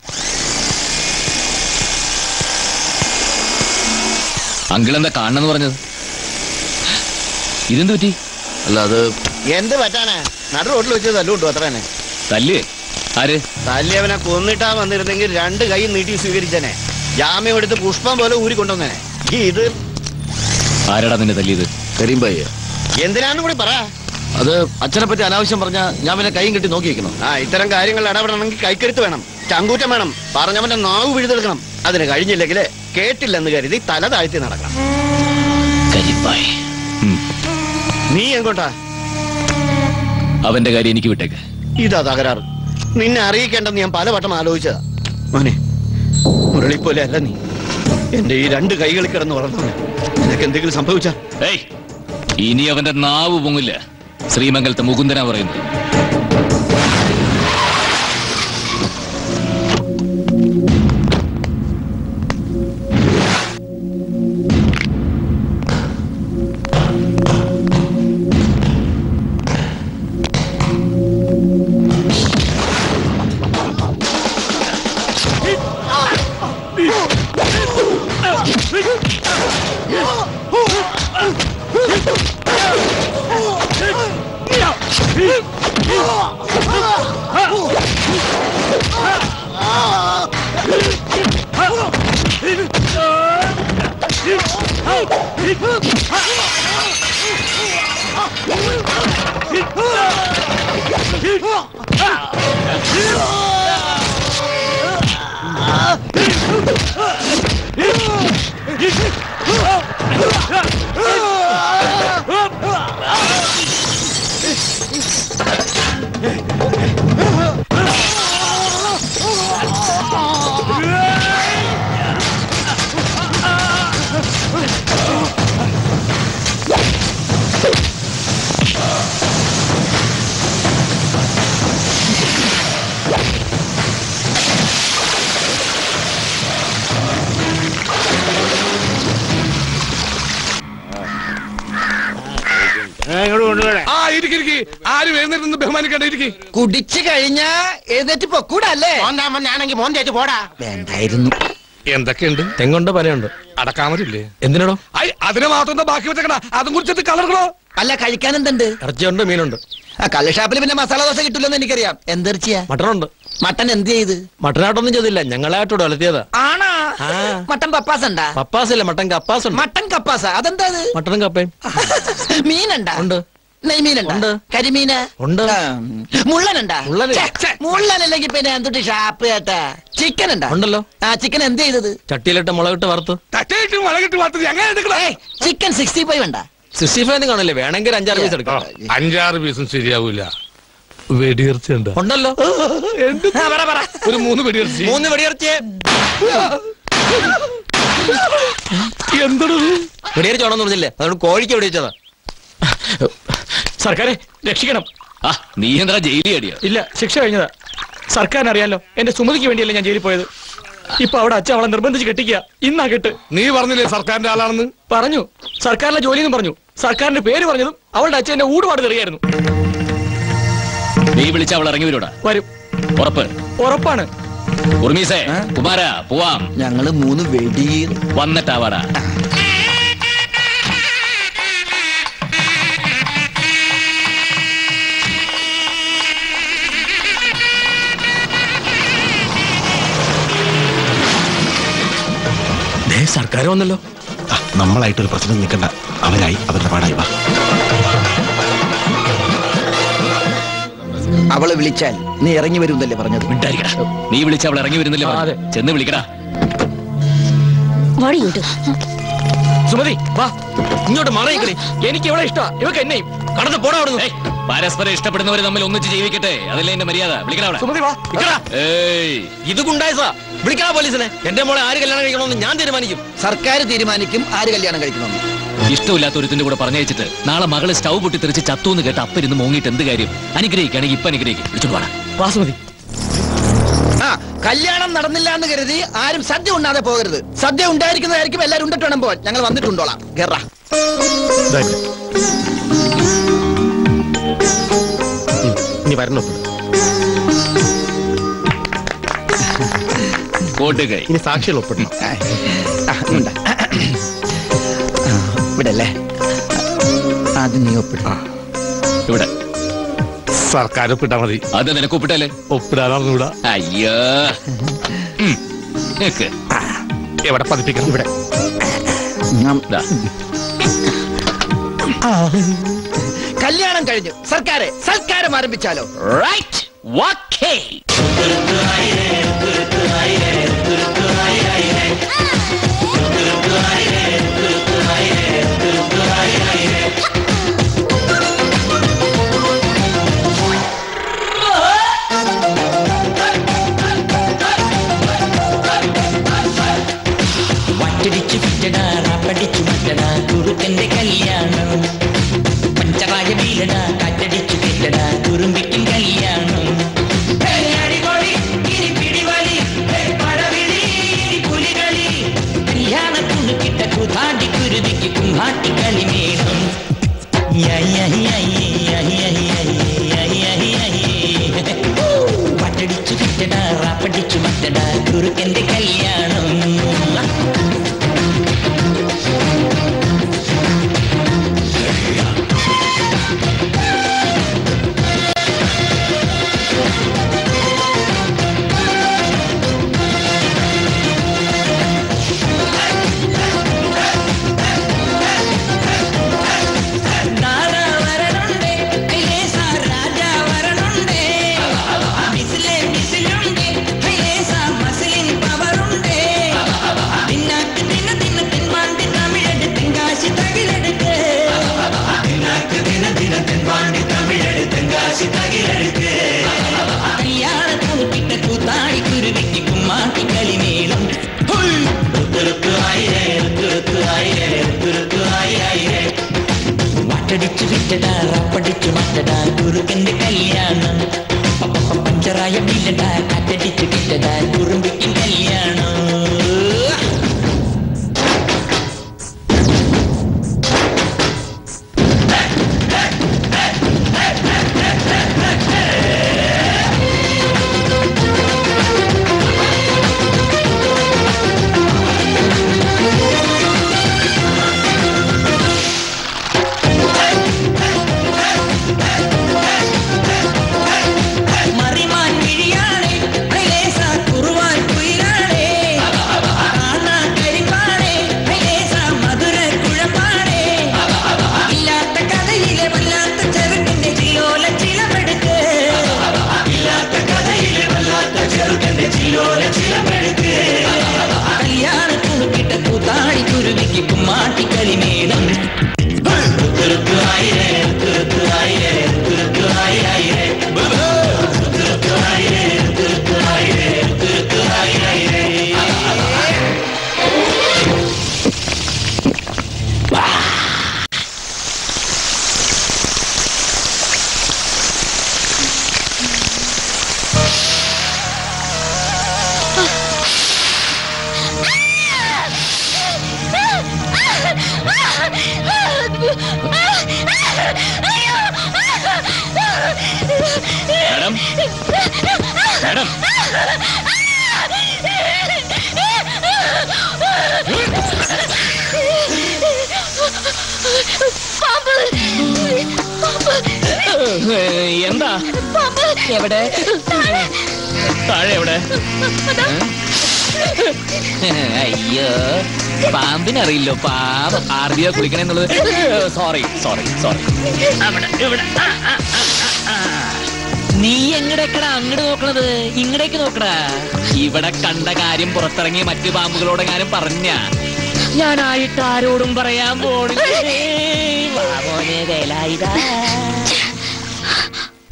അങ്കിൾ എന്താ കാണണെന്ന് പറഞ്ഞത് ഇതെന്ത് പറ്റി അല്ല അത് എന്ത് പറ്റാനാ നടു റോഡിൽ വെച്ച് തല്ലുകൊണ്ടു അത്ര തന്നെ തല്ലേ ആര് തല്ലിയവനെ കൊന്നിട്ടാ വന്നിരുന്നെങ്കിൽ രണ്ട് കൈ നീട്ടി സ്വീകരിച്ചനെ ജാമ്യം എടുത്ത് പുഷ്പം പോലെ ഊരിക്കൊണ്ടുവന്നേനെ ഇത് ആരാടാ നിന്നെ തല്ലിയത് കരീംബായി എന്തിനാന്ന് കൂടി പറ അത് അച്ഛനെ പറ്റി അനാവശ്യം പറഞ്ഞാ ഞാൻ പിന്നെ കൈയും കെട്ടി നോക്കി വെക്കണം ആ ഇത്തരം കാര്യങ്ങൾ ഇടപെടണമെങ്കിൽ കൈക്കരുത്ത് വേണം ചങ്കൂറ്റം വേണം പറഞ്ഞവന്റെ നാവ് പിഴുതെടുക്കണം അതിന് കഴിഞ്ഞില്ലെങ്കിൽ കേട്ടില്ലെന്ന് കരുതി തല താഴ്ത്തി നടക്കണം കരിപ്പായി നീ എങ്ങോട്ടാ അവന്റെ കാര്യം എനിക്ക് വിട്ടേക്ക് ഇതാ തകരാറ് നിന്നെ അറിയിക്കേണ്ടെന്ന് ഞാൻ പലവട്ടം ആലോചിച്ചതാ മോനെ മുരളി പോലെ അല്ല നീ എന്റെ ഈ രണ്ട് കൈകളിൽ കിടന്ന് വളർന്നവനെ നിനക്ക് എന്തെങ്കിലും സംഭവിച്ചാ ഏയ് ഇനി അവന്റെ നാവ് പൊങ്ങില്ല ശ്രീമംഗലത്തെ മുകുന്ദന പറയുന്നത് ആ ഇരിക്കി ഇരിക്കി ആരും എഴുന്നേറ്റ് ബഹുമാനിക്കണ്ട ഇരിക്കി കുടിച്ചു കഴിഞ്ഞാ എഴുന്നേറ്റ് പൊക്കൂടല്ലേ ഞാനെങ്കിൽ മോൻ ചേച്ചി പോടാ വേണ്ടായിരുന്നു എന്തൊക്കെയുണ്ട് തെങ്ങുണ്ട് പനയുണ്ട് അടക്കാമതില്ലേ എന്തിനാടോ ഐ അതിനെ മാത്രം എന്താ ബാക്കി വെച്ചേക്കണ അതും കുറിച്ചിട്ട് കളർക്കണോ അല്ല കഴിക്കാൻ എന്തുണ്ട് ഇറച്ചിയുണ്ട് മീനുണ്ട് ആ കള്ളുഷാപ്പിൽ പിന്നെ മസാല ദോശ കിട്ടില്ലെന്ന് എനിക്കറിയാം എന്തിറച്ചിയാ മട്ടനുണ്ട് മട്ടൻ എന്ത് ചെയ്ത് മട്ടനായിട്ടൊന്നും ചെയ്തില്ല ഞങ്ങളായിട്ടോട് വളർത്തിയതാ ആണാ മട്ടൻ പപ്പാസ് ഉണ്ടാ പപ്പാസില്ല മട്ടൻ കപ്പാസ് ഉണ്ട് മട്ടൻ കപ്പാസ അതെന്താ അത് മട്ടനും കപ്പയും മീനുണ്ടാ ഉണ്ട് നെയ്മീനുണ്ട് കരിമീന് ഉണ്ട് ആ, മുള്ളനുണ്ടാ മുള്ളന്. ഛെ, ഛെ, മുള്ളനല്ലെങ്കിൽ പിന്നെ എന്തുട്ട് ഷാപ്പ് കേട്ടാ ചിക്കൻ ഉണ്ടാ ഉണ്ടല്ലോ ആ ചിക്കൻ എന്ത് ചെയ്തത് ചട്ടിയിലിട്ട് മുളകിട്ട് വറുത്ത് തട്ടയിട്ട് മുളകിട്ട് മാത്രം എങ്ങനെ എടുക്കണേ ചിക്കൻ സിക്സ്റ്റി ഫൈവ് ഉണ്ടാ സിക്സ്റ്റി ഫൈവ് കാണില്ലേ വേണമെങ്കിൽ ഒരു അഞ്ചാറ് പീസ് എടുക്കാം അഞ്ചാറ് പീസും ശരിയാവൂല വെടിയർച്ചയുണ്ട് ഉണ്ടല്ലോ ആ, പറ പറ ഒരു മൂന്ന് വെടിയർച്ചി മൂന്ന് വെടിയിറച്ചിയെ എന്തൊരു വെടിയിറച്ചി ഉണ്ടെന്ന് പറഞ്ഞില്ലേ അതുകൊണ്ട് കോഴിക്ക് വെടിയിച്ചതാ സർക്കാരെ രക്ഷിക്കണം ആ നീ എന്താ ജയിലി അടിയോ ഇല്ല ശിക്ഷ കഴിഞ്ഞതാ സർക്കാരിന് അറിയാലോ എന്റെ സുമതിക്ക് വേണ്ടിയല്ലേ ഞാൻ ജയിലിൽ പോയത് ഇപ്പൊ അവിടെ അച്ഛൻ അവളെ നിർബന്ധിച്ച് കെട്ടിക്കുക ഇന്നാ കെട്ട് നീ പറഞ്ഞില്ലേ സർക്കാരിന്റെ ആളാണെന്ന് പറഞ്ഞു സർക്കാരിലെ ജോലിയെന്ന് പറഞ്ഞു സർക്കാരിന്റെ പേര് പറഞ്ഞതും അവളുടെ അച്ഛൻ എന്നെ ഊടുപാട് തെറിയായിരുന്നു നീ വിളിച്ച അവൾ ഇറങ്ങി വരൂടാ വരും ഉറപ്പ് ഉറപ്പാണ് ഉർമീസേ കുമാര പോവാം ഞങ്ങള് മൂന്ന് വെടി വന്നിട്ടാവാടാ സർക്കാർ വന്നല്ലോ നമ്മളായിട്ടൊരു പ്രശ്നം നിൽക്കണ്ട അവരായി അവരുടെ പാടായി വാ അവളെ വിളിച്ചാൽ നീ ഇറങ്ങി വരുന്നല്ലേ പറഞ്ഞത് മിണ്ടായിരിക്കടാ നീ വിളിച്ച അവൾ ഇറങ്ങി വരുന്നില്ലേ പറഞ്ഞത്? ചെന്ന് വിളിക്കടാ വാടി ഇങ്ങോട്ട് സുമതി വാ ഇങ്ങോട്ട് മറയിക്കണേ എനിക്ക് ഇവിടെ ഇഷ്ടമാ ഇവക്ക് എന്നെയും കടന്ന് പോടാ അവിടുന്ന് പരസ്പരം ഇഷ്ടപ്പെടുന്നവർ തമ്മിൽ ഒന്നിച്ച് ജീവിക്കട്ടെ അതല്ലേ എന്റെ മര്യാദ വിളിക്കണ അവിടെ ഏയ് ഇത് ഗുണ്ടായസാ വിളിക്കാ പോലീസിനെ എന്റെ മോളെ ആര് കല്യാണം കഴിക്കണമെന്ന് ഞാൻ തീരുമാനിക്കും സർക്കാർ തീരുമാനിക്കും ആര് കല്യാണം കഴിക്കണമെന്ന് ഇഷ്ടമില്ലാത്ത ഒരുത്തിന്റെ കൂടെ പറഞ്ഞയച്ചിട്ട് നാളെ മകള് സ്റ്റൗ പൊട്ടി തെറിച്ച് ചത്തു എന്ന് കേട്ട് അപ്പരുന്ന് മോങ്ങിയിട്ട് എന്ത് കാര്യം അനുഗ്രഹിക്കുകയാണെങ്കിൽ ഇപ്പൊ അനുഗ്രഹിക്കും വിളിച്ചോണ്ട് പോടാ വാസുമതി ആ കല്യാണം നടന്നില്ല എന്ന് കരുതി ആരും സദ്യ ഉണ്ണാതെ പോകരുത് സദ്യ ഉണ്ടായിരിക്കുന്നതായിരിക്കും എല്ലാവരും ഉണ്ടിട്ട് വേണം പോവാൻ ഞങ്ങൾ വന്നിട്ടുണ്ടോളാം കേറ ഇനി വരണോ കോട്ടുകൈ ഇനി സാക്ഷികൾ ഒപ്പിടണം ഇവിടെ അല്ലേ ആദ്യം നീ ഒപ്പിട ഇവിടെ സർക്കാർ ഒപ്പിട്ടാ മതി അത് നിനക്ക് ഒപ്പിട്ടല്ലേ ഒപ്പിടാനറിഞ്ഞൂടാ അയ്യോ ഉം. നിക്ക്. എവിടെ പതിപ്പിക്കണം ഇവിടെ ദാ. കല്യാണം കഴിഞ്ഞു സർക്കാരെ സൽക്കാരം ആരംഭിച്ചാലോ റൈറ്റ് ഓക്കേ വട്ടടിച്ചു വിറ്റടാ റാപ്പടിച്ചു വിറ്റടാ കുറുക്കന്റെ കല്യാണം പഞ്ചറായ വീലടാ കാറ്റടിച്ചു കേട്ടടാ കുറുമ്പിക്കും കല്യാണം ഹേയ് അടിപൊളി, ഇനി പിടിവലി, ഹേയ് പടവിളി, ഇനി പുലികളി. കല്യാണത്തിന് കിട്ട കുതാണ്ടി കുരുതിക്ക് കുമ്മാട്ടി കളിമേളം വട്ടടിച്ചു കിട്ടടാ റാപ്പടിച്ചു മറ്റടാ കുറുക്കന്റെ കല്യാണം ദാദാ വരണുണ്ടേ, കൈലേസ രാജാ വരണുണ്ടേ. മിസിലെ മിസിലുണ്ടേ, കൈലേസ മസിലിൻ പവറുണ്ടേ. തിന്നാക്ക് തിന്ന തിന്ന തെൻപാണ്ടി തമിഴെടു തെങ്കാശി തകിലെടുക്ക്. കല്യാണത്തിന് കിട്ട കൂത്താടി കുരുവിക്ക് കുമ്മാട്ടി കളിമേളം ഹുയ്. ഋതുഋതു ആയിരേ, ഋതുഋതു ആയിരേ, ഋതുഋതു ആയിരേ. വട്ടടിച്ചു വിറ്റടാ റപ്പടിച്ചു മറ്റടാ കുറുക്കന്റെ കല്യാണം പപ്പ പഞ്ചറായ വീലടാ കാറ്റടിച്ചു കിട്ടടാ കുറുമ്പിക്കും കല്യാണം മറിമാൻ വിഴിയാണേ ഹൈലേസ കുറുവാൻ കുയിലാണേ കാണാ കരിമ്പാണേ ഹൈലേസ മധുര കുഴമ്പാണേ ഇല്ലാത്ത കഥയിലെ വല്ലാത്ത ചെറുക്കിന്റെ ചിലോല ചിലമെടുക്ക് ഇല്ലാത്ത കഥയിലെ വല്ലാത്ത ചെറുക്കന്റെ ചിലോല ചിലമെടുക്ക് കല്യാണത്തിന് കിട്ട കൂത്താടി കുരുവിക്ക് കുമ്മാട്ടി കളിമേളം തുരുത്തു ആയിരേ തുരുത്തു ആയിരേ തുരുത്തു ആയിരേ തുരുത്തു ആയിരേ തുരുത്തു ആയിരേ തുരുത്തു ആയിരേ മാഡം മാഡം എന്താ എവിടെ താഴെ എവിടെ അയ്യോ പാമ്പിനറിയില്ലോ പാപം ആർദിയോ കുളിക്കണെന്നുള്ളത് സോറി സോറി സോറി അവിടെ ഇവിടെ ആ, ആ, ആ, ആ, ആ. നീ എങ്ങടേക്കടാ അങ്ങോട്ട് നോക്കണത് ഇങ്ങടേക്ക് നോക്കടാ ഇവിടെ കണ്ട കാര്യം പുറത്തിറങ്ങിയ മറ്റു പാമ്പുകളോടെങ്ങാനും പറഞ്ഞ ഞാനായിട്ട് ആരോടും പറയാൻ പോണില്ലേ വാ മോനെ വേലായുധാ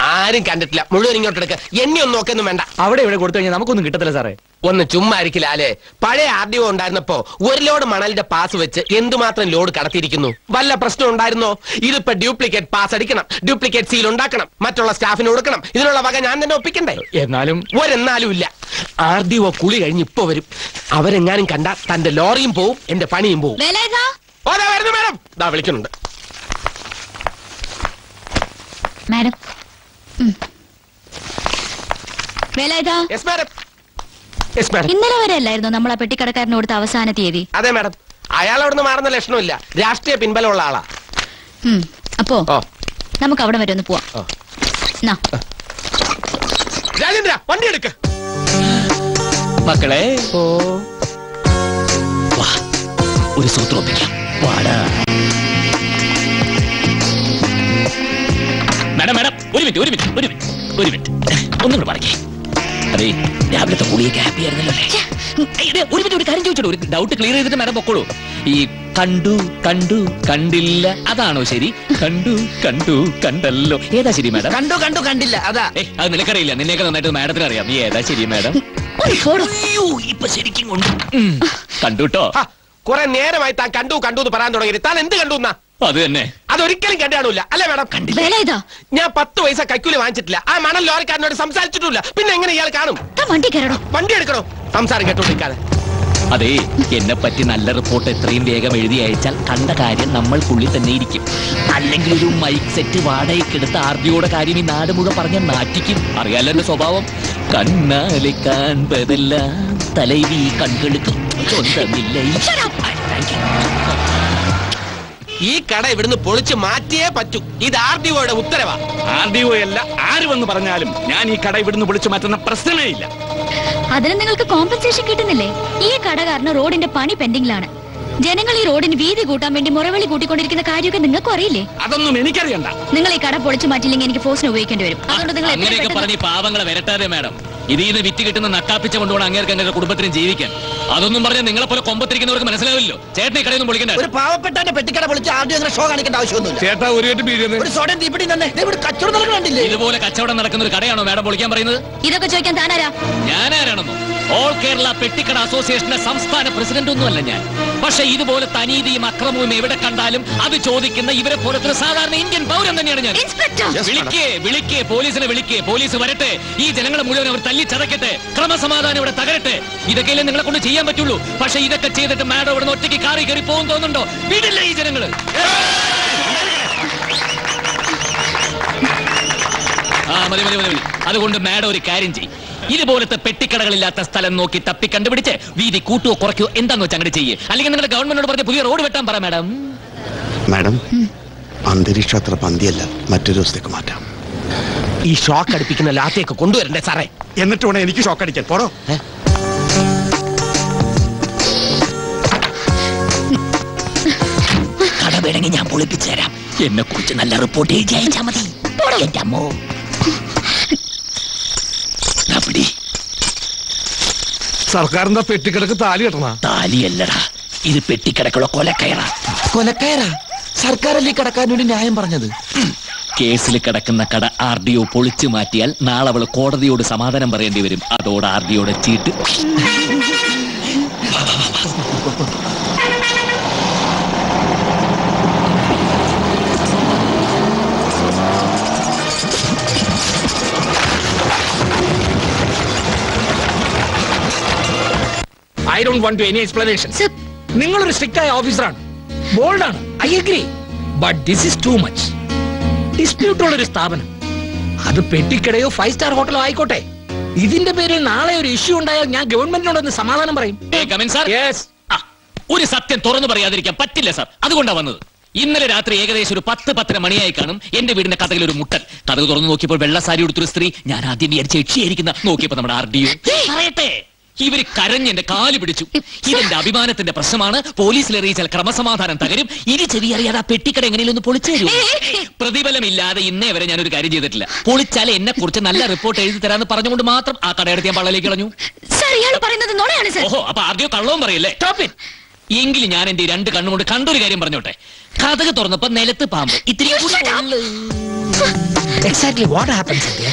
ആരും കണ്ടിട്ടില്ല മുഴുവൻ ഇങ്ങോട്ട് എടുക്ക എന്നെ ഒന്നും നോക്കൊന്നും വേണ്ട അവിടെ ഇവിടെ കൊടുത്തു കഴിഞ്ഞാൽ നമുക്കൊന്നും കിട്ടത്തില്ല സാറേ ഒന്ന് ചുമ്മാ ആയിരിക്കില്ല അല്ലേ പഴയ ആർ ഡി ഒ ഉണ്ടായിരുന്നപ്പോ ഒരു ലോഡ് മണലിന്റെ പാസ് വെച്ച് എന്തുമാത്രം ലോഡ് കടത്തിയിരിക്കുന്നു വല്ല പ്രശ്നം ഉണ്ടായിരുന്നോ ഇതിപ്പോ ഡ്യൂപ്ലിക്കേറ്റ് പാസ് അടിക്കണം ഡ്യൂപ്ലിക്കേറ്റ് സീൽ ഉണ്ടാക്കണം മറ്റുള്ള സ്റ്റാഫിന് കൊടുക്കണം ഇതിനുള്ള വക ഞാൻ തന്നെ ഒപ്പിക്കണ്ടേ എന്നാലും ഒരെന്നാലും ഇല്ല ആർ ഡി ഒ കുളി കഴിഞ്ഞ് ഇപ്പൊ വരും അവരെങ്ങാനും കണ്ട തന്റെ ലോറിയും പോവും എന്റെ പണിയും പോവും വേലായുധ ഓ, ദാ വരുന്നു മാഡം ദാ വിളിക്കുന്നുണ്ട് മാഡം ഉം. വേലായുധ യെസ് മാഡം യെസ് മാഡം ഇന്നലെ വരെ അല്ലായിരുന്നു നമ്മൾ ആ പെട്ടിക്കടക്കാരന് കൊടുത്ത അവസാന തീയതി അതെ മാഡം അയാൾ അവിടുന്ന് മാറുന്ന ലക്ഷണമില്ല രാഷ്ട്രീയ പിൻബലമുള്ള ആളാ ഉം. അപ്പോ ഓ നമുക്ക് അവിടെ വരെ ഒന്ന് പോവാം ഓ. നാ. രാജേന്ദ്ര വണ്ടി എടുക്ക മക്കളെ ഓ വാ ഒരു സൂത്രം ഒപ്പിക്കാം വാടാ മാഡം മാഡം ഒരു മിനിറ്റ് ഒരു മിനിറ്റ് ഒരു മിനിറ്റ് ഒരു മിനിറ്റ് ഒന്നും കൂടെ പറയേ അതെ രാവിലത്തെ കുളിയൊക്കെ ഹാപ്പി ആയിരുന്നല്ലോ അല്ലേ? ഏയ്, ദേ, ഒരു മിനിറ്റ് ഒരു കാര്യം ചോദിച്ചോളൂ ഒരു ഡൗട്ട് ക്ലിയർ ചെയ്തിട്ട് മാഡം പൊക്കോളൂ ഈ കണ്ടു കണ്ടു കണ്ടില്ല അതാണോ ശരി കണ്ടു കണ്ടു കണ്ടല്ലോ ഏതാ ശരി മാഡം കണ്ടു കണ്ടു കണ്ടില്ല അതാ ഏയ് അത് നിനക്കറിയില്ല നിന്നെയൊക്കെ നന്നായിട്ട് മാഡത്തിന് അറിയാം നീ ഏതാ ശരി മാഡം അയ്യോ ഇപ്പൊ ശരിക്കും കൊണ്ട് ഉം, കണ്ടുട്ടോ കുറെ നേരമായി താൻ കണ്ടു കണ്ടു എന്ന് പറയാൻ തുടങ്ങി താൻ എന്ത് കണ്ടു എന്നാ അത് തന്നെ അതൊരിക്കലും കണ്ടാണില്ല അല്ലേ മാഡം കണ്ടില്ല വേലായുധ ഞാൻ പത്ത് പൈസ കൈക്കൂലി വാങ്ങിച്ചിട്ടില്ല ആ മണൽ ലോറിക്കാരനോട് സംസാരിച്ചിട്ടില്ല പിന്നെ എങ്ങനെ ഇയാൾ കാണും വണ്ടി കയറണോ വണ്ടി എടുക്കണോ സംസാരം കേട്ടോണ്ടിരിക്കാതെ അതെ എന്നെ പറ്റി നല്ല റിപ്പോർട്ട് എത്രയും വേഗം എഴുതി അയച്ചാൽ കണ്ട കാര്യം നമ്മൾക്കുള്ളിൽ തന്നെ ഇരിക്കും അല്ലെങ്കിൽ ഒരു മൈക്ക് സെറ്റ് വാടകയ്ക്കെടുത്ത് ആർഡിയോടെ കാര്യം ഈ നാട് മുഴുവൻ പറഞ്ഞ നാറ്റിക്കും അറിയാലോ എന്റെ സ്വഭാവം കണ്ണാലെ കാൺപതെല്ലാം തലൈവി കൺകൾക്ക് സ്വന്തമില്ല ഈ- Thank you. ഈ കട ഇവിടുന്ന് പൊളിച്ച് മാറ്റിയേ പറ്റൂ ഇത് ആർ ഡി ഒയുടെ ഉത്തരവാ ആർ ഡി ഒ അല്ല ആര് വന്ന് പറഞ്ഞാലും ഞാൻ ഈ കട ഇവിടുന്ന് വിളിച്ചു മാറ്റുന്ന പ്രശ്നമേ ഇല്ല അതിന് നിങ്ങൾക്ക് കോമ്പൻസേഷൻ കിട്ടുന്നില്ലേ ഈ കട കാരണം റോഡിന്റെ പണി പെൻഡിങ്ങിലാണ് ജനങ്ങൾ ഈ റോഡിന് വീതി കൂട്ടാൻ വേണ്ടി മുറവിളി കൂട്ടിക്കൊണ്ടിരിക്കുന്ന കാര്യമൊക്കെ നിങ്ങൾക്കും അറിയില്ലേ അതൊന്നും എനിക്കറിയണ്ട നിങ്ങൾ ഈ കട പൊളിച്ചു മാറ്റില്ലെങ്കിൽ എനിക്ക് ഫോഴ്സിന് ഉപയോഗിക്കേണ്ടി വരും അതുകൊണ്ട് നിങ്ങൾ എത്രയും അങ്ങനെയൊക്കെ പെട്ടെന്ന് പറഞ്ഞ് ഈ പാവങ്ങളെ വരട്ടാതെ മാഡം ഇതിൽ നിന്ന് വിറ്റ് കിട്ടുന്ന നക്കാപ്പിച്ച കൊണ്ടുപോകണം അങ്ങേർക്ക് അങ്ങനെ കുടുംബത്തിനും ജീവിക്കാൻ അതൊന്നും പറഞ്ഞാൽ നിങ്ങളെ പോലെ കൊമ്പത്തിരിക്കുന്നവർക്ക് മനസ്സിലാവില്ലോ ചേട്ടനെ കടയൊന്നും പൊളിക്കണ്ട ഒരു പാവപ്പെട്ടവന്റെ പെട്ടിക്കട പൊളിച്ച് ആദ്യം അങ്ങനെ ഷോ കാണിക്കേണ്ട ആവശ്യമൊന്നുമില്ല ചേട്ടാ ഒരു കെട്ട് ബീഡിയെന്ന് ഒരു സോഡൻ തീപ്പിടി തന്നെ ദേ ഇവിടെ കച്ചവടം നടക്കണ്ടില്ലേ ഇതുപോലെ കച്ചവടം നടക്കുന്ന ഒരു കടയാണോ മാഡം പൊളിക്കാൻ പറയുന്നത് ഇതൊക്കെ ചോദിക്കാൻ താനാരാ ഞാനാരാണെന്നോ ഓൾ കേരള പെട്ടിക്കട അസോസിയേഷന്റെ സംസ്ഥാന പ്രസിഡന്റ് ഒന്നുമല്ല ഞാൻ പക്ഷെ ഇതുപോലെ തനീതിയും അക്രമവും എവിടെ കണ്ടാലും അത് ചോദിക്കുന്ന ഇവരെ പോലത്തെ ഒരു സാധാരണ ഇന്ത്യൻ പൗരൻ തന്നെയാണ് ഞാൻ ഇൻസ്പെക്ടർ വിളിക്കേ വിളിക്കേ പോലീസിനെ വിളിക്കേ പോലീസ് വരട്ടെ ഈ ജനങ്ങളെ മുഴുവൻ അവർ തല്ലി ചതക്കട്ടെ ക്രമസമാധാനം ഇവിടെ തകരട്ടെ ഇതൊക്കെയല്ലേ നിങ്ങളെ കൊണ്ട് ചെയ്യാൻ പറ്റുള്ളൂ പക്ഷെ ഇതൊക്കെ ചെയ്തിട്ട് മാഡം ഇവിടെ ഒറ്റയ്ക്ക് കാറി കയറി പോകും തോന്നുന്നുണ്ടോ വിടില്ല ഈ ജനങ്ങള് ആ മതി മതി മതി മതി അതുകൊണ്ട് മാഡം ഒരു കാര്യം ചെയ്യും ഇതുപോലത്തെ പെട്ടിക്കടകളില്ലാത്ത സ്ഥലം നോക്കി തപ്പി കണ്ടുപിടിച്ച് വീതി കൂട്ടുകയോ കുറയ്ക്കോ എന്താന്ന് വെച്ചാൽ അങ്ങോട്ട് ചെയ്യേ അല്ലെങ്കിൽ നിങ്ങളുടെ ഗവൺമെന്റിനോട് പറഞ്ഞ പുതിയ റോഡ് വെട്ടാൻ പറ മാഡം മാഡം അന്തരീക്ഷം അത്ര പന്തിയല്ല മറ്റൊരു ദിവസത്തേക്ക് മാറ്റാം ഈ ഷോക്ക് അടുപ്പിക്കുന്ന ലാത്തിയൊക്കെ കൊണ്ടുവരണ്ടേ സാറേ എന്നിട്ട് വേണം എനിക്ക് ഷോക്ക് അടിക്കാൻ പോടോ കട വേണമെങ്കിൽ ഞാൻ പൊളിപ്പിച്ചു തരാം എന്നെ കുറിച്ച് നല്ല റിപ്പോർട്ട് എഴുതി അയച്ചാ മതി എന്റെ അമ്മോ ദാ പിടി. സർക്കാരിന്റെ പെട്ടിക്കിടക്ക് താലി കെട്ടണ താലിയല്ലടാ ഇത് പെട്ടിക്കിടക്കുള്ള കൊലക്കയറാ കൊലക്കയറാ സർക്കാരല്ലേ ഈ കടക്കാരനോട് ന്യായം പറഞ്ഞത് കേസിൽ കിടക്കുന്ന കട ആർ ഡി ഒ പൊളിച്ചു മാറ്റിയാൽ നാളെ അവള് കോടതിയോട് സമാധാനം പറയേണ്ടി വരും അതോടെ ആർ ഡി ഒയുടെ ചീട്ട് I don't want to any explanation നിങ്ങളൊരു സ്ട്രിക്റ്റ് ആയ ഓഫീസറാണ് ബോൾഡാണ് I agree but this is too much dispute ഉള്ള ഒരു സ്ഥാപനം അത് പെട്ടിക്കടയോ ഫൈവ് സ്റ്റാർ ഹോട്ടലോ ആയിക്കോട്ടെ ഇതിന്റെ പേരിൽ നാളെ ഒരു ഇഷ്യൂ ഉണ്ടായാൽ ഞാൻ ഗവൺമെന്റിനോടൊന്ന് സമാധാനം പറയും ആ, ഒരു സത്യം തുറന്നു പറയാതിരിക്കാൻ പറ്റില്ല സാർ അതുകൊണ്ടാ വന്നത് ഇന്നലെ രാത്രി ഏകദേശം ഒരു പത്ത് പത്തര മണിയായി കാണും എന്റെ വീടിന്റെ കഥയിൽ ഒരു മുട്ടൻ കഥ തുറന്നു നോക്കിയപ്പോൾ വെള്ള സാരി എടുത്തൊരു സ്ത്രീ ഞാൻ ആദ്യം വിചാരിച്ച യക്ഷിയായിരിക്കുന്ന നോക്കിയപ്പോ നമ്മുടെ ആർ ഡി പറയട്ടെ ഇവര് കരഞ്ഞ് എന്റെ കാല് പിടിച്ചു ഇതെന്റെ അഭിമാനത്തിന്റെ പ്രശ്നമാണ് പോലീസിൽ അറിയിച്ചാൽ ക്രമസമാധാനം തകരും ഇനി ചെവി അറിയാതെ ആ പെട്ടിക്കട എങ്ങനെയും ഒന്ന് പൊളിച്ചു തരൂ പ്രതിഫലമില്ലാതെ ഇന്നേ വരെ ഞാനൊരു കാര്യം ചെയ്തിട്ടില്ല പൊളിച്ചാൽ എന്നെ കുറിച്ച് നല്ല റിപ്പോർട്ട് എഴുതി തരാന്ന് പറഞ്ഞുകൊണ്ട് മാത്രം ആ കടയെടുത്ത് ഞാൻ പള്ളലേക്ക് കളഞ്ഞു സാർ ഇയാൾ പറയുന്നത് നുണയാണ് സാർ ഓഹോ അപ്പൊ ആദ്യം കള്ളവും പറയല്ലേ എങ്കിലും ഞാൻ എന്റെ ഈ രണ്ട് കണ്ണുകൊണ്ട് കണ്ടൊരു കാര്യം പറഞ്ഞോട്ടെ കഥക് തുറന്നപ്പോ നിലത്ത് പാമ്പ് ഇത്തിരി കൂടി മുകളില്. എക്സാക്ട്ലി വാട്ട് ഹാപ്പൻ സത്യ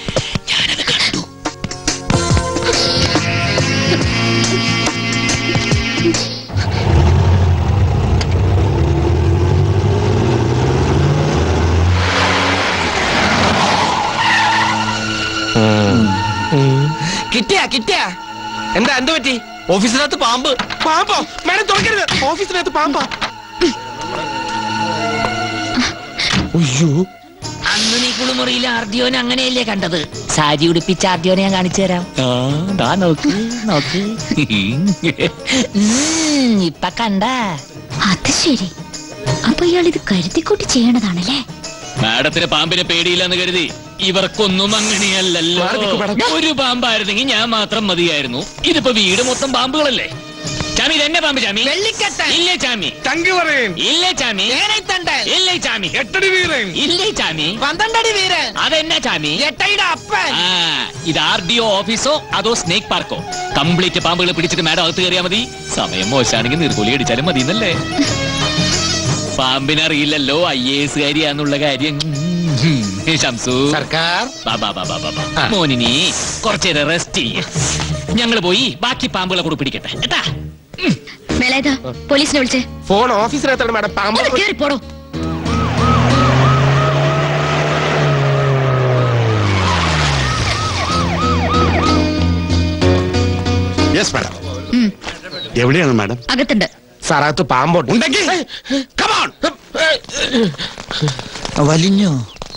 കിട്ടിയാ കിട്ടിയാ എന്താ എന്ത് പറ്റി ഓഫീസിനകത്ത് പാമ്പ് പാമ്പോ മാഡം തുറക്കരുത് ഓഫീസിനകത്ത് പാമ്പാ അയ്യോ അന്ന് നീ കുളിമുറിയിൽ ആർഡിയോനെ അങ്ങനെയല്ലേ കണ്ടത് സാരി ഉടുപ്പിച്ച ആർഡിയോനെ ഞാൻ കാണിച്ചു തരാം ആ, ദാ നോക്ക് നോക്ക് ഉം, ഇപ്പൊ കണ്ട അത് ശരി അപ്പൊ ഇയാൾ ഇത് കരുതിക്കൂട്ടി ചെയ്യണതാണല്ലേ മാഡത്തിന് പാമ്പിനെ പേടിയില്ലെന്ന് കരുതി ഇവർക്കൊന്നും അങ്ങനെയല്ലല്ലോ ഒരു പാമ്പായിരുന്നെങ്കിൽ ഞാൻ മാത്രം മതിയായിരുന്നു ഇതിപ്പോ വീട് മൊത്തം പാമ്പുകളല്ലേ ചാമി ഇതെന്നെ പാമ്പ് ചാമി ഇല്ലേ ചാമി തങ്കി പറയും ഇല്ലേ ചാമി ഇല്ലേ ചാമി എട്ടടി വീരൻ ഇല്ലേ ചാമി പന്ത്രണ്ടടി വീരൻ അതെന്നാ ചാമി എട്ടയുടെ അപ്പൻ ആ ഇത് ആർ ഡി ഒ ഓഫീസോ അതോ സ്നേക് പാർക്കോ കംപ്ലീറ്റ് പാമ്പുകളെ പിടിച്ചിട്ട് മാഡം അകത്ത് കയറിയാ മതി സമയം മോശമാണെങ്കിൽ നിർക്കൂലി അടിച്ചാലും മതി എന്നല്ലേ പാമ്പിനറിയില്ലല്ലോ ഐ എ എസ് കാരിയാന്നുള്ള കാര്യം ഉം. ശംസു സർക്കാർ ബാ, ബാ, ബാ, ബാ, ബാ, ബാ. മോനിനി കുറച്ചേരം റെസ്റ്റ് ചെയ്യ ഞങ്ങൾ പോയി ബാക്കി പാമ്പുകളെ കൂടെ പിടിക്കട്ടെ കേട്ടാ വേലായുധ പോലീസിനെ വിളിച്ചേ ഫോൺ ഓഫീസിനകത്താണ് മാഡം പാമ്പ് ഒന്ന് കേറി പോടോ യെസ് മാഡം ഉം, എവിടെയാണ് മാഡം അകത്തുണ്ട് സാറകത്ത് പാമ്പോട്ട് ഉണ്ടെങ്കിൽ വലിഞ്ഞോ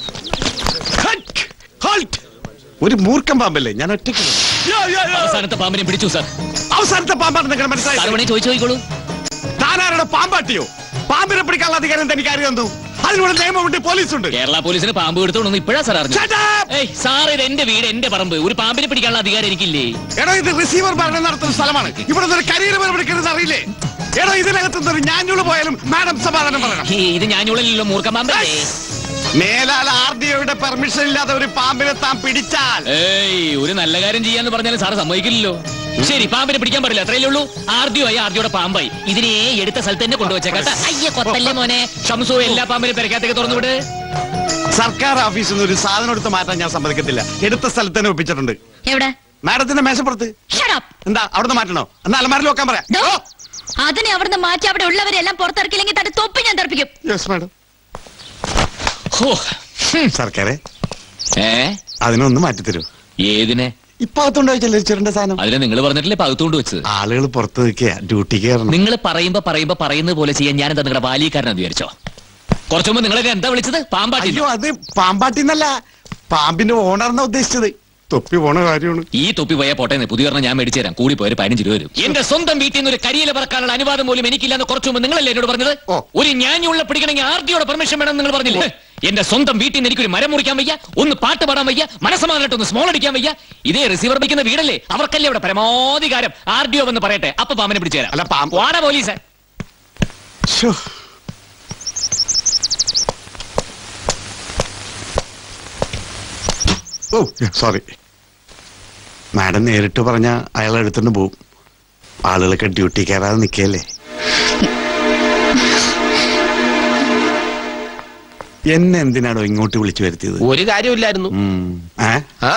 ഒരു മൂർഖം പാമ്പല്ലേ ഞാൻ ഒറ്റയ്ക്ക് അവസാനത്തെ പാമ്പിനെ പിടിച്ചു സാർ അവസാനത്തെ പാമ്പാണ് നിങ്ങൾ മനസ്സിലായി സാർ വേണേ ചോദിച്ചു നോക്കിക്കോളൂ താനാരുടെ പാമ്പാട്ടിയോ പാമ്പിനെ പിടിക്കാനുള്ള അധികാരം തനിക്ക് ആര് തന്നു അതിനുള്ള നിയമമുണ്ട് പോലീസുണ്ട് കേരള പോലീസിന് പാമ്പ് എടുത്തോണ്ടൊന്നും ഇപ്പോഴാ സാർ അറിഞ്ഞു Shut up! ഏയ് സാർ ഇത് എന്റെ വീട് എന്റെ പറമ്പ് ഒരു പാമ്പിനെ പിടിക്കാനുള്ള അധികാരം എനിക്കില്ലേ എടോ ഇത് റിസീവർ ഭരണം നടത്തുന്ന സ്ഥലമാണ് ഇവിടെ ഒരു കരിയർ പിടിക്കരുത് അറിയില്ലേ എടോ ഇതിനകത്ത് ഒരു ഞാഞ്ഞുള്ളു പോയാലും മാഡം സമാധാനം പറയണം ഹേ, ഇത് ഞാനുള്ളല്ലോ മൂർഖ പാമ്പല്ലേ മേലാൽ ആർ ഡി ഒയുടെ പെർമിഷൻ ഇല്ലാതെ ഒരു പാമ്പിനെ താൻ പിടിച്ചാൽ ഏയ് ഒരു നല്ല കാര്യം ചെയ്യാന്ന് പറഞ്ഞാലും സാറ് സമ്മതിക്കില്ലല്ലോ ശരി പാമ്പിനെ പിടിക്കാൻ പാടില്ല അത്രയല്ലേ ഉള്ളൂ ആർഡിയോ ആയി ആർഡിയോടെ പാമ്പായി ഇതിനെ എടുത്ത സ്ഥലത്ത് തന്നെ കൊണ്ടുവച്ചേക്കട്ടെ അയ്യ കൊത്തല്ലേ മോനെ ഷംസു എല്ലാ പാമ്പിനെ പെരക്കാത്തേക്ക് തുറന്നുവിട് സർക്കാർ ഓഫീസിൽ നിന്ന് ഒരു സാധനം എടുത്ത് മാറ്റാൻ ഞാൻ സമ്മതിക്കത്തില്ല എടുത്ത സ്ഥലത്ത് തന്നെ ഒപ്പിച്ചിട്ടുണ്ട് എവിടെ മാഡത്തിന്റെ മേശപ്പുറത്ത് Shut up. എന്താ അവിടുന്ന് മാറ്റണോ എന്നാ അലമാരിൽ വെക്കാൻ പറയാം ദോ, അതിനെ അവിടുന്ന് മാറ്റി അവിടെ ഉള്ളവരെല്ലാം പുറത്തിറക്കില്ലെങ്കിൽ തന്റെ തൊപ്പി ഞാൻ തെറിപ്പിക്കും യെസ് മാഡം ഹോ, സർക്കാരെ ഏ അതിനൊന്ന് മാറ്റിത്തരൂ ഏതിനെ ഇപ്പൊ അകത്തോണ്ട് വെച്ചല്ലേ ചെറിന്റെ സാധനം അതിനെ നിങ്ങൾ പറഞ്ഞിട്ടില്ലേ പകുത്തുകൊണ്ട് വെച്ചത് ആളുകൾ പുറത്ത് നിൽക്കുക ഡ്യൂട്ടിക്ക് കയറണം നിങ്ങൾ പറയുമ്പോ പറയുമ്പോ പറയുന്നത് പോലെ ചെയ്യാൻ ഞാൻ എന്താ നിങ്ങളുടെ ബാലിക്കാരനെന്ന് വിചാരിച്ചോ കുറച്ചു മുമ്പ് നിങ്ങളൊക്കെ എന്താ വിളിച്ചത് പാമ്പാട്ടി അയ്യോ അത് പാമ്പാട്ടിന്നല്ല പാമ്പിന്റെ ഓണർന്നാ ഉദ്ദേശിച്ചത് തൊപ്പി പോണ കാര്യമാണ് ഈ തൊപ്പി പോയാൽ പോട്ടെ പുതിയ ഒരെണ്ണം ഞാൻ മേടിച്ചു തരാം കൂടി പോയൊരു പതിനഞ്ച് രൂപ വരും എന്റെ സ്വന്തം വീട്ടിൽ നിന്ന് ഒരു കരിയില പറക്കാനുള്ള അനുവാദം പോലും എനിക്കില്ലാന്ന് കുറച്ചു മുമ്പ് നിങ്ങളല്ലേ എന്നോട് പറഞ്ഞത് ഒരു ഞാഞ്ഞുള്ള പിടിക്കണമെങ്കിൽ ആർ ഡിയോടെ പെർമിഷൻ വേണം നിങ്ങൾ പറഞ്ഞില്ലേ എന്റെ സ്വന്തം വീട്ടിൽ നിന്ന് എനിക്കൊരു മരം മുറിക്കാൻ വയ്യ ഒന്ന് പാട്ട് പാടാൻ വയ്യ മനസ്സമാനായിട്ട് ഒന്ന് സ്മോൾ അടിക്കാൻ വയ്യ ഇതേ റിസീവർ വയ്ക്കുന്ന വീടല്ലേ അവർക്കല്ലേ ഇവിടെ പരമാധികാരം ആർ ഡി ഒ എന്ന് പറയട്ടെ അപ്പൊ പാമ്പിനെ പിടിച്ചു തരാം അല്ല പാമ്പ് വാടാ പോലീസ് ശ്ശോ. ഓ സോറി മാഡം നേരിട്ട് പറഞ്ഞ അയാൾ എടുത്തോണ്ട് പോവും ആളുകളൊക്കെ ഡ്യൂട്ടി കയറാതെ നിൽക്കല്ലേ എന്നെ എന്തിനാണോ ഇങ്ങോട്ട് വിളിച്ചു വരുത്തിയത് ഒരു കാര്യമില്ലായിരുന്നു ഉം. ഏ? ആ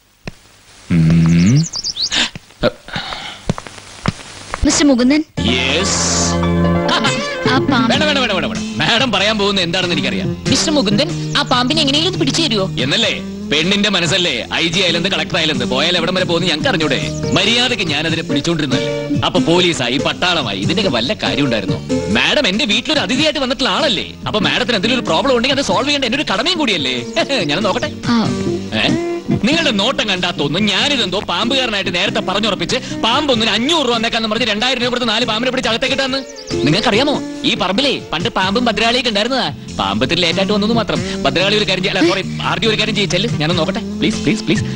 മിസ്റ്റർ മുകുന്ദൻ യെസ് ആ പാമ്പ് വേണ്ട വേണ്ട വേണ്ട വേണ്ട വേണ്ട മാഡം പറയാൻ പോകുന്നത് എന്താണെന്ന് എനിക്കറിയാം മിസ്റ്റർ മുകുന്ദൻ ആ പാമ്പിനെ എങ്ങനെയെങ്കിലും പിടിച്ചു തരുമോ എന്നല്ലേ പെണ്ണിന്റെ മനസ്സല്ലേ ഐ ജി ആയാലെന്ത് കളക്ടർ ആയാലെന്ത് പോയാൽ എവിടം വരെ പോകുന്നു ഞങ്ങൾക്ക് അറിഞ്ഞൂടെ മര്യാദക്ക് ഞാൻ അതിനെ പിടിച്ചോണ്ടിരുന്നല്ലേ അപ്പൊ പോലീസായി പട്ടാളമായി ഇതിന്റെയൊക്കെ വല്ല കാര്യം ഉണ്ടായിരുന്നു മാഡം എന്റെ വീട്ടിലൊരു അതിഥിയായിട്ട് വന്നിട്ടുള്ള ആളല്ലേ അപ്പൊ മാഡത്തിന് എന്തെങ്കിലും ഒരു പ്രോബ്ലം ഉണ്ടെങ്കിൽ അത് സോൾവ് ചെയ്യേണ്ട എന്റെ ഒരു കടമയും കൂടിയല്ലേ ഞാൻ നോക്കട്ടെ ആ, ഏ? നിങ്ങളുടെ നോട്ടം കണ്ടാ തോന്നുന്നു ഞാനിതെന്തോ പാമ്പുകാരനായിട്ട് നേരത്തെ പറഞ്ഞുറപ്പിച്ച് പാമ്പൊന്നിന് അഞ്ഞൂറ് രൂപ എന്നേക്കാന്ന് പറഞ്ഞ് രണ്ടായിരം രൂപ കൊടുത്ത് നാല് പാമ്പിനെ പിടിച്ച് അകത്തേക്കിട്ടാന്ന് നിങ്ങൾക്കറിയാമോ ഈ പറമ്പിലേ പണ്ട് പാമ്പും ഭദ്രാളിയൊക്കെ ഉണ്ടായിരുന്നതാ പാമ്പത്തിൽ ലേറ്റായിട്ട് വന്നത് മാത്രം ഭദ്രാളി ഒരു കാര്യം ചെയ്യ- അല്ല സോറി ആർ ഡി ഒരു കാര്യം ചെയ്യിച്ചല്ലേ ഞാനൊന്ന് നോക്കട്ടെ പ്ലീസ് പ്ലീസ് പ്ലീസ്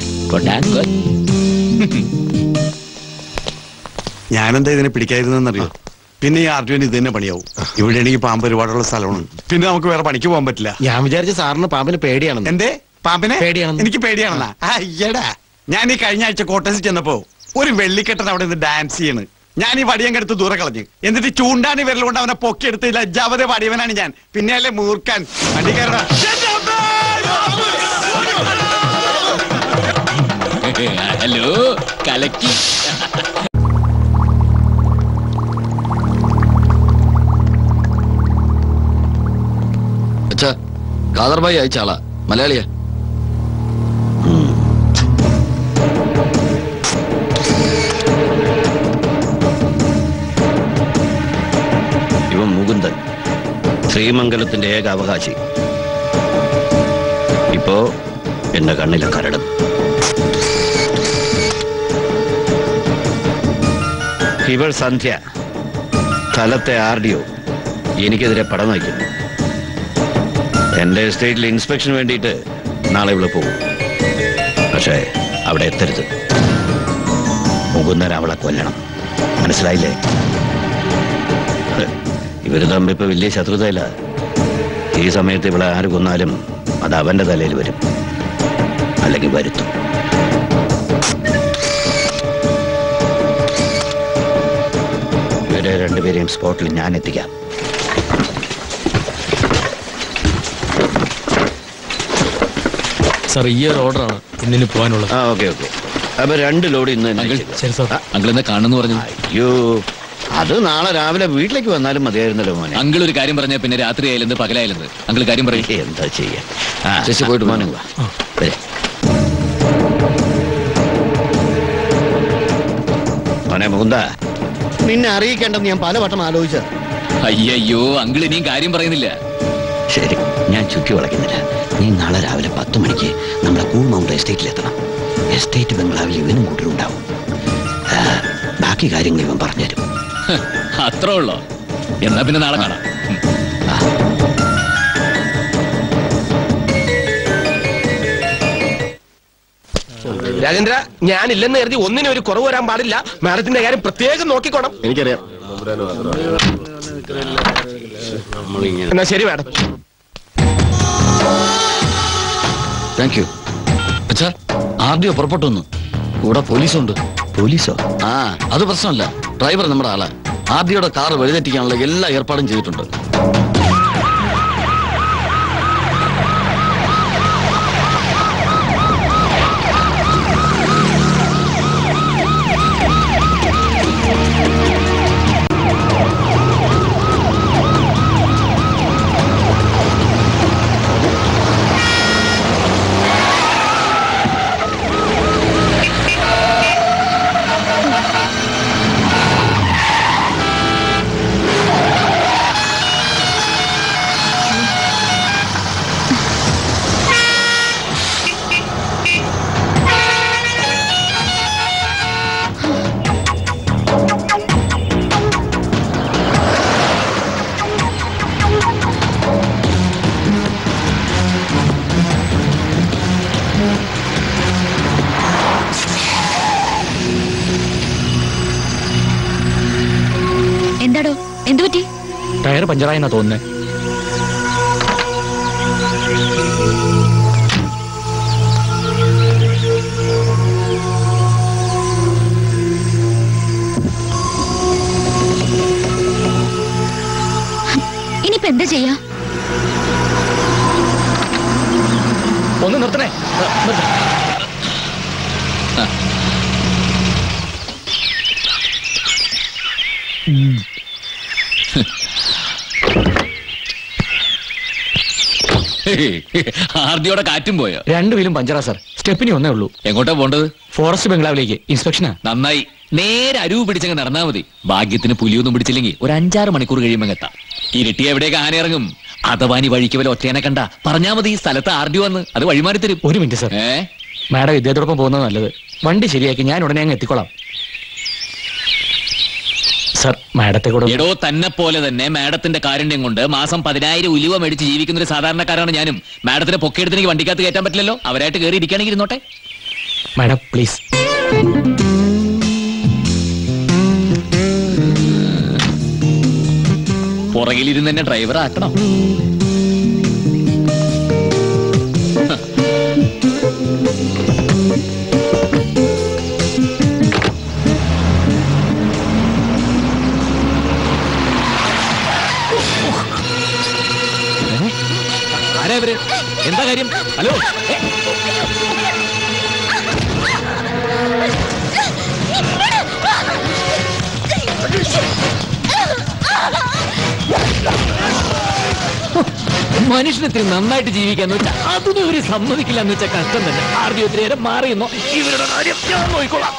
ഞാനെന്താ ഇതിനെ പിടിക്കാതിരുന്നറിയോ പിന്നെ ഈ ആർജുവിന് ഇത് തന്നെ പണിയാവും ഇവിടെയാണെങ്കിൽ പാമ്പ് ഒരുപാടുള്ള സ്ഥലമാണ് പിന്നെ നമുക്ക് വേറെ പണിക്ക് പോകാൻ പറ്റില്ല ഞാൻ വിചാരിച്ച സാറിന് പാമ്പിന് പേടിയാണെന്ന് എന്തേ പാമ്പിനെ പേടിയാണെന്ന്. എനിക്ക് പേടിയാണെന്നാ അയ്യടാ ഞാൻ ഈ കഴിഞ്ഞ ആഴ്ച കോട്ടേഴ്സിൽ ചെന്നപ്പോ ഒരു വെള്ളിക്കെട്ടൻ അവിടെ നിന്ന് ഡാൻസ് ചെയ്യണ് ഞാൻ ഈ വടിയങ്കടുത്ത് ദൂരെ കളഞ്ഞു എന്നിട്ട് ചൂണ്ടാണി വിരലുകൊണ്ട് അവനെ പൊക്കിയെടുത്ത് ലജ്ജാവതെ പാടിയവനാണ് ഞാൻ പിന്നെ അല്ലേ മൂർക്കാൻ വണ്ടി കയറടാ കാദർബായി അയച്ച ആളാ മലയാളിയാ ഇവൻ മുകുന്ദൻ ശ്രീമംഗലത്തിന്റെ ഏക അവകാശി ഇപ്പോ എന്റെ കണ്ണിലെ കരടും ഇവൾ സന്ധ്യ സ്ഥലത്തെ ആർ ഡി ഒ എനിക്കെതിരെ പടം നയിക്കുന്നു എന്റെ എസ്റ്റേറ്റിൽ ഇൻസ്പെക്ഷൻ വേണ്ടിയിട്ട് നാളെ ഇവിടെ പോകും പക്ഷേ അവിടെ എത്തരുത് മുകുന്ദൻ അവളെ കൊല്ലണം മനസ്സിലായില്ലേ ഹ്, ഇവര് തമ്മിൽ ഇപ്പൊ വലിയ ശത്രുതയില്ല ഈ സമയത്ത് ഇവിടെ ആര് കൊന്നാലും അത് അവന്റെ തലയിൽ വരും അല്ലെങ്കിൽ വരുത്തും ഇവരെ രണ്ടുപേരെയും സ്പോട്ടിൽ ഞാൻ എത്തിക്കാം സാർ ഈ ഒരു ഓർഡറാണ് ഇന്നിന് പോകാനുള്ളത് ആ ഓക്കെ ഓക്കെ അപ്പൊ രണ്ട് ലോഡ് ഇന്ന് തന്നെ ശരി സാർ അങ്കിൾ എന്താ കാണുന്നു പറഞ്ഞു അയ്യോ അത് നാളെ രാവിലെ വീട്ടിലേക്ക് വന്നാലും മതിയായിരുന്നല്ലോ മോനെ അങ്കിൾ ഒരു കാര്യം പറഞ്ഞാൽ പിന്നെ രാത്രി ആയാലെന്ത് പകലായാലെന്ത് അങ്കിൾ കാര്യം പറയും എന്താ ചെയ്യാ ആ, ശശി പോയിട്ട് മോനെ മോനെ വാ. വരെ. മോനെ മുകുന്ദ നിന്നെ അറിയിക്കേണ്ടെന്ന് ഞാൻ പലവട്ടം ആലോചിച്ച അയ്യോ അങ്കിൾ ഇനിയും കാര്യം പറയുന്നില്ല ശരി ഞാൻ ചുറ്റി വളയ്ക്കുന്നില്ല നീ നാളെ രാവിലെ പത്ത് മണിക്ക് നമ്മുടെ കൂൾ മൗണ്ട് എസ്റ്റേറ്റിൽ എത്തണം എസ്റ്റേറ്റ് ബംഗ്ലാവിൽ ഇവനും കൂട്ടരുണ്ടാവും ആ, ബാക്കി കാര്യങ്ങൾ ഇവൻ പറഞ്ഞുതരും അത്രേ ഉള്ളോ എന്നാ പിന്നെ നാളെ കാണാം രാജേന്ദ്ര ഞാനില്ലെന്ന് കരുതി ഒന്നിനും ഒരു കുറവ് വരാൻ പാടില്ല മാഡത്തിന്റെ കാര്യം പ്രത്യേകം നോക്കിക്കോണം എനിക്കറിയാം എന്നാ ശരി മാഡം താങ്ക് യു അച്ഛാ ആദ്യം പുറപ്പെട്ടു വന്നു കൂടെ പോലീസുണ്ട് പോലീസോ ആ അത് പ്രശ്നമല്ല ഡ്രൈവർ നമ്മുടെ ആളാ ആദ്യയുടെ കാർ വഴിതെറ്റിക്കാനുള്ള എല്ലാ ഏർപ്പാടും ചെയ്തിട്ടുണ്ട് എന്താടോ എന്തു പറ്റി ടയർ പഞ്ചറായെന്നാ തോന്നുന്നേ ഇനിയിപ്പോ എന്താ ചെയ്യാ ഒന്ന് നിർത്തണേ നിർത്ത്. ആർഡിയോടെ കാറ്റും പോയോ രണ്ടുപേരും പഞ്ചറാ സാർ സ്റ്റെപ്പിനി ഒന്നേ ഉള്ളൂ എങ്ങോട്ടാ പോണ്ടത് ഫോറസ്റ്റ് ബംഗ്ലാവിലേക്ക് ഇൻസ്പെക്ഷനാ നന്നായി നേരെ അരുവ് പിടിച്ചങ്ങ് നടന്നാ മതി ഭാഗ്യത്തിന് പുലിയൊന്നും പിടിച്ചില്ലെങ്കിൽ ഒരു അഞ്ചാറ് മണിക്കൂർ കഴിയുമ്പോൾ എത്താം ഇരട്ടി എവിടേക്ക് ആന ഇറങ്ങും അഥവാ നീ വഴിക്ക് വല്ല ഒറ്റേനെ കണ്ട പറഞ്ഞാ മതി ഈ സ്ഥലത്ത് ആർഡി വന്ന് അത് വഴിമാറി തരും ഒരു മിനിറ്റ് സാർ ഏ മാഡം ഇദ്ദേഹത്തോടൊപ്പം പോകുന്നത് നല്ലത് വണ്ടി ശരിയാക്കി ഞാൻ ഉടനെ അങ്ങ് എത്തിക്കോളാം സാർ മാഡത്തെ കൂടെ ഒന്ന് എടോ തന്നെ പോലെ തന്നെ മാഡത്തിന്റെ കാരുണ്യം കൊണ്ട് മാസം പതിനായിരം ഉലുവ മേടിച്ച് ജീവിക്കുന്ന ഒരു സാധാരണക്കാരാണ് ഞാനും മാഡത്തിന്റെ പൊക്കെടുത്ത് എനിക്ക് വണ്ടിക്കകത്ത് കയറ്റാൻ പറ്റില്ലല്ലോ അവരായിട്ട് കയറി ഇരിക്കുകയാണെങ്കിൽ ഇരുന്നോട്ടെ മാഡം പ്ലീസ് പുറകിലിരുന്ന് തന്നെ ഡ്രൈവർ ആക്കണം ആരാ ഇവര് എന്താ കാര്യം ഹലോ ഏ, മനുഷ്യനത്തിന് നന്നായിട്ട് ജീവിക്കാന്ന് വെച്ചാൽ അതിനും ഇവര് സമ്മതിക്കില്ല എന്ന് വെച്ചാൽ കഷ്ടം തന്നെ ആർ ഡി ഒത്തിരി നേരം മാറിയെന്നോ ഇവരുടെ കാര്യം ഞാൻ നോക്കിക്കോളാം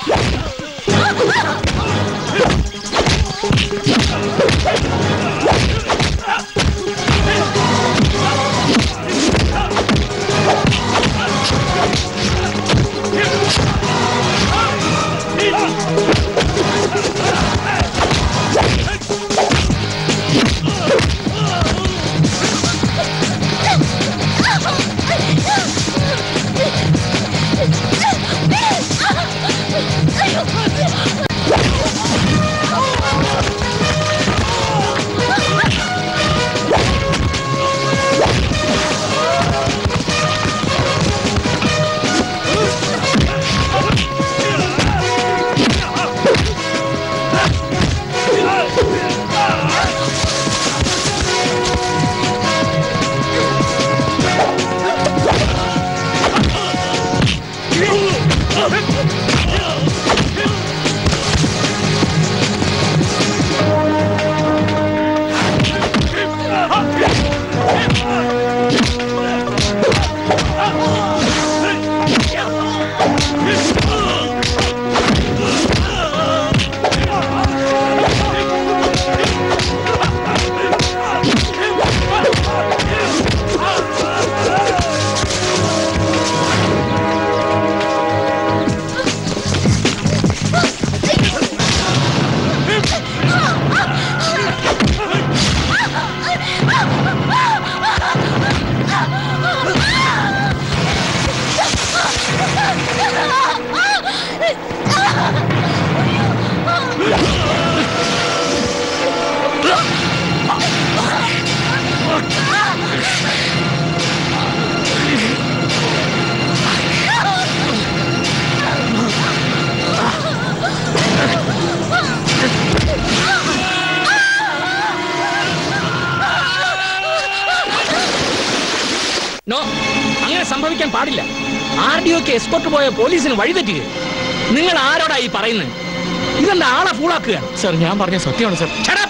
നോ അങ്ങനെ സംഭവിക്കാൻ പാടില്ല ആർ ഡി ഒക്ക് എസ്കോർട്ട് പോയ പോലീസിന് വഴിതെറ്റുക നിങ്ങൾ ആരോടാ ഈ പറയുന്നത് ഇതെന്താ ആളെ ഫൂളാക്കുക സർ ഞാൻ പറഞ്ഞ സത്യമാണ് sir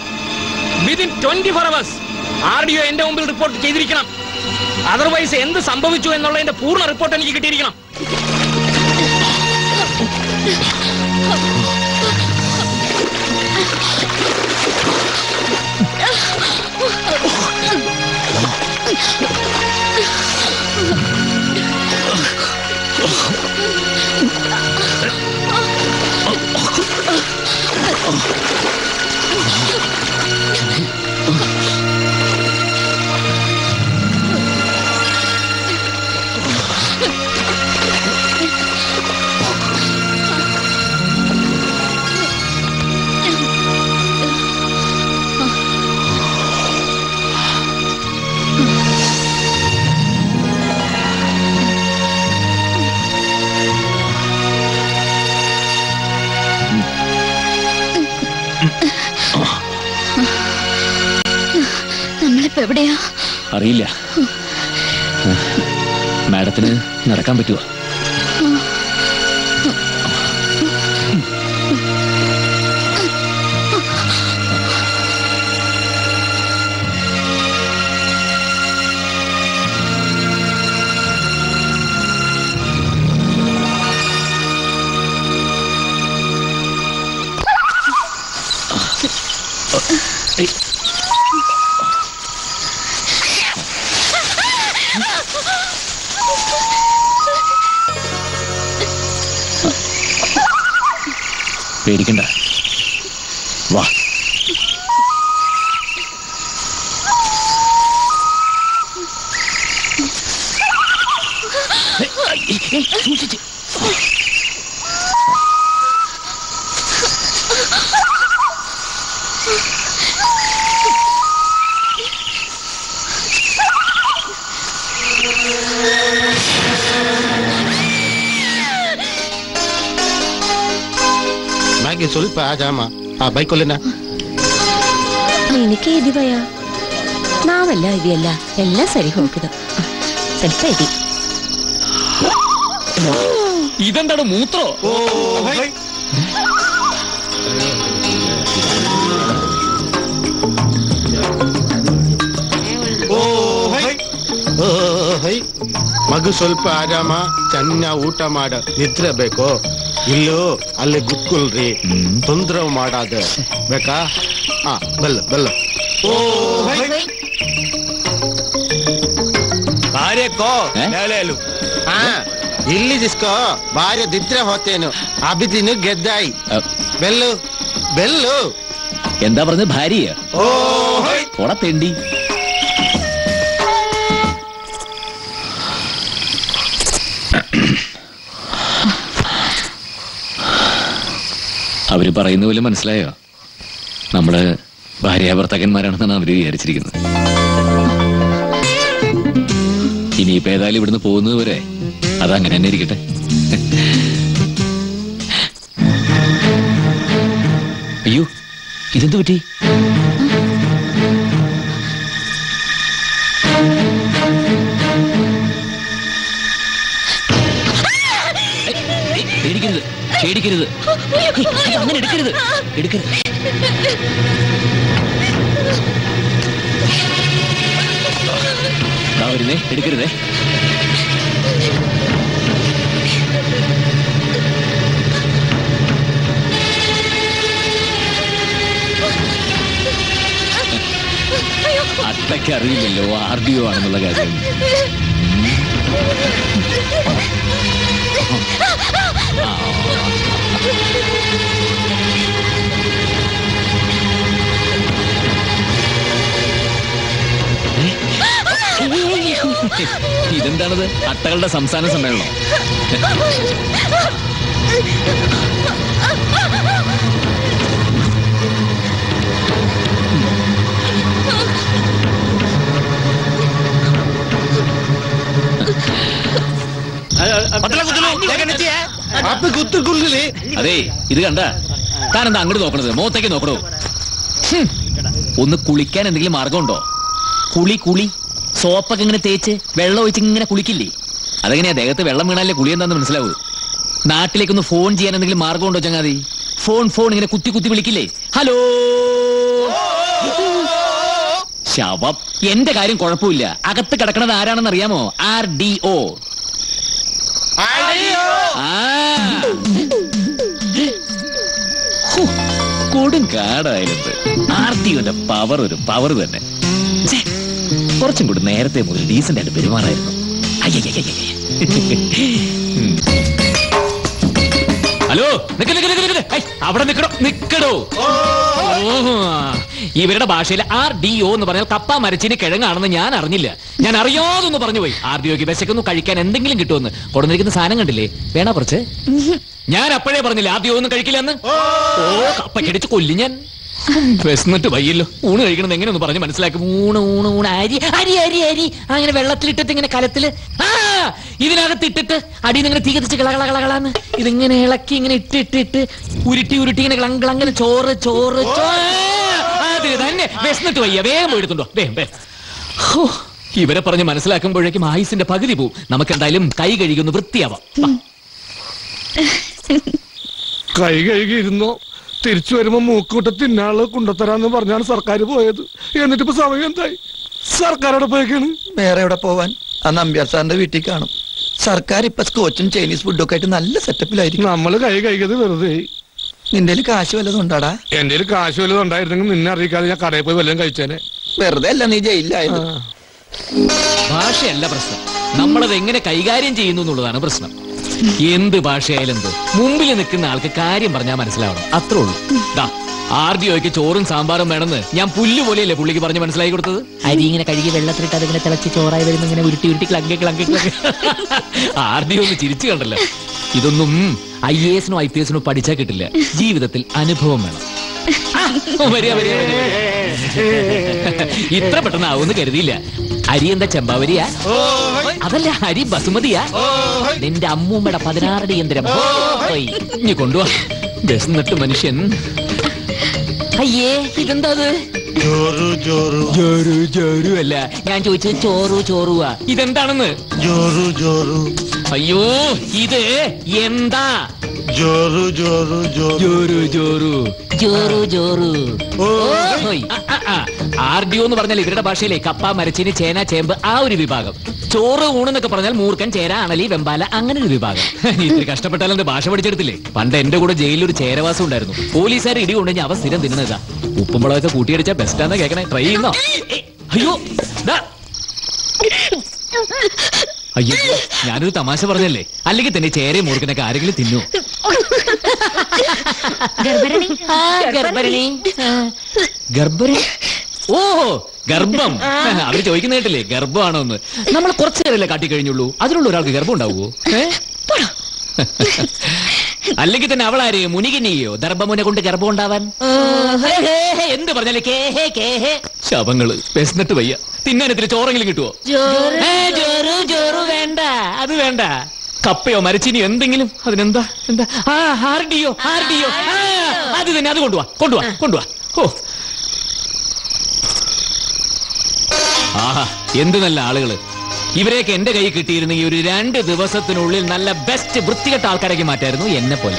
within twenty four hours R D O എന്റെ മുമ്പിൽ റിപ്പോർട്ട് ചെയ്തിരിക്കണം അതർവൈസ് എന്ത് സംഭവിച്ചു എന്നുള്ളതിന്റെ പൂർണ്ണ റിപ്പോർട്ട് എനിക്ക് കിട്ടിയിരിക്കണം നമ്മളിപ്പോ എവിടെയാ അറിയില്ല മാഡത്തിന് നടക്കാൻ പറ്റുമോ പേടിക്കണ്ട വാ സൂക്ഷിച്ച് ಮ್ಯಾಗಿ ಸ್ವಲ್ಪ ಆಜಾಮ ಆ ಬೈಕೊಲ್ಲಿನ ನಿನಗೆ ಇದೀವಯ್ಯ ನಾವೆಲ್ಲ ಇದೆಯಲ್ಲ ಎಲ್ಲ ಸರಿ ಹೋಗುದು ಸ್ವಲ್ಪ ಇದಿ ഇതെന്താണ് മൂത്രോ ಓ ಹೈ ಮಗು ಸ್ವಲ್ಪ ಆರಾಮ ಚೆನ್ನ ಊಟ ಮಾಡ ನಿದ್ರೆ ಬೇಕೋ ಇಲ್ಲೋ ಅಲ್ಲಿ ಗುಕ್ಕುಲ್ರಿ ತೊಂದ್ರೆ ಮಾಡಾದ ಬೇಕಾ ಹಾ ಬೆಲ್ಲ ಬೆಲ್ಲ ಓ ಹೈ భార్యకో నేలేలు ఆ, ఇల్లు తీసుకో భార్య దిద్ర హోతేను అభిదిను గెద్దాయి బెల్లు బెల్లు എന്താ പറഞ്ഞത് ഭാര്യ ఓ ഓടാ തെണ്ടി അവര് പറയുന്ന പോലെ മനസ്സിലായോ നമ്മള് ഭാര്യ ഭർത്താക്കന്മാരാണെന്നാണ് അവര് വിചാരിച്ചിരിക്കുന്നത് ഇനിയിപ്പോ ഏതായാലും ഇവിടുന്ന് പോകുന്നത് വരെ അതങ്ങനെ തന്നെ ഇരിക്കട്ടെ അയ്യോ ഇതെന്ത് പറ്റി പേടിക്കരുത് പേടിക്കരുത് ഏയ്, ഇത് അങ്ങനെ എടുക്കരുത് എടുക്കരുത് ദാ വരുന്നേ എടുക്കരുതേ അത്രയ്ക്ക് അറിയില്ലല്ലോ ആർ ഡി ഒ ആണെന്നുള്ള കാര്യം ഇതെന്താണത് അട്ടകളുടെ സംസ്ഥാന സമ്മേളനം അതെ ഇത് കണ്ട താനെന്താ അങ്ങോട്ട് നോക്കണത് മുഖത്തേക്ക് നോക്കണോ ഹും. ഒന്ന് കുളിക്കാൻ എന്തെങ്കിലും മാർഗമുണ്ടോ കുളി കുളി സോപ്പൊക്കെ ഇങ്ങനെ തേച്ച് വെള്ളം ഒഴിച്ച് ഇങ്ങനെ കുളിക്കില്ലേ അതെങ്ങനെയാ ദേഹത്ത് വെള്ളം വീണാലേ കുളി എന്താന്ന് മനസ്സിലാവൂ നാട്ടിലേക്കൊന്ന് ഫോൺ ചെയ്യാൻ എന്തെങ്കിലും മാർഗമുണ്ടോ ചങ്ങാതി ഫോൺ ഫോൺ ഇങ്ങനെ കുത്തി കുത്തി വിളിക്കില്ലേ ഹലോ ശവം എന്റെ കാര്യം കുഴപ്പമില്ല അകത്ത് കിടക്കണത് ആരാണെന്ന് അറിയാമോ ആർ ഡി ഒ കൊടും കാടായാലും ആർ ഡി ഒന്റെ പവർ ഒരു പവർ തന്നെ ഛെ, കുറച്ചും കൂടി നേരത്തെ മുതൽ ഡീസന്റ് ആയിട്ട് പെരുമാറായിരുന്നു അയ്യയ്യയ്യയ്യ. ഉം. Hello Nick Nick Nick Nick. I, അവിടെ നിക്കടോ നിക്കടോ ഓഹോ. ഇവരുടെ ഭാഷയിൽ ആർ ഡി ഒ എന്ന് പറഞ്ഞാൽ കപ്പ മരച്ചിന് കിഴങ്ങാണെന്ന് ഞാൻ അറിഞ്ഞില്ല ഞാൻ അറിയാതൊന്ന് പറഞ്ഞു പോയി ആർ ഡി ഒക്ക് വിശക്കൊന്നും കഴിക്കാൻ എന്തെങ്കിലും കിട്ടുമെന്ന് കൊടുന്നിരിക്കുന്ന സാധനം കണ്ടില്ലേ വേണോ കുറച്ച് ഞാൻ അപ്പോഴേ പറഞ്ഞില്ല ആർ ഡി ഒ ഒന്നും കഴിക്കില്ല എന്ന് ഓ കപ്പക്കടിച്ച് കൊല്ലി ഞാൻ വിശന്നിട്ട് വയ്യല്ലോ ഊണ് കഴിക്കണത് എങ്ങനെയൊന്ന് പറഞ്ഞ് മനസ്സിലാക്കും ഊണ് ഊണ് ഊണ് അരി അരി അരി അരി ആ, അങ്ങനെ വെള്ളത്തിലിട്ടിട്ട് ഇങ്ങനെ കലത്തില് ആ ഇതിനകത്ത് ഇട്ടിട്ട് അടിയിൽ ഇങ്ങനെ തീ കത്തിച്ച് കള കള കളകളാന്ന് ഇതിങ്ങനെ ഇളക്കി ഇങ്ങനെ ഇട്ട് ഇട്ട് ഇട്ട് ഉരുട്ടി ഉരുട്ടി ഇങ്ങനെ കളങ് കളങ്ങനെ ചോറ് ചോറ് ചോ അത് തന്നെ വിശന്നിട്ട് വയ്യ വേഗം പോയി എടുത്തുണ്ടോ വേഗം വേഗം ഹോ, ഇവരെ പറഞ്ഞ് മനസ്സിലാക്കുമ്പോഴേക്കും ആയുസിന്റെ പകുതി പോവും നമുക്ക് എന്തായാലും കൈ കഴുകിയൊന്ന് വൃത്തിയാവാം വാ. കൈ കഴുകിയിരുന്നോ തിരിച്ചു വരുമ്പോ മൂക്കൂട്ട തിന്നാള് കൊണ്ടുത്തരാന്ന് പറഞ്ഞാണ് സർക്കാർ പോയത് എന്നിട്ട് ഇപ്പൊ സമയം എന്തായി സർക്കാർ എവിടെ പോയേക്കാണ് വേറെ എവിടെ പോവാൻ ആ നമ്പ്യാർ സാറിന്റെ വീട്ടിൽ കാണും സർക്കാർ ഇപ്പൊ സ്കോച്ചും ചൈനീസ് ഫുഡും ഒക്കെ ആയിട്ട് നല്ല സെറ്റപ്പിലായിരിക്കും നമ്മള് കൈ കഴുകിയത് വെറുതെ നിന്റെ കയ്യില് കാശ് വല്ലതും ഉണ്ടാടാ എന്റെ കയ്യിൽ കാശ് വല്ലതും ഉണ്ടായിരുന്നെങ്കിൽ നിന്നെ അറിയിക്കാതെ ഞാൻ കടയിൽ പോയി വല്ലതും കഴിച്ചേനെ വെറുതെ അല്ല നീ ജയിലിലായത് ഭാഷയല്ല പ്രശ്നം നമ്മളത് എങ്ങനെ കൈകാര്യം ചെയ്യുന്നു എന്നുള്ളതാണ് പ്രശ്നം എന്ത് ഭാഷയായാലും എന്ത് മുമ്പിൽ നിൽക്കുന്ന ആൾക്ക് കാര്യം പറഞ്ഞാൽ മനസ്സിലാവണം അത്രേ ഉള്ളൂ ദാ ആർ ഡി ഒക്ക് ചോറും സാമ്പാറും വേണമെന്ന് ഞാൻ പുല്ല് പോലെയല്ലേ പുള്ളിക്ക് പറഞ്ഞ് മനസ്സിലാക്കി കൊടുത്തത് അരി ഇങ്ങനെ കഴുകി വെള്ളത്തിലിട്ട് അതിങ്ങനെ തിളച്ച് ചോറായി വരുന്ന ഇങ്ങനെ ഉരുട്ടി ഉരുട്ടി ക്ലങ്കി ക്ലങ്കി ക്ലങ്കി ആർ ഡി ഒന്ന് ചിരിച്ചു കണ്ടല്ലോ ഇതൊന്നും ഐ എ എസിനോ ഐ പി എസിനോ പഠിച്ചാൽ കിട്ടില്ല ജീവിതത്തിൽ അനുഭവം വേണം ആ, വരിക, വരിക, വരിക, വരിക. ഇത്ര പെട്ടെന്ന് ആവുമെന്ന് കരുതിയില്ല അരി എന്താ ചെമ്പാവരിയാ അതല്ല അരി ബസുമതിയാ നിന്റെ അമ്മൂമ്മയുടെ പതിനാറടി യന്ത്രം ഓയ്. ഇനി കൊണ്ടുവാ വിശന്നിട്ട് മനുഷ്യൻ അയ്യേ ഇതെന്താ അത് ജോറു ജോറു ജോറു ജോറു അല്ല ഞാൻ ചോദിച്ചത് ചോറു ചോറുവാ ഇതെന്താണെന്ന് ജോറു ജോറു അയ്യോ ഇത് എന്താ ജോറു ജോറു ജോറു ജോറു ജോറു ജോറു ജോറു ഓയ്. ആ, ആ, ആർ ഡി ഒ എന്ന് പറഞ്ഞാൽ ഇവരുടെ ഭാഷയിലെ കപ്പ മരച്ചീനി ചേന ചേമ്പ് ആ ഒരു വിഭാഗം ചോറ് ഊണെന്നൊക്കെ പറഞ്ഞാൽ മൂർക്കൻ ചേര അണലി വെമ്പാല അങ്ങനെ ഒരു വിഭാഗം ഇത്തിരി കഷ്ടപ്പെട്ടാലും എന്റെ ഭാഷ പഠിച്ചെടുത്തില്ലേ പണ്ട് എന്റെ കൂടെ ജയിലിൽ ഒരു ചേരവാസം ഉണ്ടായിരുന്നു പോലീസുകാർ ഇടി കൊണ്ടുകഴിഞ്ഞാൽ അവ സ്ഥിരം തിന്നുന്നതാ ഉപ്പുമ്പളമൊക്കെ കൂട്ടിയടിച്ചാൽ ബെസ്റ്റാന്ന് കേൾക്കണേ ട്രൈ ചെയ്യുന്നോ അയ്യോ ദാ. അയ്യോ ഞാനൊരു തമാശ പറഞ്ഞല്ലേ അല്ലെങ്കിൽ തന്നെ ചേരയും മൂർക്കനൊക്കെ ആരെങ്കിലും തിന്നു ഗർഭരണി ആ, ഗർഭരണി ഗർഭരം ഓ ഗർഭം അവര് ചോദിക്കുന്ന കേട്ടില്ലേ ഗർഭമാണോ എന്ന് നമ്മൾ കുറച്ചു നേരല്ലേ കാട്ടി കഴിഞ്ഞുള്ളൂ അതിനുള്ള ഒരാൾക്ക് ഗർഭം ഉണ്ടാവുമോ ഏ? അല്ലെങ്കിൽ തന്നെ അവളാര് മുനികിനിയോ ദർഭമുനെ കൊണ്ട് ഗർഭം ഉണ്ടാവാൻ ഹേ, ഹേ, ഹേ, എന്ത് പറഞ്ഞാലേ കേഹേ കേഹേ ശവങ്ങള് വിശന്നിട്ട് വയ്യ തിന്നാനത്തിന് ചോറെങ്കിലും കിട്ടുവോ ഏ, ചോറ് ചോറ് വേണ്ട അത് വേണ്ട കപ്പയോ മരച്ചിനിയോ എന്തെങ്കിലും അതിനെന്താ എന്താ ആ ഹാർഡിയോ ഹാർഡിയോ ആ, അത് തന്നെ അത് കൊണ്ടുവാ കൊണ്ടുവാ കൊണ്ടുവാ ഓ ആഹാ എന്ത് നല്ല ആളുകള് ഇവരെയൊക്കെ എന്റെ കൈ കിട്ടിയിരുന്നെങ്കിൽ ഒരു രണ്ട് ദിവസത്തിനുള്ളിൽ നല്ല ബെസ്റ്റ് വൃത്തികെട്ട ആൾക്കാരാക്കി മാറ്റായിരുന്നു എന്നെ പോലെ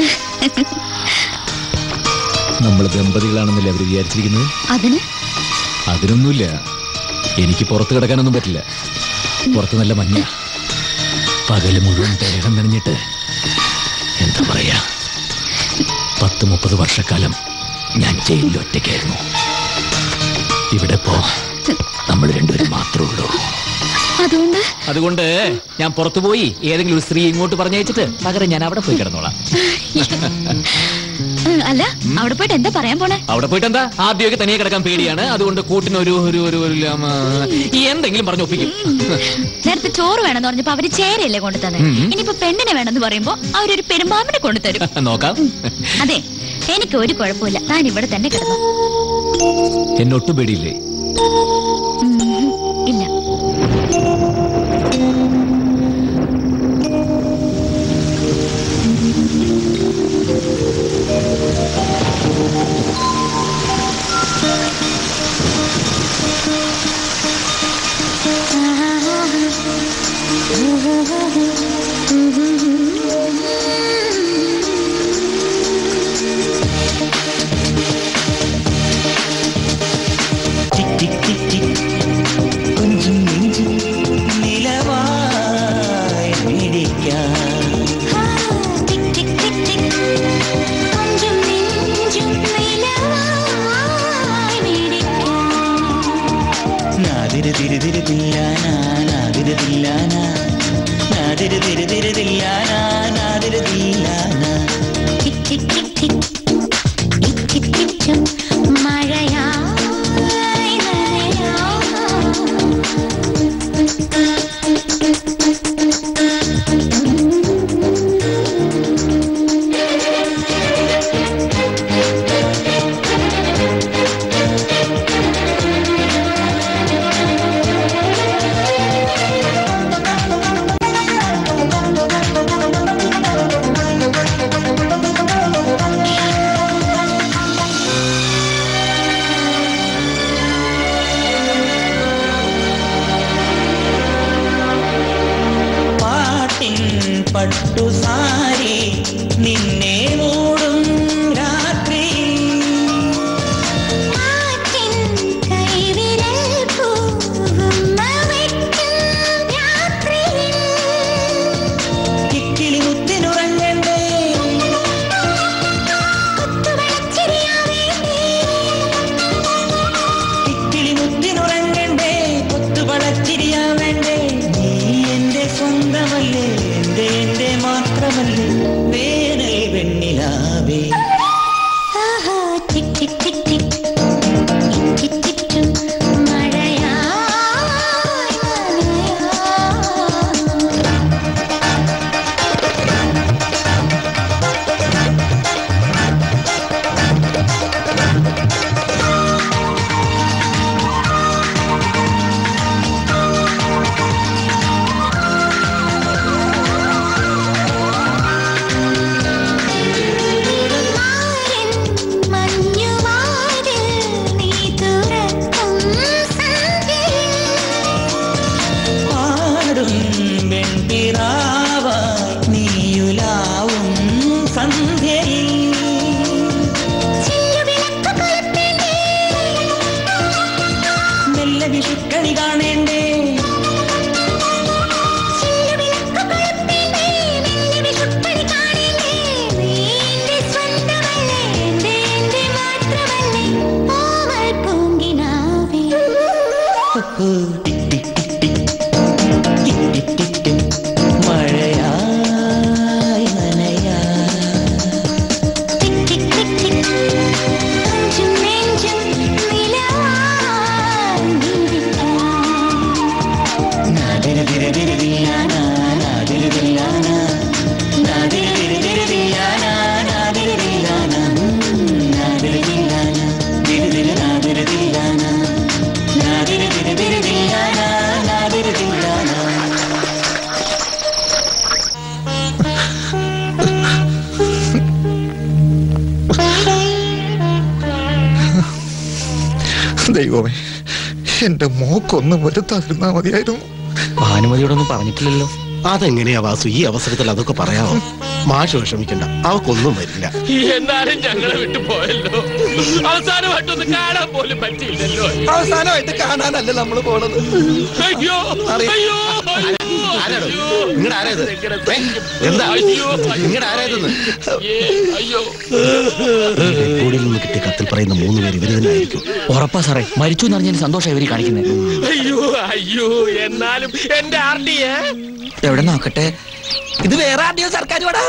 നമ്മൾ ദമ്പതികളാണെന്നല്ലേ അവര് വിചാരിച്ചിരിക്കുന്നത് അതിന് അതിനൊന്നുമില്ല എനിക്ക് പുറത്ത് കിടക്കാനൊന്നും പറ്റില്ല പുറത്ത് നല്ല മഞ്ഞ പകല് മുഴുവൻ ദേഹം നനഞ്ഞിട്ട് എന്താ പറയാ പത്ത് മുപ്പത് വർഷക്കാലം ഞാൻ ജയിലിൽ ഒറ്റയ്ക്കായിരുന്നു ഇവിടെ ഇപ്പോ നമ്മൾ രണ്ടുപേരും മാത്രമേ ഉള്ളൂ അതുകൊണ്ട് അതുകൊണ്ട് ഞാൻ പുറത്തു പോയി ഏതെങ്കിലും ഒരു സ്ത്രീ ഇങ്ങോട്ട് പറഞ്ഞയച്ചിട്ട് പകരം ഞാൻ അവിടെ പോയി കിടന്നോളാം ഉം, അല്ല അവിടെ പോയിട്ട് എന്താ പറയാൻ പോണേ അവിടെ പോയിട്ട് എന്താ ആദ്യമൊക്കെ തനിയെ കിടക്കാൻ പേടിയാണ് അതുകൊണ്ട് കൂട്ടിന് ഒരു ഒരു ഒരു ഒരു ലാമ, ഈ എന്തെങ്കിലും പറഞ്ഞു ഒപ്പിക്കും നേരത്തെ ചോറ് വേണമെന്ന് പറഞ്ഞപ്പോ അവര് ചേരയല്ലേ കൊണ്ടു തന്നെ ഉം. ഇനിയിപ്പോ പെണ്ണിനെ വേണമെന്ന് പറയുമ്പോ അവരൊരു പെരുമ്പാമ്പിനെ കൊണ്ടുതരും നോക്കാം അതെ എനിക്ക് ഒരു കുഴപ്പമില്ല താൻ ഇവിടെ തന്നെ കിടന്നു എന്നൊട്ടും പേടിയില്ലേ ഇല്ല ടിക് ടിക് ടിക് ടിക് കുഞ്ചും നെഞ്ചും നിലവായി പിടിക്കാം നാതിര് തിര് തിര് തില്ലാനാ നാതിര് തില്ലാനാ നാതിര് തിര് തിര് തില്ലാനാ നാതിര് തില്ലാനാ പാട്ടിൻ പട്ടുസാരി നിന്നെ മൂടും രാത്രി കിക്കിളി മുത്തിനുറങ്ങണ്ടേ കിക്കിളി മുത്തിനുറങ്ങണ്ടേ കൊത്തുപളച്ചിരിയാ വേണ്ടേ നീ എന്റെ സ്വന്തമല്ലേ എന്റെ എന്റെ മാത്രമല്ലേ ദൈവമേ എന്റെ മോക്കൊന്ന് വരുത്താതിരുന്നാ മതിയായിരുന്നു ഭാനുമതിയോടൊന്നും പറഞ്ഞിട്ടില്ലല്ലോ അതെങ്ങനെയാ വാസു ഈ അവസരത്തിൽ അതൊക്കെ പറയാമോ മാഷ് വിഷമിക്കണ്ട അവക്കൊന്നും വരില്ല എന്നാലും ഞങ്ങളെ വിട്ടു പോയല്ലോ അവസാനമായിട്ടൊന്ന് കാണാൻ പോലും പറ്റിയില്ലല്ലോ അവസാനമായിട്ട് കാണാനല്ല നമ്മൾ പോണത് അയ്യോ അയ്യോ നിങ്ങളുടെ ആരായത് ഏ? എന്താ നിങ്ങളുടെ ആരായതെന്ന് അയ്യോ കൂടിൽ നിന്ന് കിട്ടിയ കത്തിൽ പറയുന്ന മൂന്ന് പേര് ഇവര് തന്നെ ആയിരിക്കും ഉറപ്പാ സാറേ മരിച്ചു എന്ന് അറിഞ്ഞതിന് സന്തോഷം ഇവര് കാണിക്കുന്നത് അയ്യോ അയ്യോ എന്നാലും എന്റെ ആർ ഡി എവിടെ നോക്കട്ടെ ഇത് വേറെ ആദ്യം സർക്കാർ വടാ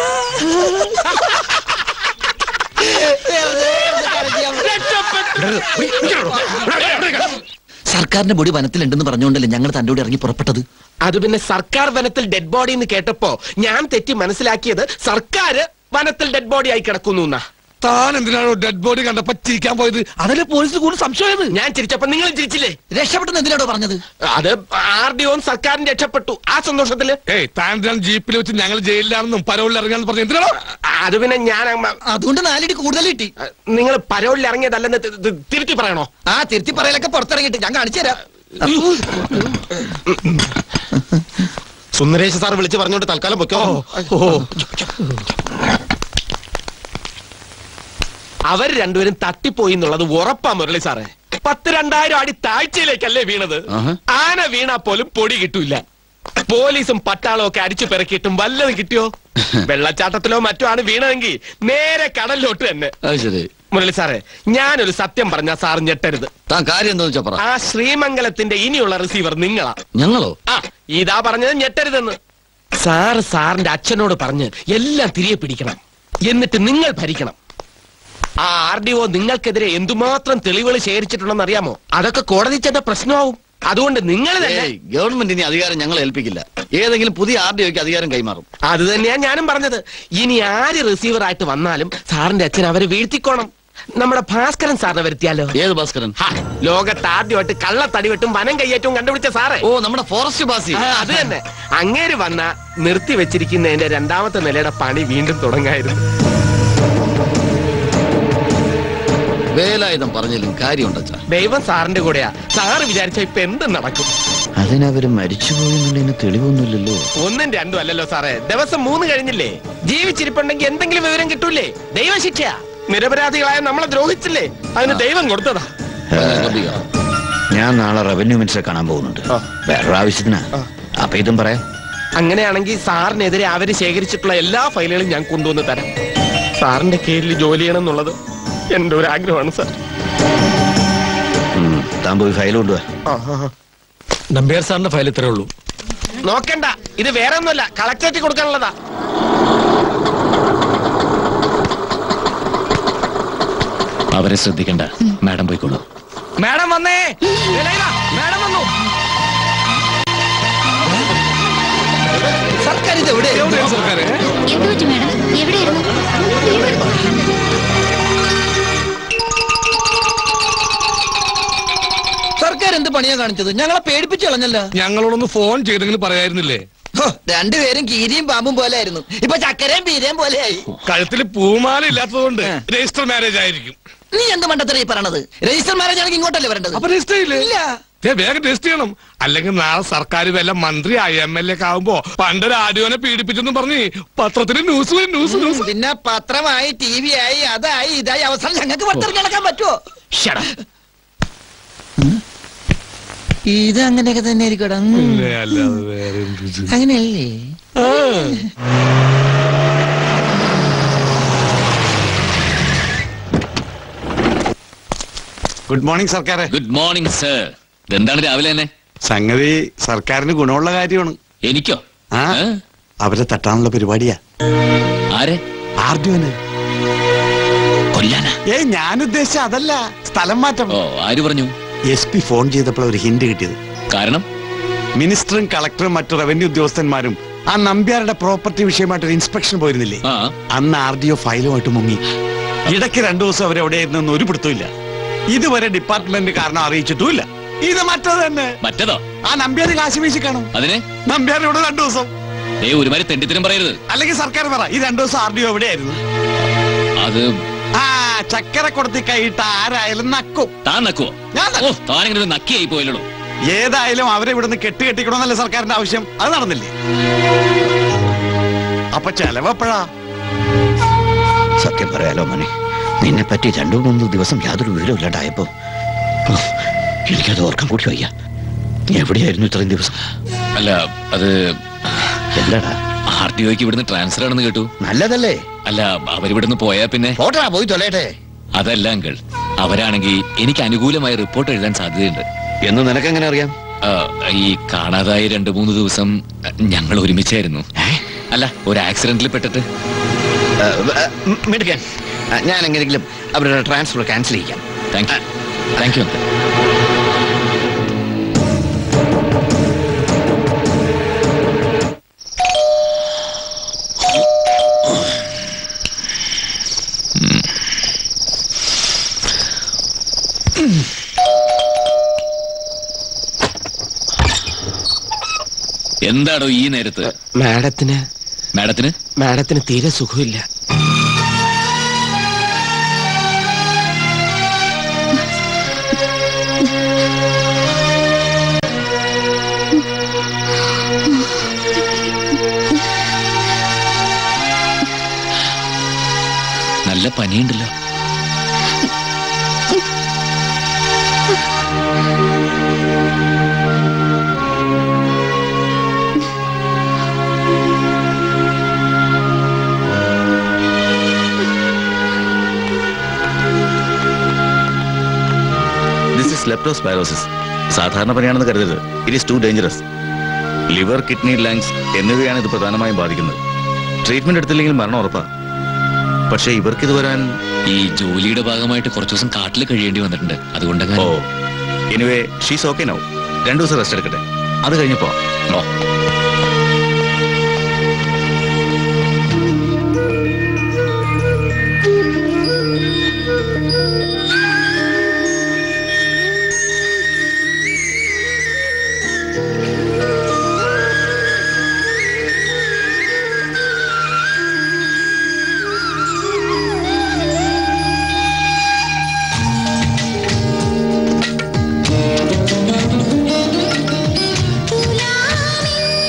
സർക്കാരിന്റെ ബോഡി വനത്തിലുണ്ടെന്ന് പറഞ്ഞുകൊണ്ടല്ലേ ഞങ്ങൾ തന്റെ കൂടെ ഇറങ്ങി പുറപ്പെട്ടത് അത് പിന്നെ സർക്കാർ വനത്തിൽ ഡെഡ് ബോഡി എന്ന് കേട്ടപ്പോ ഞാൻ തെറ്റി മനസ്സിലാക്കിയത് സർക്കാർ വനത്തിൽ ഡെഡ് ബോഡി ആയി കിടക്കുന്നു എന്നാ താൻ എന്തിനാണോ ഡെഡ് ബോഡി കണ്ടപ്പോ ചിരിക്കാൻ പോയത് അതല്ലേ പോലീസിന് കൂടുതൽ സംശയമായത് ഞാൻ ചിരിച്ചപ്പോ നിങ്ങൾ ചിരിച്ചില്ലേ രക്ഷപ്പെട്ടെന്ന് എന്തിനാണോ പറഞ്ഞത് അത് ആർ ഡി ഒ സർക്കാരിന് രക്ഷപ്പെട്ടു ആ സന്തോഷത്തില് ഏയ് താൻ എന്തിനാണ് ജീപ്പിൽ വെച്ച് ഞങ്ങൾ ജയിലിലാണെന്നും പരോളിൽ ഇറങ്ങാന്ന് പറഞ്ഞ എന്തിനാണോ അത് പിന്നെ ഞാൻ അതുകൊണ്ട് നാലടി കൂടുതൽ കിട്ടി നിങ്ങൾ പരോളിൽ ഇറങ്ങിയതല്ലെന്ന് തി- തി- തിരുത്തി പറയണോ ആ തിരുത്തി പറയലൊക്കെ പുറത്തിറങ്ങിയിട്ട് ഞാൻ കാണിച്ചു തരാം സുന്ദരേശ് സാർ വിളിച്ച് പറഞ്ഞോണ്ട് തൽക്കാലം പൊക്കോ അവർ രണ്ടുപേരും തട്ടിപ്പോയി എന്നുള്ളത് ഉറപ്പാ മുരളി സാറേ പത്ത് രണ്ടായിരം അടി താഴ്ചയിലേക്കല്ലേ വീണത് ആന വീണാ പോലും പൊടി കിട്ടൂല പോലീസും പട്ടാളവും ഒക്കെ അടിച്ചു പെറുക്കിയിട്ടും വല്ലതും കിട്ടിയോ വെള്ളച്ചാട്ടത്തിലോ മറ്റോ ആണ് വീണതെങ്കിൽ നേരെ കടലിലോട്ട് തന്നെ അത് ശരി മുരളി സാറേ ഞാനൊരു സത്യം പറഞ്ഞ സാർ ഞെട്ടരുത് താൻ കാര്യം എന്താ വെച്ചാ പറ ആ ശ്രീമംഗലത്തിന്റെ ഇനിയുള്ള റിസീവർ നിങ്ങളാ ഞങ്ങളോ ആ ഇതാ പറഞ്ഞത് ഞെട്ടരുതെന്ന് സാറ് സാറിന്റെ അച്ഛനോട് പറഞ്ഞ് എല്ലാം തിരികെ പിടിക്കണം എന്നിട്ട് നിങ്ങൾ ഭരിക്കണം ആ ആർ ഡി ഒ നിങ്ങൾക്കെതിരെ എന്തുമാത്രം തെളിവുകൾ ശേഖരിച്ചിട്ടുണ്ടെന്ന് അറിയാമോ അതൊക്കെ കോടതി ചെന്ന പ്രശ്നമാവും അതുകൊണ്ട് നിങ്ങൾ തന്നെ ഏയ്, ഗവൺമെന്റ് ഇനി അധികാരം ഞങ്ങളെ ഏൽപ്പിക്കില്ല ഏതെങ്കിലും പുതിയ ആർ ഡി ഒക്ക് അധികാരം കൈമാറും അത് തന്നെയാ ഞാനും പറഞ്ഞത് ഇനി ആര് റിസീവർ ആയിട്ട് വന്നാലും സാറിന്റെ അച്ഛൻ അവരെ വീഴ്ത്തിക്കോണം നമ്മുടെ ഭാസ്കരൻ സാറിനെ വരുത്തിയാലോ ഏത് ഭാസ്കരൻ ലോകത്ത് ആദ്യമായിട്ട് കള്ളത്തടിവെട്ടും വനം കയ്യേറ്റവും കണ്ടുപിടിച്ച സാറേ ഓ നമ്മുടെ ഫോറസ്റ്റ് ബാസി ആ, അത് തന്നെ അങ്ങേര് വന്ന നിർത്തി വെച്ചിരിക്കുന്നതിന്റെ രണ്ടാമത്തെ നിലയുടെ പണി വീണ്ടും തുടങ്ങായിരുന്നു വേലായുധം പറഞ്ഞാലും കാര്യമുണ്ടച്ചാ ദൈവം സാറിന്റെ കൂടെയാ സാറ് വിചാരിച്ച ഇപ്പൊ എന്ത് നടക്കും അതിനവര് മരിച്ചുപോയെന്നുള്ളതിന് തെളിവൊന്നുമില്ലല്ലോ ഒന്നും രണ്ടും അല്ലല്ലോ സാറേ ദിവസം മൂന്ന് കഴിഞ്ഞില്ലേ ജീവിച്ചിരിപ്പുണ്ടെങ്കിൽ എന്തെങ്കിലും വിവരം കിട്ടൂലേ ദൈവശിക്ഷയാ നിരപരാധികളായ നമ്മളെ ദ്രോഹിച്ചില്ലേ അതിന് ദൈവം കൊടുത്തതാ ഞാൻ നാളെ റവന്യൂ മിനിസ്റ്ററെ കാണാൻ പോകുന്നുണ്ട് വേറൊരു ആവശ്യത്തിനാ അപ്പൊ ഇതും പറയാം അങ്ങനെയാണെങ്കിൽ സാറിനെതിരെ അവര് ശേഖരിച്ചിട്ടുള്ള എല്ലാ ഫയലുകളും ഞാൻ കൊണ്ടുവന്ന് തരാം സാറിന്റെ കീഴിൽ ജോലി ചെയ്യണം എന്നുള്ളത് എന്റെ ഒരു ആഗ്രഹമാണ് സാർ ഉം, താൻ പോയി ഫയൽ കൊണ്ടുവാ ആ, ആ, ആ. നമ്പ്യാർ സാറിന്റെ ഫയൽ ഇത്രേ ഉള്ളൂ നോക്കണ്ട ഇത് വേറെ ഒന്നുമല്ല കളക്ടറേറ്റ് കൊടുക്കാനുള്ളതാ അവരെ ശ്രദ്ധിക്കണ്ട മാഡം പോയിക്കോളൂ മാഡം വന്നേ നിലയിലാ, മാഡം വന്നു സർക്കാർ ഇത് എവിടെ എന്ത് പറ്റി മാഡം എവിടെയായിരുന്നു സർക്കാർ എന്ത് പണിയാ കാണിച്ചത് ഞങ്ങളെ പേടിപ്പിച്ചു കളഞ്ഞല്ലോ ഞങ്ങളോടൊന്ന് ഫോൺ ചെയ്തെങ്കിലും പറയായിരുന്നില്ലേ ഹോ, രണ്ടുപേരും കീരിയും പാമ്പും പോലെ ആയിരുന്നു ഇപ്പൊ ചക്കരയും പീരയും പോലെയായി കഴുത്തിൽ പൂമാല ഇല്ലാത്തതുകൊണ്ട് രജിസ്റ്റർ മാരേജ് ആയിരിക്കും നീ എന്ത് മണ്ടത്തര ഈ പറയണത് രജിസ്റ്റർ മാരേജ് ആണെങ്കിൽ ഇങ്ങോട്ടല്ലേ വരേണ്ടത് അപ്പൊ രജിസ്റ്റർ ചെയ്യില്ലേ ഇല്ല ദേ, വേഗം രജിസ്റ്റർ ചെയ്യണം അല്ലെങ്കിൽ നാളെ സർക്കാർ വല്ല മന്ത്രി ഐ എം എൽ ഒക്കെ ആവുമ്പോ പണ്ടൊരു ആഡിയോനെ പീഡിപ്പിച്ചെന്നും പറഞ്ഞ് പത്രത്തിന് ന്യൂസ് വരും ന്യൂസ് ന്യൂസ് പിന്നെ പത്രമായി ടി വി ആയി അതായി ഇതായി അവസാനം ഞങ്ങൾക്ക് പുറത്തിറങ്ങി നടക്കാൻ പറ്റുമോ ഇത് അങ്ങനെയൊക്കെ തന്നെ ആയിരിക്കടാ ഇല്ലേ, അല്ലാതെ വേറെ എന്ത് ഇത്? അങ്ങനെയല്ലേ ഗുഡ് മോർണിംഗ് സർക്കാരെ ഗുഡ് മോർണിംഗ് സർ എന്താണ് രാവിലെ തന്നെ സംഗതി സർക്കാരിന് ഗുണമുള്ള കാര്യമാണ് എനിക്കോ ആ അവരെ തട്ടാനുള്ള പരിപാടിയാ ആരെ ആർഡിയോന് കൊല്ലാനാ ഏയ് ഞാൻ ഉദ്ദേശിച്ച അതല്ല സ്ഥലം മാറ്റം ഓ ആര് പറഞ്ഞു എസ് പി ഫോൺ ചെയ്തപ്പോൾ ഒരു ഹിന്റ് കിട്ടിയത് കാരണം മിനിസ്റ്ററും കളക്ടറും മറ്റു റവന്യൂ ഉദ്യോഗസ്ഥന്മാരും ആ നമ്പ്യാരുടെ പ്രോപ്പർട്ടി വിഷയമായിട്ട് ഒരു ഇൻസ്പെക്ഷൻ പോയിരുന്നില്ലേ ആ അന്ന് ആർ ഡി ഒ ഫയലുമായിട്ട് മുങ്ങി ഇടയ്ക്ക് രണ്ടു ദിവസം അവരെവിടെ ഇരുന്നെന്ന് ഒരു പിടുത്തമില്ല ഇതുവരെ ഡിപ്പാർട്ട്മെന്റ് കാരണം അറിയിച്ചിട്ടുമില്ല ഇത് മറ്റത് തന്നെ മറ്റേതോ ആ നമ്പ്യാര് കാശ് വീശി കാണും അതിന് നമ്പ്യാർ ഇവിടെ രണ്ടു ദിവസം ഏ ഒരുമാതിരി തെണ്ടിത്തരം പറയരുത് അല്ലെങ്കിൽ സർക്കാർ പറ ഈ രണ്ടു ദിവസം ആർ ഡി ഒ എവിടെയായിരുന്നു അത് ആ ചക്കര കൊടുത്തി കൈയിട്ട് ആരായാലും നക്കും താൻ നക്കുവോ ഓ താനിങ്ങനെ ഒരു നക്കിയായി പോയല്ലോ ഏതായാലും അവരെ ഇവിടുന്ന് കെട്ടി കെട്ടിക്കണമെന്നല്ലേ സർക്കാരിന്റെ ആവശ്യം അത് നടന്നില്ലേ അപ്പൊ ചെലവെപ്പോഴാ സത്യം പറയാലോ മോനെ നിന്നെ പറ്റി രണ്ടു മൂന്ന് ദിവസം യാതൊരു വിവരവും ഇല്ലാണ്ടായപ്പോ ഓ, എനിക്കത് ഓർക്കാൻ കൂടി വയ്യ നീ എവിടെയായിരുന്നു ഇത്രയും ദിവസം അല്ല അത് എന്താടാ ആർ ടി ഒക്ക് ഇവിടുന്ന് ട്രാൻസ്ഫർ ആണെന്ന് കേട്ടു നല്ലതല്ലേ അല്ല അവരിവിടുന്ന് പോയാ പിന്നെ പോട്ടാ പോയി തൊലയട്ടെ അതല്ല അങ്കിൾ അവരാണെങ്കിൽ എനിക്ക് അനുകൂലമായ റിപ്പോർട്ട് എഴുതാൻ സാധ്യതയുണ്ട് എന്ന് നിനക്കെങ്ങനെ അറിയാം ആ, ഈ കാണാതായ രണ്ടു മൂന്ന് ദിവസം ഞങ്ങൾ ഒരുമിച്ചായിരുന്നു അല്ല ഒരു ആക്സിഡന്റിൽ പെട്ടിട്ട് മിടുക്കൻ ആ, ഞാൻ എങ്ങനെയെങ്കിലും അവരുടെ ട്രാൻസ്ഫർ ക്യാൻസൽ ചെയ്യാം thank you thank you uncle എന്താടോ ഈ നേരത്ത് മാഡത്തിന് മാഡത്തിന് മാഡത്തിന് തീരെ സുഖമില്ല നല്ല പനിയുണ്ടല്ലോ ദിസ് ഇസ് ലെപ്റ്റോസ്പൈറോസിസ് സാധാരണ പനിയാണെന്ന് കരുതരുത് it is too dangerous liver kidney lungs എന്നിവയാണ് ഇത് പ്രധാനമായും ബാധിക്കുന്നത് ട്രീറ്റ്മെന്റ് എടുത്തില്ലെങ്കിൽ മരണം ഉറപ്പാ പക്ഷേ ഇവർക്കിത് വരാൻ ഈ ജോലിയുടെ ഭാഗമായിട്ട് കുറച്ചു ദിവസം കാട്ടിൽ കഴിയേണ്ടി വന്നിട്ടുണ്ട് അതുകൊണ്ട് oh anyway she's okay now രണ്ടു ദിവസം റെസ്റ്റ് എടുക്കട്ടെ അത് കഴിഞ്ഞപ്പോ ഓ തുലാവിൻ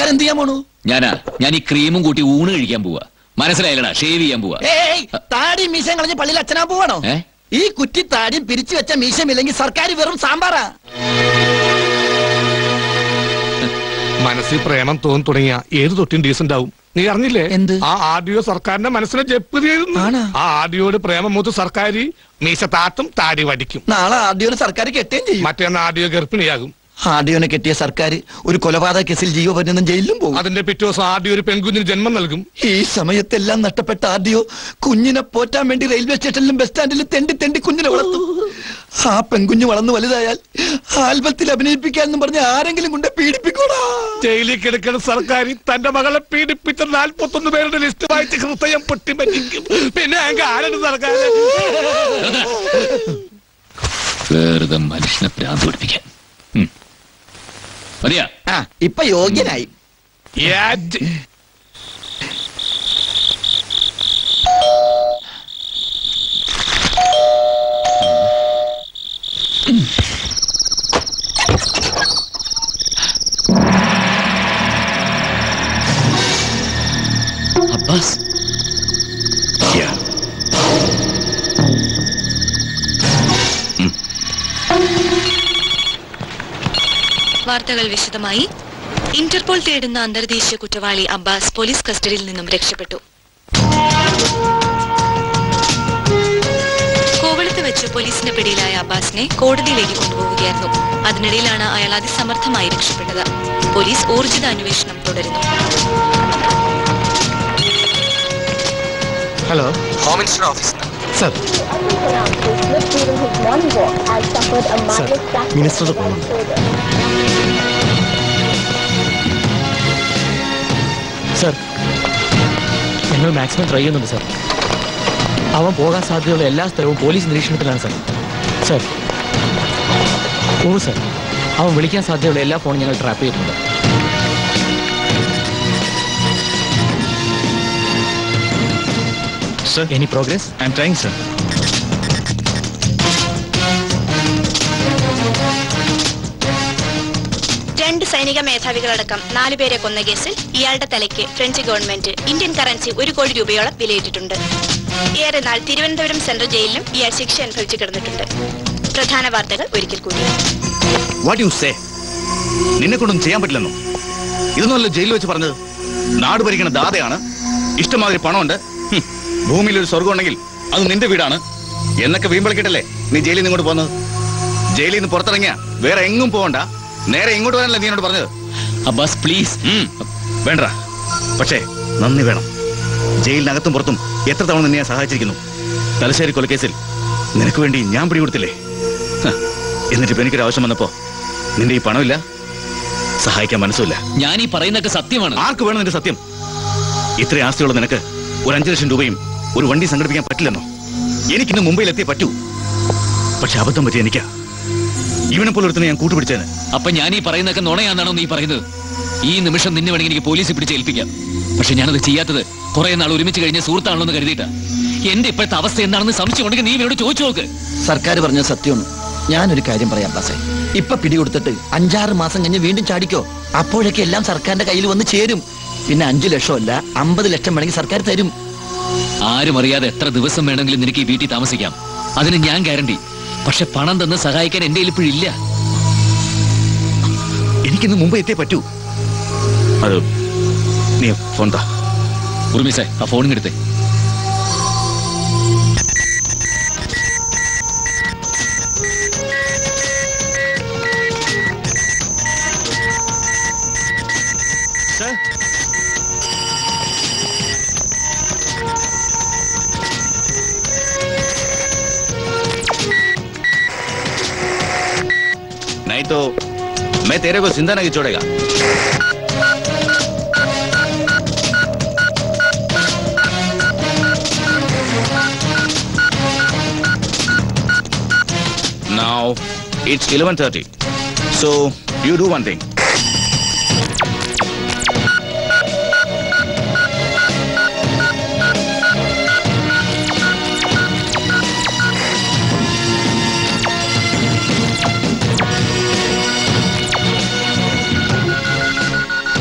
എന്ത് ചെയ്യാൻ പോണു ഞാനാ ഞാൻ ഈ ക്രീമും കൂട്ടി ഊണ് കഴിക്കാൻ പോവാ മനസ്സിലായില്ലടാ ഷേവ് ചെയ്യാൻ പോവാ ഏയ് താടി മീശം കളഞ്ഞ് പള്ളിയിൽ അച്ഛനാ പോവാണോ ഏ? ഈ കുറ്റി താടിയും പിരിച്ചു വെച്ച മീശമില്ലെങ്കിൽ സർക്കാർ വെറും സാമ്പാറാ മനസ്സിൽ പ്രേമം തോന്നി തുടങ്ങിയ ഏത് തൊട്ടും ഡീസന്റ് ആവും നീ അറിഞ്ഞില്ലേ എന്ത് ആ ആഡിയോ സർക്കാരിന്റെ മനസ്സിനെ ജപ്പ് ചെയ്യുന്നു ആ ആഡിയോട് പ്രേമം മൂത്ത് സർക്കാർ മീശ താത്തും താടി വടിക്കും നാളെ ആദ്യം സർക്കാർ കെട്ടുകയും ചെയ്യും മറ്റേ ആഡിയോ ഗർഭിണിയാകും ആദ്യോനെ കെട്ടിയ സർക്കാർ ഒരു കൊലപാതക കേസിൽ ജീവപര്യന്തം ജയിലിലും പോകും അതിന്റെ പിറ്റേ ദിവസം ആദ്യം ഒരു പെൺകുഞ്ഞിന് ജന്മം നൽകും ഈ സമയത്തെല്ലാം നഷ്ടപ്പെട്ട ആദ്യോ കുഞ്ഞിനെ പോറ്റാൻ വേണ്ടി റെയിൽവേ സ്റ്റേഷനിലും ബസ് സ്റ്റാൻഡിലും തെണ്ടി തെണ്ടി കുഞ്ഞിനെ വളർത്തും ആ പെൺകുഞ്ഞ് വളർന്നു വലുതായാൽ ആൽബത്തിൽ അഭിനയിപ്പിക്കാന്നും പറഞ്ഞ് ആരെങ്കിലും കൊണ്ട് പീഡിപ്പിക്കൂടാ ജയിലിൽ കിടക്കുന്ന സർക്കാർ തന്റെ മകളെ പീഡിപ്പിച്ച നാൽപ്പത്തൊന്ന് പേരുടെ ലിസ്റ്റ് വായിച്ച് ഹൃദയം പൊട്ടിമരിക്കും പിന്നെ അങ്ങ് ആരാണ് സർക്കാർ വെറുതെ മനുഷ്യനെ ഭ്രാന്ത് പഠിപ്പിക്കാൻ ഉം. മതിയാ ആ ഇപ്പൊ യോഗ്യനായി അബ്ബാസ് വാർത്തകൾ വിശദമായി ഇന്റർപോൾ തേടുന്ന അന്തർദേശീയ കുറ്റവാളി അബ്ബാസ് പോലീസ് കസ്റ്റഡിയിൽ നിന്നും രക്ഷപ്പെട്ടു കോവളത്ത് വെച്ച് പോലീസിന്റെ പിടിയിലായ അബ്ബാസിനെ കോടതിയിലേക്ക് കൊണ്ടുപോവുകയായിരുന്നു അതിനിടയിലാണ് അയാൾ അതിസമർത്ഥമായി രക്ഷപ്പെട്ടത് പോലീസ് ഊർജിത അന്വേഷണം തുടരുന്നു hello home minister office sir മിനിസ്റ്ററുടെ ഫോണുണ്ട് സർ ഞങ്ങൾ മാക്സിമം ട്രൈ ചെയ്യുന്നുണ്ട് സർ അവൻ പോകാൻ സാധ്യതയുള്ള എല്ലാ സ്ഥലവും പോലീസ് നിരീക്ഷണത്തിലാണ് സർ സർ ഓ സർ അവൻ വിളിക്കാൻ സാധ്യതയുള്ള എല്ലാ ഫോണും ഞങ്ങൾ ട്രാപ്പ് ചെയ്തിട്ടുണ്ട് sir any progress I'm trying sir രണ്ട് സൈനിക മേധാവികളടക്കം നാലുപേരെ കൊന്ന കേസിൽ ഇയാളുടെ തലയ്ക്ക് ഫ്രഞ്ച് ഗവൺമെന്റ് ഇന്ത്യൻ കറൻസി ഒരു കോടി രൂപയോളം വിലയിട്ടിട്ടുണ്ട് ഏറെ നാൾ തിരുവനന്തപുരം സെൻട്രൽ ജയിലിലും ഇയാൾ ശിക്ഷ അനുഭവിച്ചു കിടന്നിട്ടുണ്ട് പ്രധാന വാർത്തകൾ ഒരിക്കൽ കൂടി വാട്ട് യു സേ നിന്നെ കൊണ്ടൊന്നും ചെയ്യാൻ പറ്റില്ലെന്നോ ഇതൊന്നുമല്ല ജയിലിൽ വെച്ച് പറഞ്ഞത് നാട് ഭരിക്കുന്ന ദാതയാണ് ഇഷ്ടമാതിരി പണമുണ്ട് ഹും, ഭൂമിയിൽ ഒരു സ്വർഗം ഉണ്ടെങ്കിൽ അത് നിന്റെ വീടാണ് എന്നൊക്കെ വീമ്പളിക്കിട്ടല്ലേ നീ ജയിലിൽ നിന്ന് ഇങ്ങോട്ട് പോകുന്നത് ജയിലിൽ നിന്ന് പുറത്തിറങ്ങിയ വേറെ എങ്ങും പോകണ്ട നേരെ ഇങ്ങോട്ട് വരാനല്ലേ നീ എന്നോട് പറഞ്ഞത് അബ്ബാസ് പ്ലീസ് വേണ്ട പക്ഷേ നന്ദി വേണം ജയിലിനകത്തും പുറത്തും എത്ര തവണ നിന്നെ ഞാൻ സഹായിച്ചിരിക്കുന്നു തലശ്ശേരി കൊലക്കേസിൽ നിനക്ക് വേണ്ടി ഞാൻ പിടികൊടുത്തില്ലേ ഹ, എന്നിട്ട് ഇപ്പൊ എനിക്കൊരു ആവശ്യം വന്നപ്പോ നിന്റെ ഈ പണമില്ല സഹായിക്കാൻ മനസ്സുമില്ല ഞാൻ ഈ പറയുന്നതൊക്കെ സത്യമാണ് ആർക്ക് വേണം നിന്റെ സത്യം ഇത്രയും ആസ്തിയുള്ള നിനക്ക് ഒരു അഞ്ചു ലക്ഷം രൂപയും ഒരു വണ്ടി സംഘടിപ്പിക്കാൻ പറ്റില്ലെന്നോ എനിക്കിന്ന് മുംബൈയിൽ എത്തിയേ പറ്റൂ പക്ഷെ അബദ്ധം പറ്റി എനിക്കാ ഇവനെ പോലെ ഒരുത്തനെ ഞാൻ കൂട്ടുപിടിച്ചേന് അപ്പൊ ഞാൻ ഈ പറയുന്നതൊക്കെ നുണയാണെന്നാണോ നീ പറയുന്നത് ഈ നിമിഷം നിന്നെ വേണമെങ്കിൽ എനിക്ക് പോലീസിൽ പിടിച്ച് ഏൽപ്പിക്കാം പക്ഷെ ഞാനത് ചെയ്യാത്തത് കുറെ നാൾ ഒരുമിച്ച് കഴിഞ്ഞ സുഹൃത്താണല്ലോ എന്ന് കരുതിയിട്ടാ എന്റെ ഇപ്പോഴത്തെ അവസ്ഥ എന്താണെന്ന് സംശയം ഉണ്ടെങ്കിൽ നീ ഇവരോട് ചോദിച്ചു നോക്ക് സർക്കാർ പറഞ്ഞ സത്യമാണ് ഞാനൊരു കാര്യം പറയാം ബാസേ ഇപ്പൊ പിടികൊടുത്തിട്ട് അഞ്ചാറ് മാസം കഴിഞ്ഞ് വീണ്ടും ചാടിക്കോ അപ്പോഴൊക്കെ എല്ലാം സർക്കാരിന്റെ കയ്യിൽ വന്ന് ചേരും പിന്നെ അഞ്ചു ലക്ഷമല്ല അമ്പത് ലക്ഷം വേണമെങ്കിൽ സർക്കാർ തരും ആരും അറിയാതെ എത്ര ദിവസം വേണമെങ്കിലും നിനക്ക് ഈ വീട്ടിൽ താമസിക്കാം അതിന് ഞാൻ ഗ്യാരണ്ടി പക്ഷെ പണം തന്ന് സഹായിക്കാൻ എന്റെ കയ്യിൽ ഇപ്പോഴില്ല എനിക്കിന്ന് മുമ്പ് എത്തിയേ പറ്റൂ അത് നീ ഫോൺ താ ഉർമിസേ ആ ഫോണും എടുത്തേ സർ नहीं तो मैं तेरे को जिंदा नहीं छोड़ेगा Now it's 11:30. So you do one thing.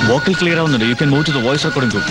Vocal clear ആവുന്നുണ്ട് you can move to the voice recording room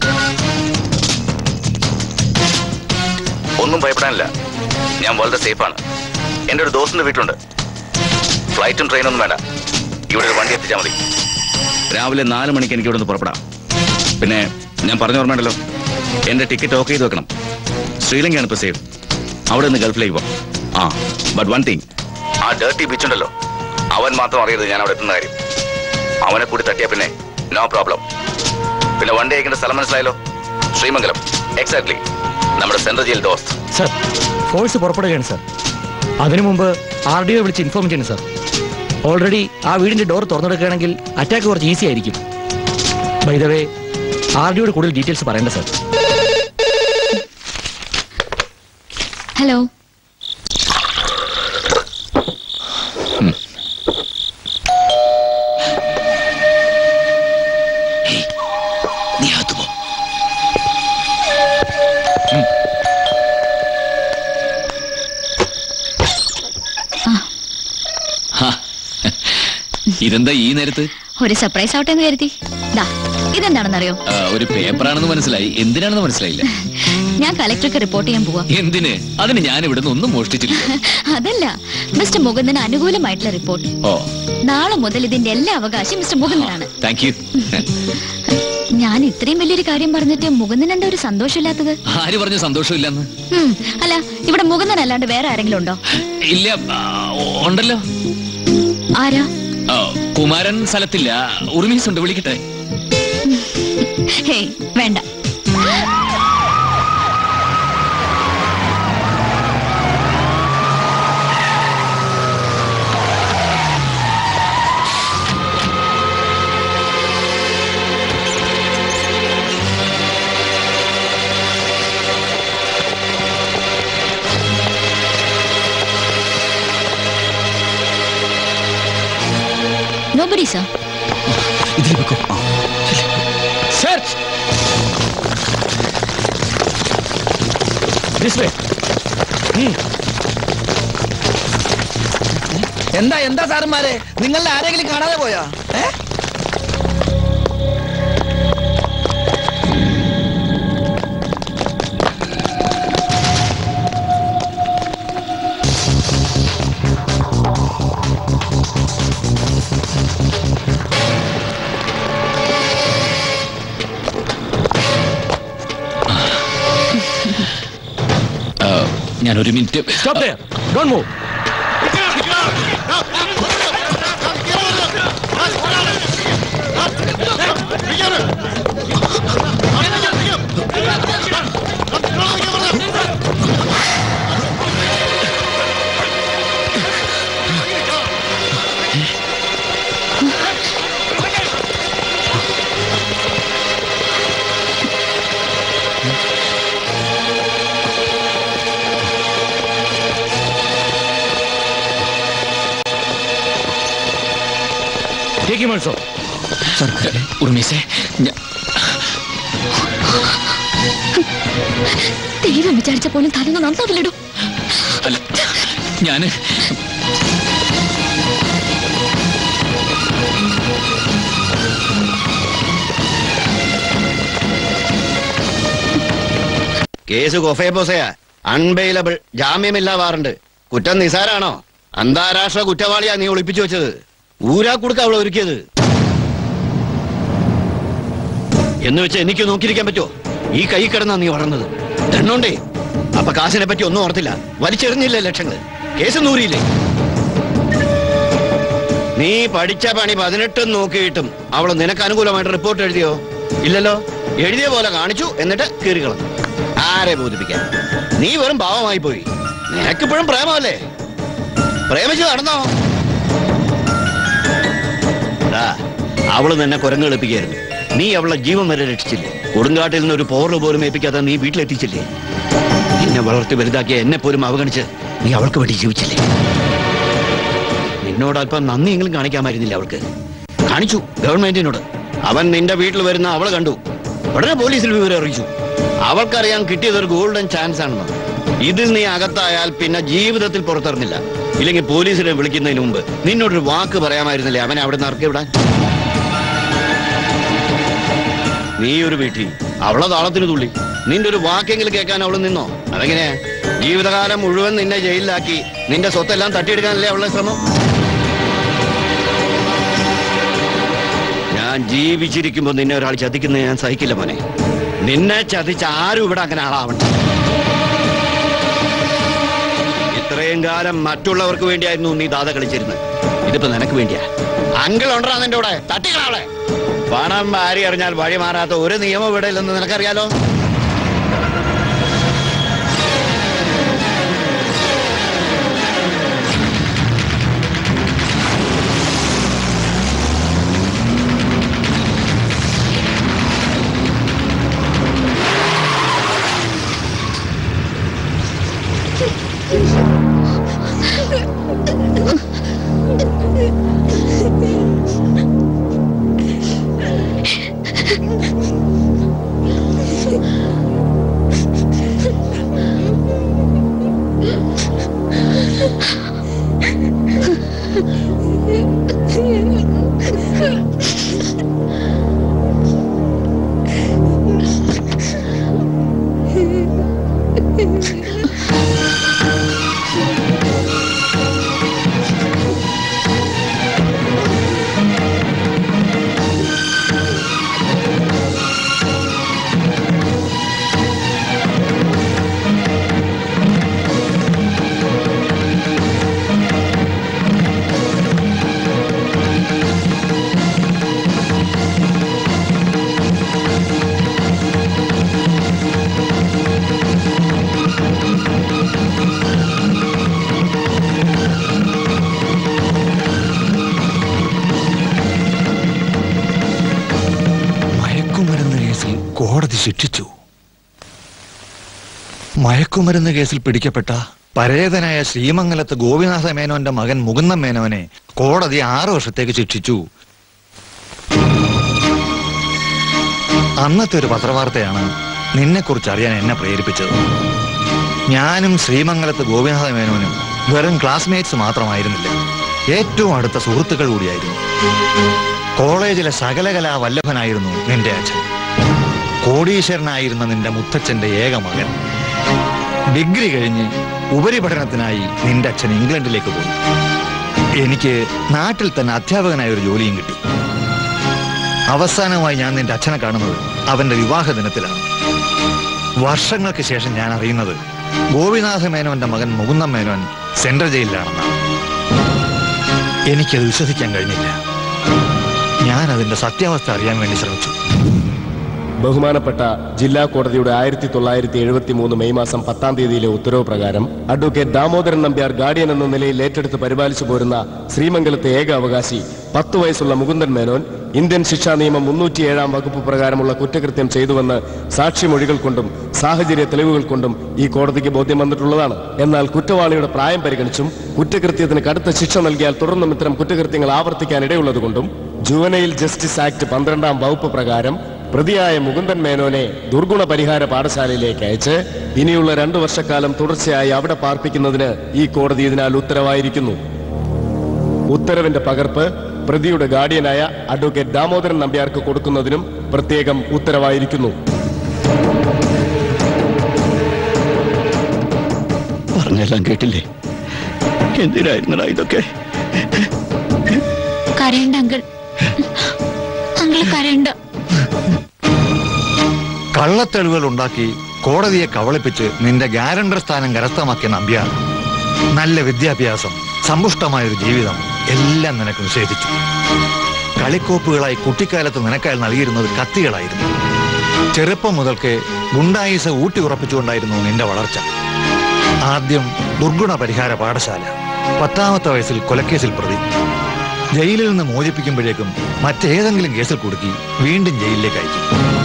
ഒന്നും ഭയപ്പെടാനില്ല ഞാൻ വളരെ സേഫാണ് എൻ്റെ ഒരു ദോസ്തിന്റെ വീട്ടിലുണ്ട് ഫ്ലൈറ്റും ട്രെയിനൊന്നും വേണ്ട ഇവിടെ ഒരു വണ്ടി എത്തിച്ചാൽ മതി രാവിലെ നാല് മണിക്ക് എനിക്ക് ഇവിടെ നിന്ന് പുറപ്പെടാം പിന്നെ ഞാൻ പറഞ്ഞ ഓർമ്മയുണ്ടല്ലോ എൻ്റെ ടിക്കറ്റ് ഓക്കെ ചെയ്ത് വെക്കണം ശ്രീലങ്കയാണ് ഇപ്പോൾ സേഫ് അവിടെ നിന്ന് ഗൾഫിലേക്ക് പോകാം ആ ബട്ട് വൺ തിങ് ആ ഡേർട്ടി ബീച്ച് ഉണ്ടല്ലോ അവൻ മാത്രം അറിയരുത് ഞാൻ അവിടെ എത്തുന്ന കാര്യം അവനെ കൂടി തട്ടിയാ പിന്നെ നോ പ്രോബ്ലം പിന്നെ വണ്ടി അയക്കേണ്ട സ്ഥലം മനസ്സിലായല്ലോ ശ്രീമംഗലം എക്സാക്ട്ലി നമ്മുടെ സെൻട്രൽ ജയിൽ ദോസ്ത് സർ ഫോഴ്സ് പുറപ്പെടുകയാണ് സർ അതിനു മുമ്പ് ആർ ഡി ഒ വിളിച്ച് ഇൻഫോം ചെയ്യണം സർ ഓൾറെഡി ആ വീടിന്റെ ഡോർ തുറന്നെടുക്കുകയാണെങ്കിൽ അറ്റാക്ക് കുറച്ച് ഈസി ആയിരിക്കും ബൈ ദ വേ ആർ ഡിയോട് കൂടുതൽ ഡീറ്റെയിൽസ് പറയണ്ട സർ ഹലോ നീ അകത്ത് പോ ഇതെന്താ ഈ നേരത്ത് ഒരു സർപ്രൈസ് ആവട്ടെ എന്ന് കരുതി ദാ ഇതെന്താണെന്നറിയോ ആ, ഒരു പേപ്പറാണെന്ന് മനസ്സിലായി എന്തിനാണെന്ന് മനസ്സിലായില്ല ഞാൻ കളക്ടർക്ക് റിപ്പോർട്ട് ചെയ്യാൻ പോവാ എന്തിന് അതിന് ഞാൻ ഇവിടുന്ന് ഒന്നും മോഷ്ടിച്ചില്ല അതല്ല മിസ്റ്റർ മുകുന്ദന് അനുകൂലമായിട്ടുള്ള റിപ്പോർട്ട് ഓ നാളെ മുതൽ ഇതിന്റെ എല്ലാ അവകാശം മിസ്റ്റർ മുകുന്ദനാണ് താങ്ക് യു ഞാൻ ഇത്രയും വലിയൊരു കാര്യം പറഞ്ഞിട്ട് മുകുന്ദൻ എന്താ ഒരു സന്തോഷമില്ലാത്തത് ആര് പറഞ്ഞു സന്തോഷമില്ലെന്ന് ഉം, അല്ല ഇവിടെ മുകുന്ദൻ അല്ലാണ്ട് വേറെ ആരെങ്കിലും ഉണ്ടോ ഇല്ല ആ, ഉണ്ടല്ലോ ആരാ ആ, കുമാരൻ സ്ഥലത്തില്ല ഉറുമീസ് ഉണ്ട് വിളിക്കട്ടെ ഹേയ് വേണ്ട Nobody, sir. Search this way എന്താ എന്താ സാറന്മാരെ നിങ്ങളുടെ ആരെങ്കിലും കാണാതെ പോയാ ഏ ആ, ഞാൻ ഒരു minute stop there don't move take him also ഉറുമീസേ ഞാ- ദൈവം വിചാരിച്ച പോലും തലന്ന് നന്നാവില്ലടോ അല്ല ഞാന് കേസ് കൊഫേബോസയാ അൺബെയിലബിൾ ജാമ്യമില്ലാ വാറണ്ട് കുറ്റം നിസാരാണോ അന്താരാഷ്ട്ര കുറ്റവാളിയാ നീ ഒളിപ്പിച്ചു വെച്ചത് ഊരാ കൊടുക്ക അവളെ ഒരുക്കിയത് എന്ന് വെച്ച് എനിക്ക് നോക്കിയിരിക്കാൻ പറ്റുമോ ഈ കൈ കിടന്നാ നീ വളർന്നത് ദണ്ണോണ്ടേ അപ്പൊ കാശിനെ പറ്റി ഒന്നും ഓർത്തില്ല വലിച്ചെറിഞ്ഞില്ലേ ലക്ഷങ്ങൾ കേസ് നൂറിയില്ലേ നീ പഠിച്ച പണി പതിനെട്ടും നോക്കിയിട്ടും അവള് നിനക്ക് അനുകൂലമായിട്ട് റിപ്പോർട്ട് എഴുതിയോ ഇല്ലല്ലോ എഴുതിയ പോലെ കാണിച്ചു എന്നിട്ട് കീറിക്കളഞ്ഞു ആരെ ബോധിപ്പിക്കാൻ നീ വെറും പാവമായി പോയി നിനക്കിപ്പോഴും പ്രേമമല്ലേ പ്രേമിച്ച് നടന്നോ ഡാ, അവള് നിന്നെ കുരങ്ങ് കളിപ്പിക്കായിരുന്നു നീ അവളെ ജീവൻ വരെ രക്ഷിച്ചില്ലേ കൊടുങ്കാട്ടിൽ നിന്ന് ഒരു പോറല് പോലും ഏൽപ്പിക്കാതെ നീ വീട്ടിലെത്തിച്ചില്ലേ നിന്നെ വളർത്തി വലുതാക്കിയ എന്നെ പോലും അവഗണിച്ച് നീ അവൾക്ക് വേണ്ടി ജീവിച്ചില്ലേ നിന്നോട് അല്പം നന്ദിയെങ്കിലും കാണിക്കാമായിരുന്നില്ല അവൾക്ക് കാണിച്ചു ഗവൺമെന്റിനോട് അവൻ നിന്റെ വീട്ടിൽ വരുന്ന അവള് കണ്ടു ഉടനെ പോലീസിൽ വിവരം അറിയിച്ചു അവൾക്കറിയാൻ കിട്ടിയത് ഒരു ഗോൾഡൻ ചാൻസ് ആണെന്ന് ഇതിൽ നീ അകത്തായാൽ പിന്നെ ജീവിതത്തിൽ പുറത്തിറങ്ങില്ല ഇല്ലെങ്കിൽ പോലീസിനെ വിളിക്കുന്നതിന് മുമ്പ് നിന്നോടൊരു വാക്ക് പറയാമായിരുന്നില്ലേ അവനെ അവിടെ നിന്ന് ഇറക്കി വിടാൻ നീ ഒരു വീട്ടിൽ അവളെ താളത്തിന് തുള്ളി നിന്റെ ഒരു വാക്കെങ്കിലും കേൾക്കാൻ അവള് നിന്നോ അതെങ്ങനെ ജീവിതകാലം മുഴുവൻ നിന്നെ ജയിലിലാക്കി നിന്റെ സ്വത്തെല്ലാം തട്ടിയെടുക്കാനല്ലേ അവളുടെ ശ്രമം ഞാൻ ജീവിച്ചിരിക്കുമ്പോ നിന്നെ ഒരാൾ ചതിക്കുന്നത് ഞാൻ സഹിക്കില്ല മോനെ നിന്നെ ചതിച്ച ആരും ഇവിടെ അങ്ങനെ ആളാവണ്ട ഇത്രയും കാലം മറ്റുള്ളവർക്ക് വേണ്ടിയായിരുന്നു നീ ദാത കളിച്ചിരുന്നത് ഇതിപ്പോ നിനക്ക് വേണ്ടിയാ അങ്കിൾ ഉണ്ടോ നിന്റെ കൂടെ തട്ടിക്കളാവളെ പണം ഭാര്യ അറിഞ്ഞാൽ വഴി മാറാത്ത ഒരു നിയമം ഇവിടെ ഇല്ലെന്ന് നിനക്കറിയാലോ മയക്കുമരുന്ന് കേസിൽ കോടതി ശിക്ഷിച്ചു മയക്കുമരുന്ന് കേസിൽ പിടിക്കപ്പെട്ട പരേതനായ ശ്രീമംഗലത്ത് ഗോപിനാഥ മേനോന്റെ മകൻ മുകുന്ദൻ മേനോനെ കോടതി ആറു വർഷത്തേക്ക് ശിക്ഷിച്ചു അന്നത്തെ ഒരു പത്രവാർത്തയാണ് നിന്നെക്കുറിച്ച് അറിയാൻ എന്നെ പ്രേരിപ്പിച്ചത് ഞാനും ശ്രീമംഗലത്ത് ഗോപിനാഥ മേനോനും വെറും ക്ലാസ്മേറ്റ്സ് മാത്രമായിരുന്നില്ല ഏറ്റവും അടുത്ത സുഹൃത്തുക്കൾ കൂടിയായിരുന്നു കോളേജിലെ സകലകലാ വല്ലഭനായിരുന്നു നിന്റെ അച്ഛൻ കോടീശ്വരനായിരുന്ന നിന്റെ മുത്തച്ഛന്റെ ഏക മകൻ ഡിഗ്രി കഴിഞ്ഞ് ഉപരിപഠനത്തിനായി നിന്റെ അച്ഛൻ ഇംഗ്ലണ്ടിലേക്ക് പോയി എനിക്ക് നാട്ടിൽ തന്നെ അധ്യാപകനായ ഒരു ജോലിയും കിട്ടി അവസാനമായി ഞാൻ നിന്റെ അച്ഛനെ കാണുന്നത് അവന്റെ വിവാഹ ദിനത്തിലാണ് വർഷങ്ങൾക്ക് ശേഷം ഞാൻ അറിയുന്നത് ഗോപിനാഥ മേനോന്റെ മകൻ മുകുന്ദൻ മേനോൻ സെൻട്രൽ ജയിലിലാണെന്നാണ് എനിക്കത് വിശ്വസിക്കാൻ കഴിഞ്ഞില്ല ഞാൻ അതിന്റെ സത്യാവസ്ഥ അറിയാൻ വേണ്ടി ശ്രമിച്ചു ബഹുമാനപ്പെട്ട ജില്ലാ കോടതിയുടെ ആയിരത്തി തൊള്ളായിരത്തി എഴുപത്തി മൂന്ന് മെയ് മാസം പത്താം തീയതിയിലെ ഉത്തരവ് പ്രകാരം അഡ്വക്കേറ്റ് ദാമോദരൻ നമ്പ്യാർ ഗാർഡിയൻ എന്ന നിലയിൽ ഏറ്റെടുത്ത് പരിപാലിച്ചു പോരുന്ന ശ്രീമംഗലത്തെ ഏക അവകാശി പത്ത് വയസ്സുള്ള മുകുന്ദൻ മേനോൻ ഇന്ത്യൻ ശിക്ഷാ നിയമം മുന്നൂറ്റിയേഴാം വകുപ്പ് പ്രകാരമുള്ള കുറ്റകൃത്യം ചെയ്തുവെന്ന് സാക്ഷിമൊഴികൾ കൊണ്ടും സാഹചര്യ തെളിവുകൾ കൊണ്ടും ഈ കോടതിക്ക് ബോധ്യം വന്നിട്ടുള്ളതാണ് എന്നാൽ കുറ്റവാളിയുടെ പ്രായം പരിഗണിച്ചും കുറ്റകൃത്യത്തിന് കടുത്ത ശിക്ഷ നൽകിയാൽ തുടർന്നും ഇത്തരം കുറ്റകൃത്യങ്ങൾ ആവർത്തിക്കാൻ ഇടയുള്ളതുകൊണ്ടും ജുവനൈൽ ജസ്റ്റിസ് ആക്ട് പന്ത്രണ്ടാം വകുപ്പ് പ്രകാരം പ്രതിയായ മുകുന്ദൻ മേനോനെ ദുർഗുണ പരിഹാര പാഠശാലയിലേക്ക് അയച്ച് ഇനിയുള്ള രണ്ടു വർഷക്കാലം തുടർച്ചയായി അവിടെ പാർപ്പിക്കുന്നതിന് ഈ കോടതി ഇതിനാൽ ഉത്തരവായിരിക്കുന്നു ഉത്തരവിന്റെ പകർപ്പ് പ്രതിയുടെ ഗാർഡിയനായ അഡ്വക്കേറ്റ് ദാമോദരൻ നമ്പ്യാർക്ക് കൊടുക്കുന്നതിനും പ്രത്യേകം ഉത്തരവായിരിക്കുന്നു പറഞ്ഞെല്ലാം കേട്ടില്ലേ എന്തിനായിരുന്നടാ ഇതൊക്കെ കരയണ്ട അങ്കിൾ അങ്കിള് കരയണ്ട കള്ളത്തെളിവുകൾ ഉണ്ടാക്കി കോടതിയെ കവളിപ്പിച്ച് നിന്റെ ഗ്യാരണ്ടർ സ്ഥാനം കരസ്ഥമാക്കിയ നമ്പ്യാർ നല്ല വിദ്യാഭ്യാസം സമ്പുഷ്ടമായ ഒരു ജീവിതം എല്ലാം നിനക്ക് നിഷേധിച്ചു കളിക്കോപ്പുകളായി കുട്ടിക്കാലത്ത് നിനക്കായി നൽകിയിരുന്നത് കത്തികളായിരുന്നു ചെറുപ്പം മുതൽക്ക് ഗുണ്ടായുസ ഊട്ടി ഉറപ്പിച്ചുകൊണ്ടായിരുന്നു നിന്റെ വളർച്ച ആദ്യം ദുർഗുണ പരിഹാര പാഠശാല പത്താമത്തെ വയസ്സിൽ കൊലക്കേസിൽ പ്രതി ജയിലിൽ നിന്ന് മോചിപ്പിക്കുമ്പോഴേക്കും മറ്റേതെങ്കിലും കേസിൽ കുടുക്കി വീണ്ടും ജയിലിലേക്ക് അയക്കും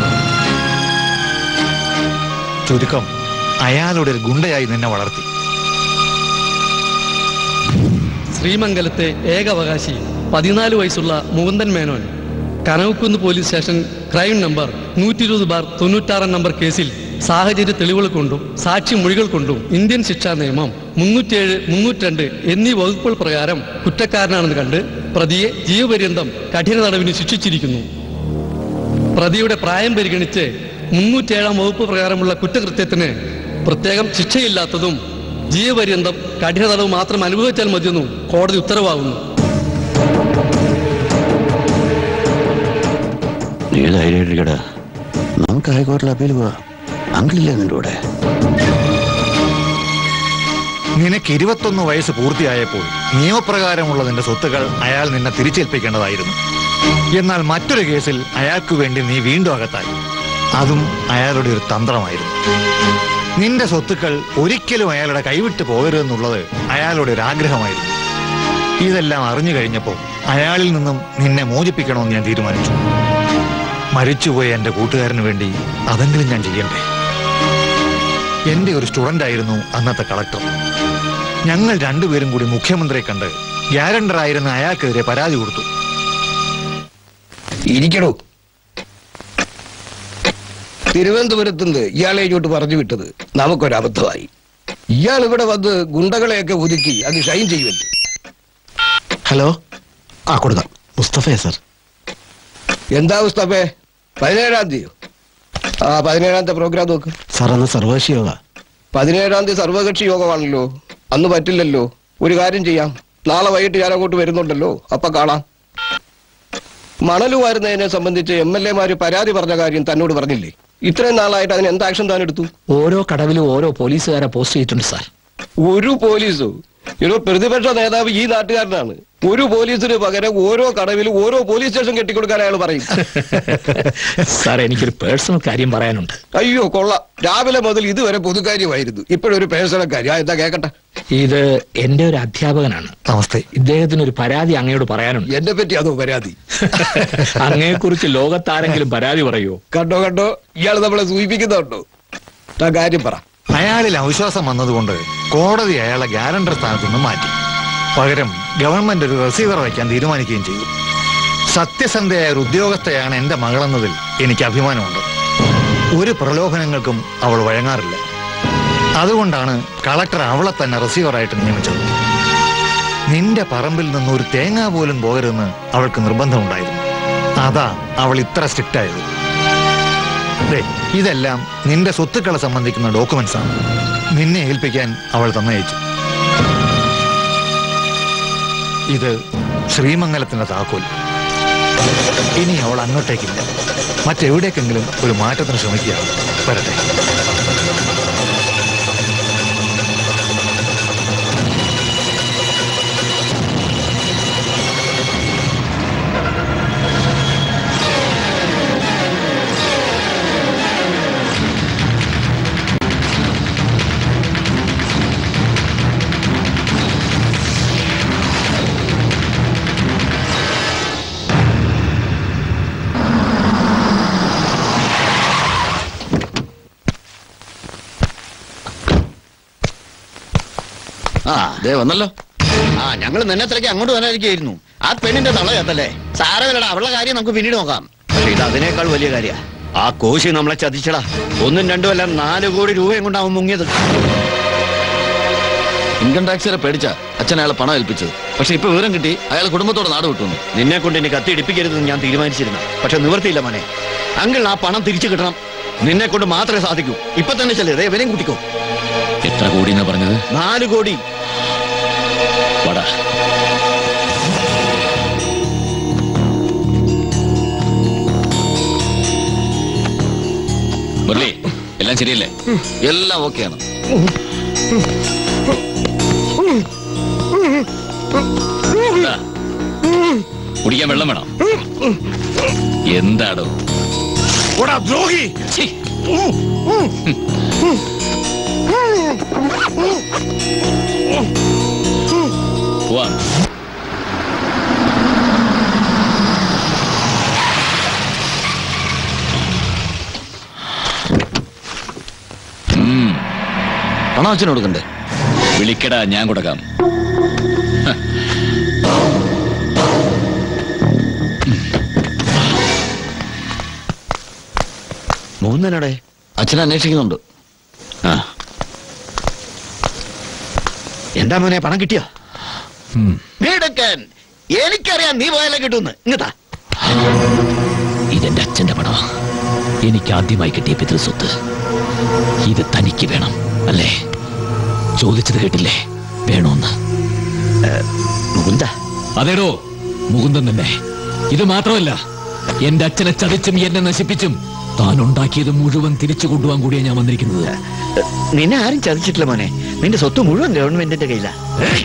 ചുരുക്കം അയാളുടെ ഒരു ഗുണ്ടയായി നിന്നെ വളർത്തി ശ്രീമംഗലത്തെ ഏകാവകാശി പതിനാല് വയസ്സുള്ള Mukundan Menon Kanavakkunnu police station crime number നൂറ്റി ഇരുപത് ബാർ തൊണ്ണൂറ്റാറാം നമ്പർ കേസിൽ സാഹചര്യ തെളിവുകൾ കൊണ്ടും സാക്ഷി മൊഴികൾ കൊണ്ടും ഇന്ത്യൻ ശിക്ഷാ നിയമം മുന്നൂറ്റിയേഴ് മുന്നൂറ്റിരണ്ട് എന്നീ വകുപ്പുകൾ പ്രകാരം കുറ്റക്കാരനാണെന്ന് കണ്ട് പ്രതിയെ ജീവപര്യന്തം കഠിന തടവിന് ശിക്ഷിച്ചിരിക്കുന്നു പ്രതിയുടെ പ്രായം പരിഗണിച്ച് മുന്നൂറ്റേഴാം വകുപ്പ് പ്രകാരമുള്ള കുറ്റകൃത്യത്തിന് പ്രത്യേകം ശിക്ഷയില്ലാത്തതും ജീവപര്യന്തം കഠിന തടവ് മാത്രം അനുഭവിച്ചാൽ മതിയെന്നും കോടതി ഉത്തരവാകുന്നു നീ ധൈര്യമായിട്ടിരിക്കടാ നമുക്ക് ഹൈക്കോടതിയിൽ അപ്പീൽ പോവാം അങ്കിളില്ലേ നിന്റെ കൂടെ നിനക്ക് ഇരുപത്തൊന്ന് വയസ്സ് പൂർത്തിയായപ്പോൾ നിയമപ്രകാരമുള്ള നിന്റെ സ്വത്തുക്കൾ അയാൾ നിന്നെ തിരിച്ചേൽപ്പിക്കേണ്ടതായിരുന്നു എന്നാൽ മറ്റൊരു കേസിൽ അയാൾക്ക് വേണ്ടി നീ വീണ്ടും അകത്തായി അതും അയാളുടെ ഒരു തന്ത്രമായിരുന്നു നിന്റെ സ്വത്തുക്കൾ ഒരിക്കലും അയാളുടെ കൈവിട്ട് പോകരുതെന്നുള്ളത് അയാളുടെ ഒരു ആഗ്രഹമായിരുന്നു ഇതെല്ലാം അറിഞ്ഞു കഴിഞ്ഞപ്പോൾ അയാളിൽ നിന്നും നിന്നെ മോചിപ്പിക്കണമെന്ന് ഞാൻ തീരുമാനിച്ചു മരിച്ചുപോയ എന്റെ കൂട്ടുകാരന് വേണ്ടി അതെങ്കിലും ഞാൻ ചെയ്യണ്ടേ എന്റെ ഒരു സ്റ്റുഡന്റ് ആയിരുന്നു അന്നത്തെ കളക്ടർ ഞങ്ങൾ രണ്ടുപേരും കൂടി മുഖ്യമന്ത്രിയെ കണ്ട് ഗ്യാരണ്ടറായിരുന്ന അയാൾക്കെതിരെ പരാതി കൊടുത്തു ഇരിക്കണോ തിരുവനന്തപുരത്ത് നിന്ന് ഇയാളെ ഇങ്ങോട്ട് പറഞ്ഞു വിട്ടത് നമുക്കൊരബദ്ധമായി ഇയാൾ ഇവിടെ വന്ന് ഗുണ്ടകളെയൊക്കെ ഒതുക്കി അത് ഷൈൻ ചെയ്യുമല്ലോ ഹലോ ആ കൊടുക്കാം മുസ്തഫയ സർ എന്താ മുസ്തഫേ പതിനേഴാം തീയതി ആ പതിനേഴാം തീയതി പ്രോഗ്രാം നോക്ക് സാർ അന്ന് സർവകക്ഷി യോഗ പതിനേഴാം തീയതി സർവകക്ഷി യോഗമാണല്ലോ അന്ന് പറ്റില്ലല്ലോ ഒരു കാര്യം ചെയ്യാം നാളെ വൈകിട്ട് ഞാൻ അങ്ങോട്ട് വരുന്നുണ്ടല്ലോ അപ്പൊ കാണാം മണല് വാരുന്നതിനെ സംബന്ധിച്ച് എം എൽ എമാര് പരാതി പറഞ്ഞ കാര്യം തന്നോട് പറഞ്ഞില്ലേ ഇത്രയും നാളായിട്ട് അതിന് എന്ത് ആക്ഷൻ താൻ എടുത്തു ഓരോ കടവിലും ഓരോ പോലീസുകാരെ പോസ്റ്റ് ചെയ്തിട്ടുണ്ട് സാർ ഒരു പോലീസോ ഒരു പ്രതിപക്ഷ നേതാവ് ഈ നാട്ടുകാരനാണ് ഒരു പോലീസിന് പകരം ഓരോ കടവിലും ഓരോ പോലീസ് സ്റ്റേഷൻ കെട്ടിക്കൊടുക്കാൻ അയാൾ പറയും സാർ എനിക്കൊരു പേഴ്സണൽ കാര്യം പറയാനുണ്ട് അയ്യോ കൊള്ളാം രാവിലെ മുതൽ ഇതുവരെ പൊതുകാര്യമായിരുന്നു ഇപ്പോഴൊരു പേഴ്സണൽ കാര്യം ആ, എന്താ കേക്കട്ടെ ഇത് എന്റെ ഒരു അധ്യാപകനാണ് നമസ്തേ ഇദ്ദേഹത്തിന് ഒരു പരാതി അങ്ങയോട് പറയാനുണ്ട് എന്നെ പറ്റി അതോ പരാതി അങ്ങയെ കുറിച്ച് ലോകത്താരെങ്കിലും പരാതി പറയോ കണ്ടോ കണ്ടോ ഇയാൾ നമ്മളെ സൂചിപ്പിക്കുന്നുണ്ടോ ആ കാര്യം പറ അയാളിൽ അവിശ്വാസം വന്നതുകൊണ്ട് കോടതി അയാളെ ഗ്യാരണ്ടർ സ്ഥാനത്ത് നിന്ന് മാറ്റി പകരം ഗവൺമെന്റ് ഒരു റിസീവർ വയ്ക്കാൻ തീരുമാനിക്കുകയും ചെയ്തു സത്യസന്ധയായ ഒരു ഉദ്യോഗസ്ഥയാണ് എന്റെ മകളെന്നതിൽ എനിക്ക് അഭിമാനമുണ്ട് ഒരു പ്രലോഭനങ്ങൾക്കും അവൾ വഴങ്ങാറില്ല അതുകൊണ്ടാണ് കളക്ടർ അവളെ തന്നെ റിസീവറായിട്ട് നിയമിച്ചത് നിന്റെ പറമ്പിൽ നിന്ന് ഒരു തേങ്ങ പോലും പോകരുതെന്ന് അവൾക്ക് നിർബന്ധമുണ്ടായിരുന്നു അതാ അവൾ ഇത്ര സ്ട്രിക്റ്റ് ആയത് ദേ, ഇതെല്ലാം നിന്റെ സ്വത്തുക്കളെ സംബന്ധിക്കുന്ന ഡോക്യുമെന്റ്സ് ആണ് നിന്നെ ഏൽപ്പിക്കാൻ അവൾ തന്നയച്ചു ഇത് ശ്രീമംഗലത്തിന്റെ താക്കോൽ ഇനി അവൾ അങ്ങോട്ടേക്കില്ല മറ്റെവിടേക്കെങ്കിലും ഒരു മാറ്റത്തിന് ശ്രമിക്കുകയാണ് വരട്ടെ ആ ദേ വന്നല്ലോ ആ ഞങ്ങൾ നിന്നെ തിരക്കി അങ്ങോട്ട് വരാനിരിക്കുകയായിരുന്നു ആ പെണ്ണിന്റെ തള ചേത്തല്ലേ സാരമില്ലടാ അവളുടെ കാര്യം നമുക്ക് പിന്നീട് നോക്കാം പക്ഷെ ഇത് അതിനേക്കാൾ വലിയ കാര്യ ആ കോശി നമ്മളെ ചതിച്ചടാ ഒന്നും രണ്ടും അല്ല നാല് കോടി രൂപയും കൊണ്ട് അവൻ മുങ്ങിയത് ഇൻകം ടാക്സിനെ പേടിച്ച അച്ഛൻ അയാളെ പണം ഏൽപ്പിച്ചത് പക്ഷെ ഇപ്പൊ വിവരം കിട്ടി അയാൾ കുടുംബത്തോടെ നാട് വിട്ടു നിന്നെ കൊണ്ട് എന്നെ കത്തി ഇടിപ്പിക്കരുതെന്ന് ഞാൻ തീരുമാനിച്ചിരുന്നു പക്ഷെ നിവർത്തിയില്ല മോനെ അങ്കിൾ ആ പണം തിരിച്ചു കിട്ടണം നിന്നെ കൊണ്ട് മാത്രമേ സാധിക്കൂ ഇപ്പൊ തന്നെ ചെല്ലേ ദേ ഇവരെയും കൂട്ടിക്കോ എത്ര കോടി എന്നാ പറഞ്ഞത് നാല് കോടി വടാ മുരളി എല്ലാം ശരിയല്ലേ എല്ലാം ഓക്കെയാണ് ദാ, കുടിക്കാൻ വെള്ളം വേണം എന്താടോ ദ്രോഹി പോവാം ഉം. പണം അച്ഛന് കൊടുക്കണ്ടേ വിളിക്കടാ ഞാൻ കൊടുക്കാം മൂന്നനടെ അച്ഛനെ അന്വേഷിക്കുന്നുണ്ട് ആ എന്താ മോനെ പണം കിട്ടിയോ വീടെക്കാൻ എനിക്കറിയാം നീ പോയാലേ കിട്ടുമെന്ന് ഇങ്ങത്താ ഇതെന്റെ അച്ഛന്റെ പണമാ എനിക്ക് ആദ്യമായി കിട്ടിയ പിതൃസ്വത്ത് ഇത് തനിക്ക് വേണം അല്ലേ ചോദിച്ചത് കേട്ടില്ലേ വേണോന്ന് മുകുന്ദ അതേടോ മുകുന്ദൻ തന്നെ ഇത് മാത്രമല്ല എന്റെ അച്ഛനെ ചതിച്ചും എന്നെ നശിപ്പിച്ചും താൻ ഉണ്ടാക്കിയത് മുഴുവൻ തിരിച്ചു കൊണ്ടുപോകാൻ കൂടിയാണ് ഞാൻ വന്നിരിക്കുന്നത് നിന്നെ ആരും ചതിച്ചിട്ടില്ല മോനെ നിന്റെ സ്വത്ത് മുഴുവൻ ഗവൺമെന്റിന്റെ കയ്യിലാ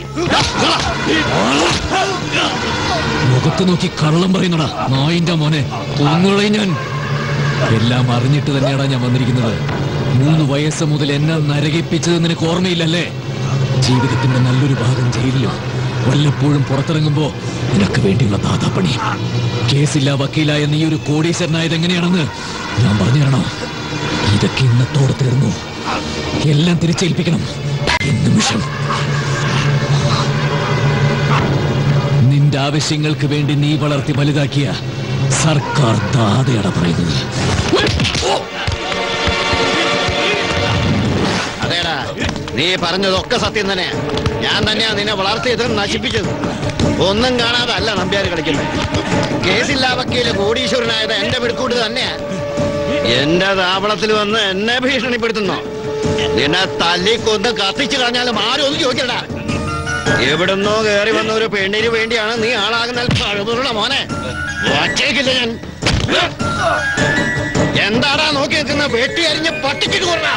മുഖത്ത് നോക്കി കള്ളം പറയുന്നടാ നായിന്റെ മോനെ കൊന്നുകളയും ഞാൻ എല്ലാം അറിഞ്ഞിട്ട് തന്നെയാടാ ഞാൻ വന്നിരിക്കുന്നത് മൂന്ന് വയസ്സ് മുതൽ എന്നെ നരകിപ്പിച്ചത് നിനക്ക് ഓർമ്മയില്ലല്ലേ ജീവിതത്തിന്റെ നല്ലൊരു ഭാഗം ജയിലിലും വല്ലപ്പോഴും പുറത്തിറങ്ങുമ്പോ നിനക്ക് വേണ്ടിയുള്ള ദാതാപ്പണി കേസില്ല വക്കീലായ നീ ഒരു കോടീശ്വരനായത് എങ്ങനെയാണെന്ന് ഞാൻ പറഞ്ഞു തരണോ ഇതൊക്കെ ഇന്നത്തോടെ തീർന്നു എല്ലാം തിരിച്ചേൽപ്പിക്കണം ഈ നിമിഷം നിന്റെ ആവശ്യങ്ങൾക്ക് വേണ്ടി നീ വളർത്തി വലുതാക്കിയ സർക്കാർ ദാതയാണ് പറയുന്നത് അതേടാ നീ പറഞ്ഞതൊക്കെ സത്യം തന്നെയാ ഞാൻ തന്നെയാ നിന്നെ വളർത്തിയത് നശിപ്പിച്ചത് ഒന്നും കാണാതല്ല നമ്പ്യാര് കളിക്കുന്നത് കേസില്ലാ വക്കീല് കോടീശ്വരനായത് എന്റെ പിടിക്കൂട്ട് തന്നെയാ എന്റെ താവളത്തിൽ വന്ന് എന്നെ ഭീഷണിപ്പെടുത്തുന്നു നിന്നെ തല്ലി കൊന്ന് കത്തിച്ചു കളഞ്ഞാലും ആരും ഒന്നും ചോദിക്കണ്ട എവിടുന്നോ കയറി വന്ന ഒരു പെണ്ണിന് വേണ്ടിയാണ് നീ ആളാകുന്ന പഴുതുള്ള മോനെ വച്ചേക്കില്ല ഞാൻ എന്താടാ നോക്കി നിൽക്കുന്ന വെട്ടി അരിഞ്ഞ് പട്ടിച്ചിട്ട് കൊള്ളാ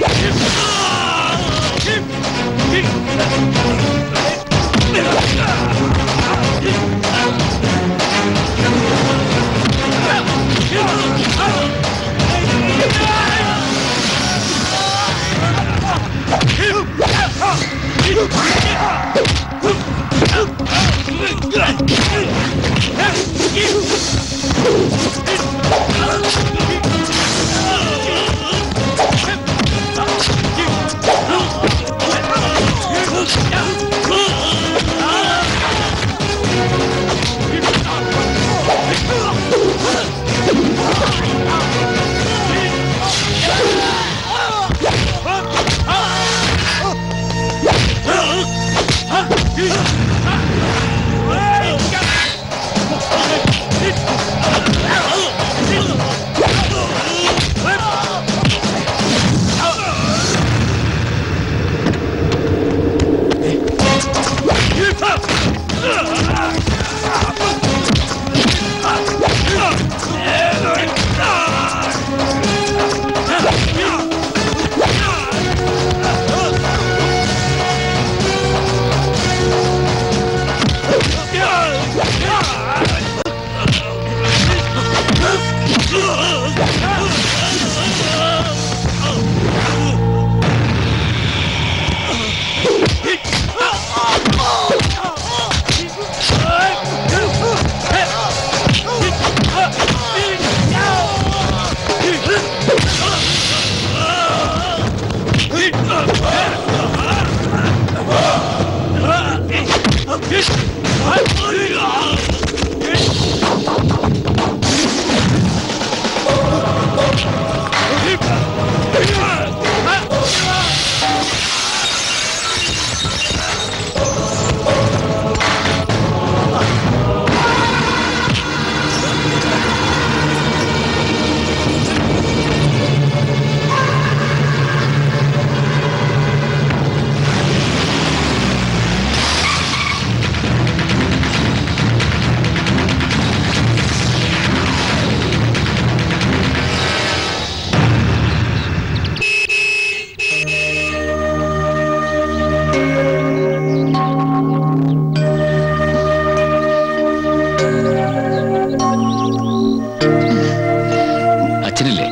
അച്ഛനില്ലേ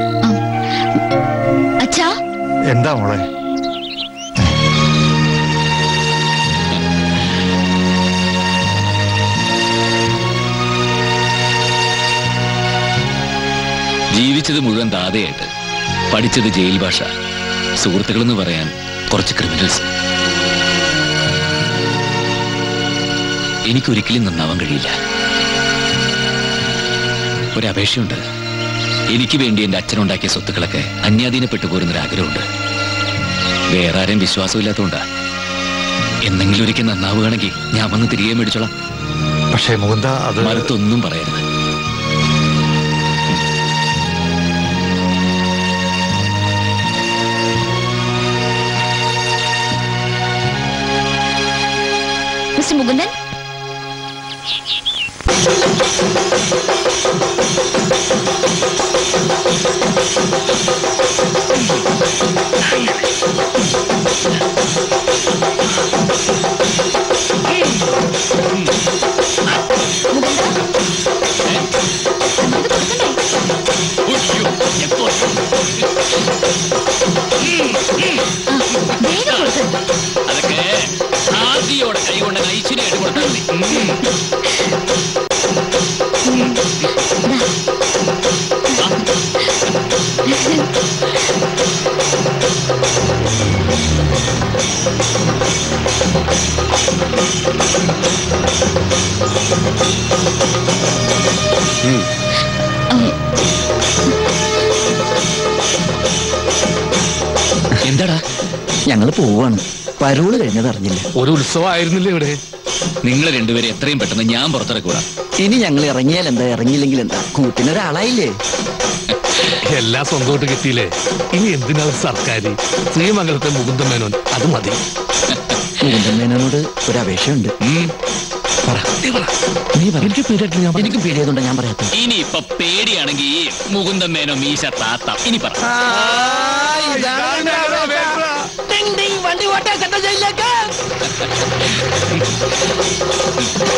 അച്ഛാ എന്താ മോളെ ജീവിച്ചത് മുഴുവൻ ദാതയായിട്ട് പഠിച്ചത് ജയിൽ ഭാഷ സുഹൃത്തുക്കളെന്ന് പറയാൻ കുറച്ച് ക്രിമിനൽസ് എനിക്കൊരിക്കലും നന്നാവാൻ കഴിയില്ല ഒരപേക്ഷയുണ്ട് എനിക്ക് വേണ്ടി എന്റെ അച്ഛനുണ്ടാക്കിയ സ്വത്തുക്കളൊക്കെ അന്യാധീനപ്പെട്ടു പോരുന്നൊരു ആഗ്രഹമുണ്ട് വേറെ ആരെയും വിശ്വാസമില്ലാത്തതുകൊണ്ടാ എന്നെങ്കിലും ഒരിക്കൽ നന്നാവുകയാണെങ്കിൽ ഞാൻ വന്ന് തിരികെ മേടിച്ചോളാം പക്ഷേ മുകുന്ദ അത് മറുത്തൊന്നും പറയരുത് മിസ്റ്റർ മുകുന്ദൻ അതൊക്കെ ആദ്യയോടെ കൈ കൊണ്ട് ഐശ്വര്യമായിട്ട് കൊടുത്താൽ മതി ഉം. എന്താടാ ഞങ്ങൾ പോവാണ് പരോള് കഴിഞ്ഞത് അറിഞ്ഞില്ല ഒരു ഉത്സവമായിരുന്നില്ലേ ഇവിടെ നിങ്ങൾ രണ്ടുപേരും എത്രയും പെട്ടെന്ന് ഞാൻ പുറത്തിറക്കൂടാ ഇനി ഞങ്ങൾ ഇറങ്ങിയാൽ എന്താ ഇറങ്ങിയില്ലെങ്കിൽ എന്താ കൂട്ടിനൊരാളായില്ലേ എല്ലാം സ്വന്തമായിട്ട് കിട്ടിയില്ലേ ഇനി എന്തിനാ ഒരു സർക്കാർ ശ്രീമംഗലത്തെ മുകുന്ദ മേനോൻ അത് മതി മുകുന്ദൻ മേനോനോട് ഒരു അപേക്ഷയുണ്ട് പറ. നീ പറ. എനിക്ക് പേടിയായതുകൊണ്ട് ഞാൻ പറയാത്ത ഇനി ഇപ്പൊ പേടിയാണെങ്കിൽ മുകുന്ദൻ മേനോ മീശ താത്ത ഇനി പറ വണ്ടി ഓട്ടാ സെൻട്രൽ ജയിലിലേക്ക്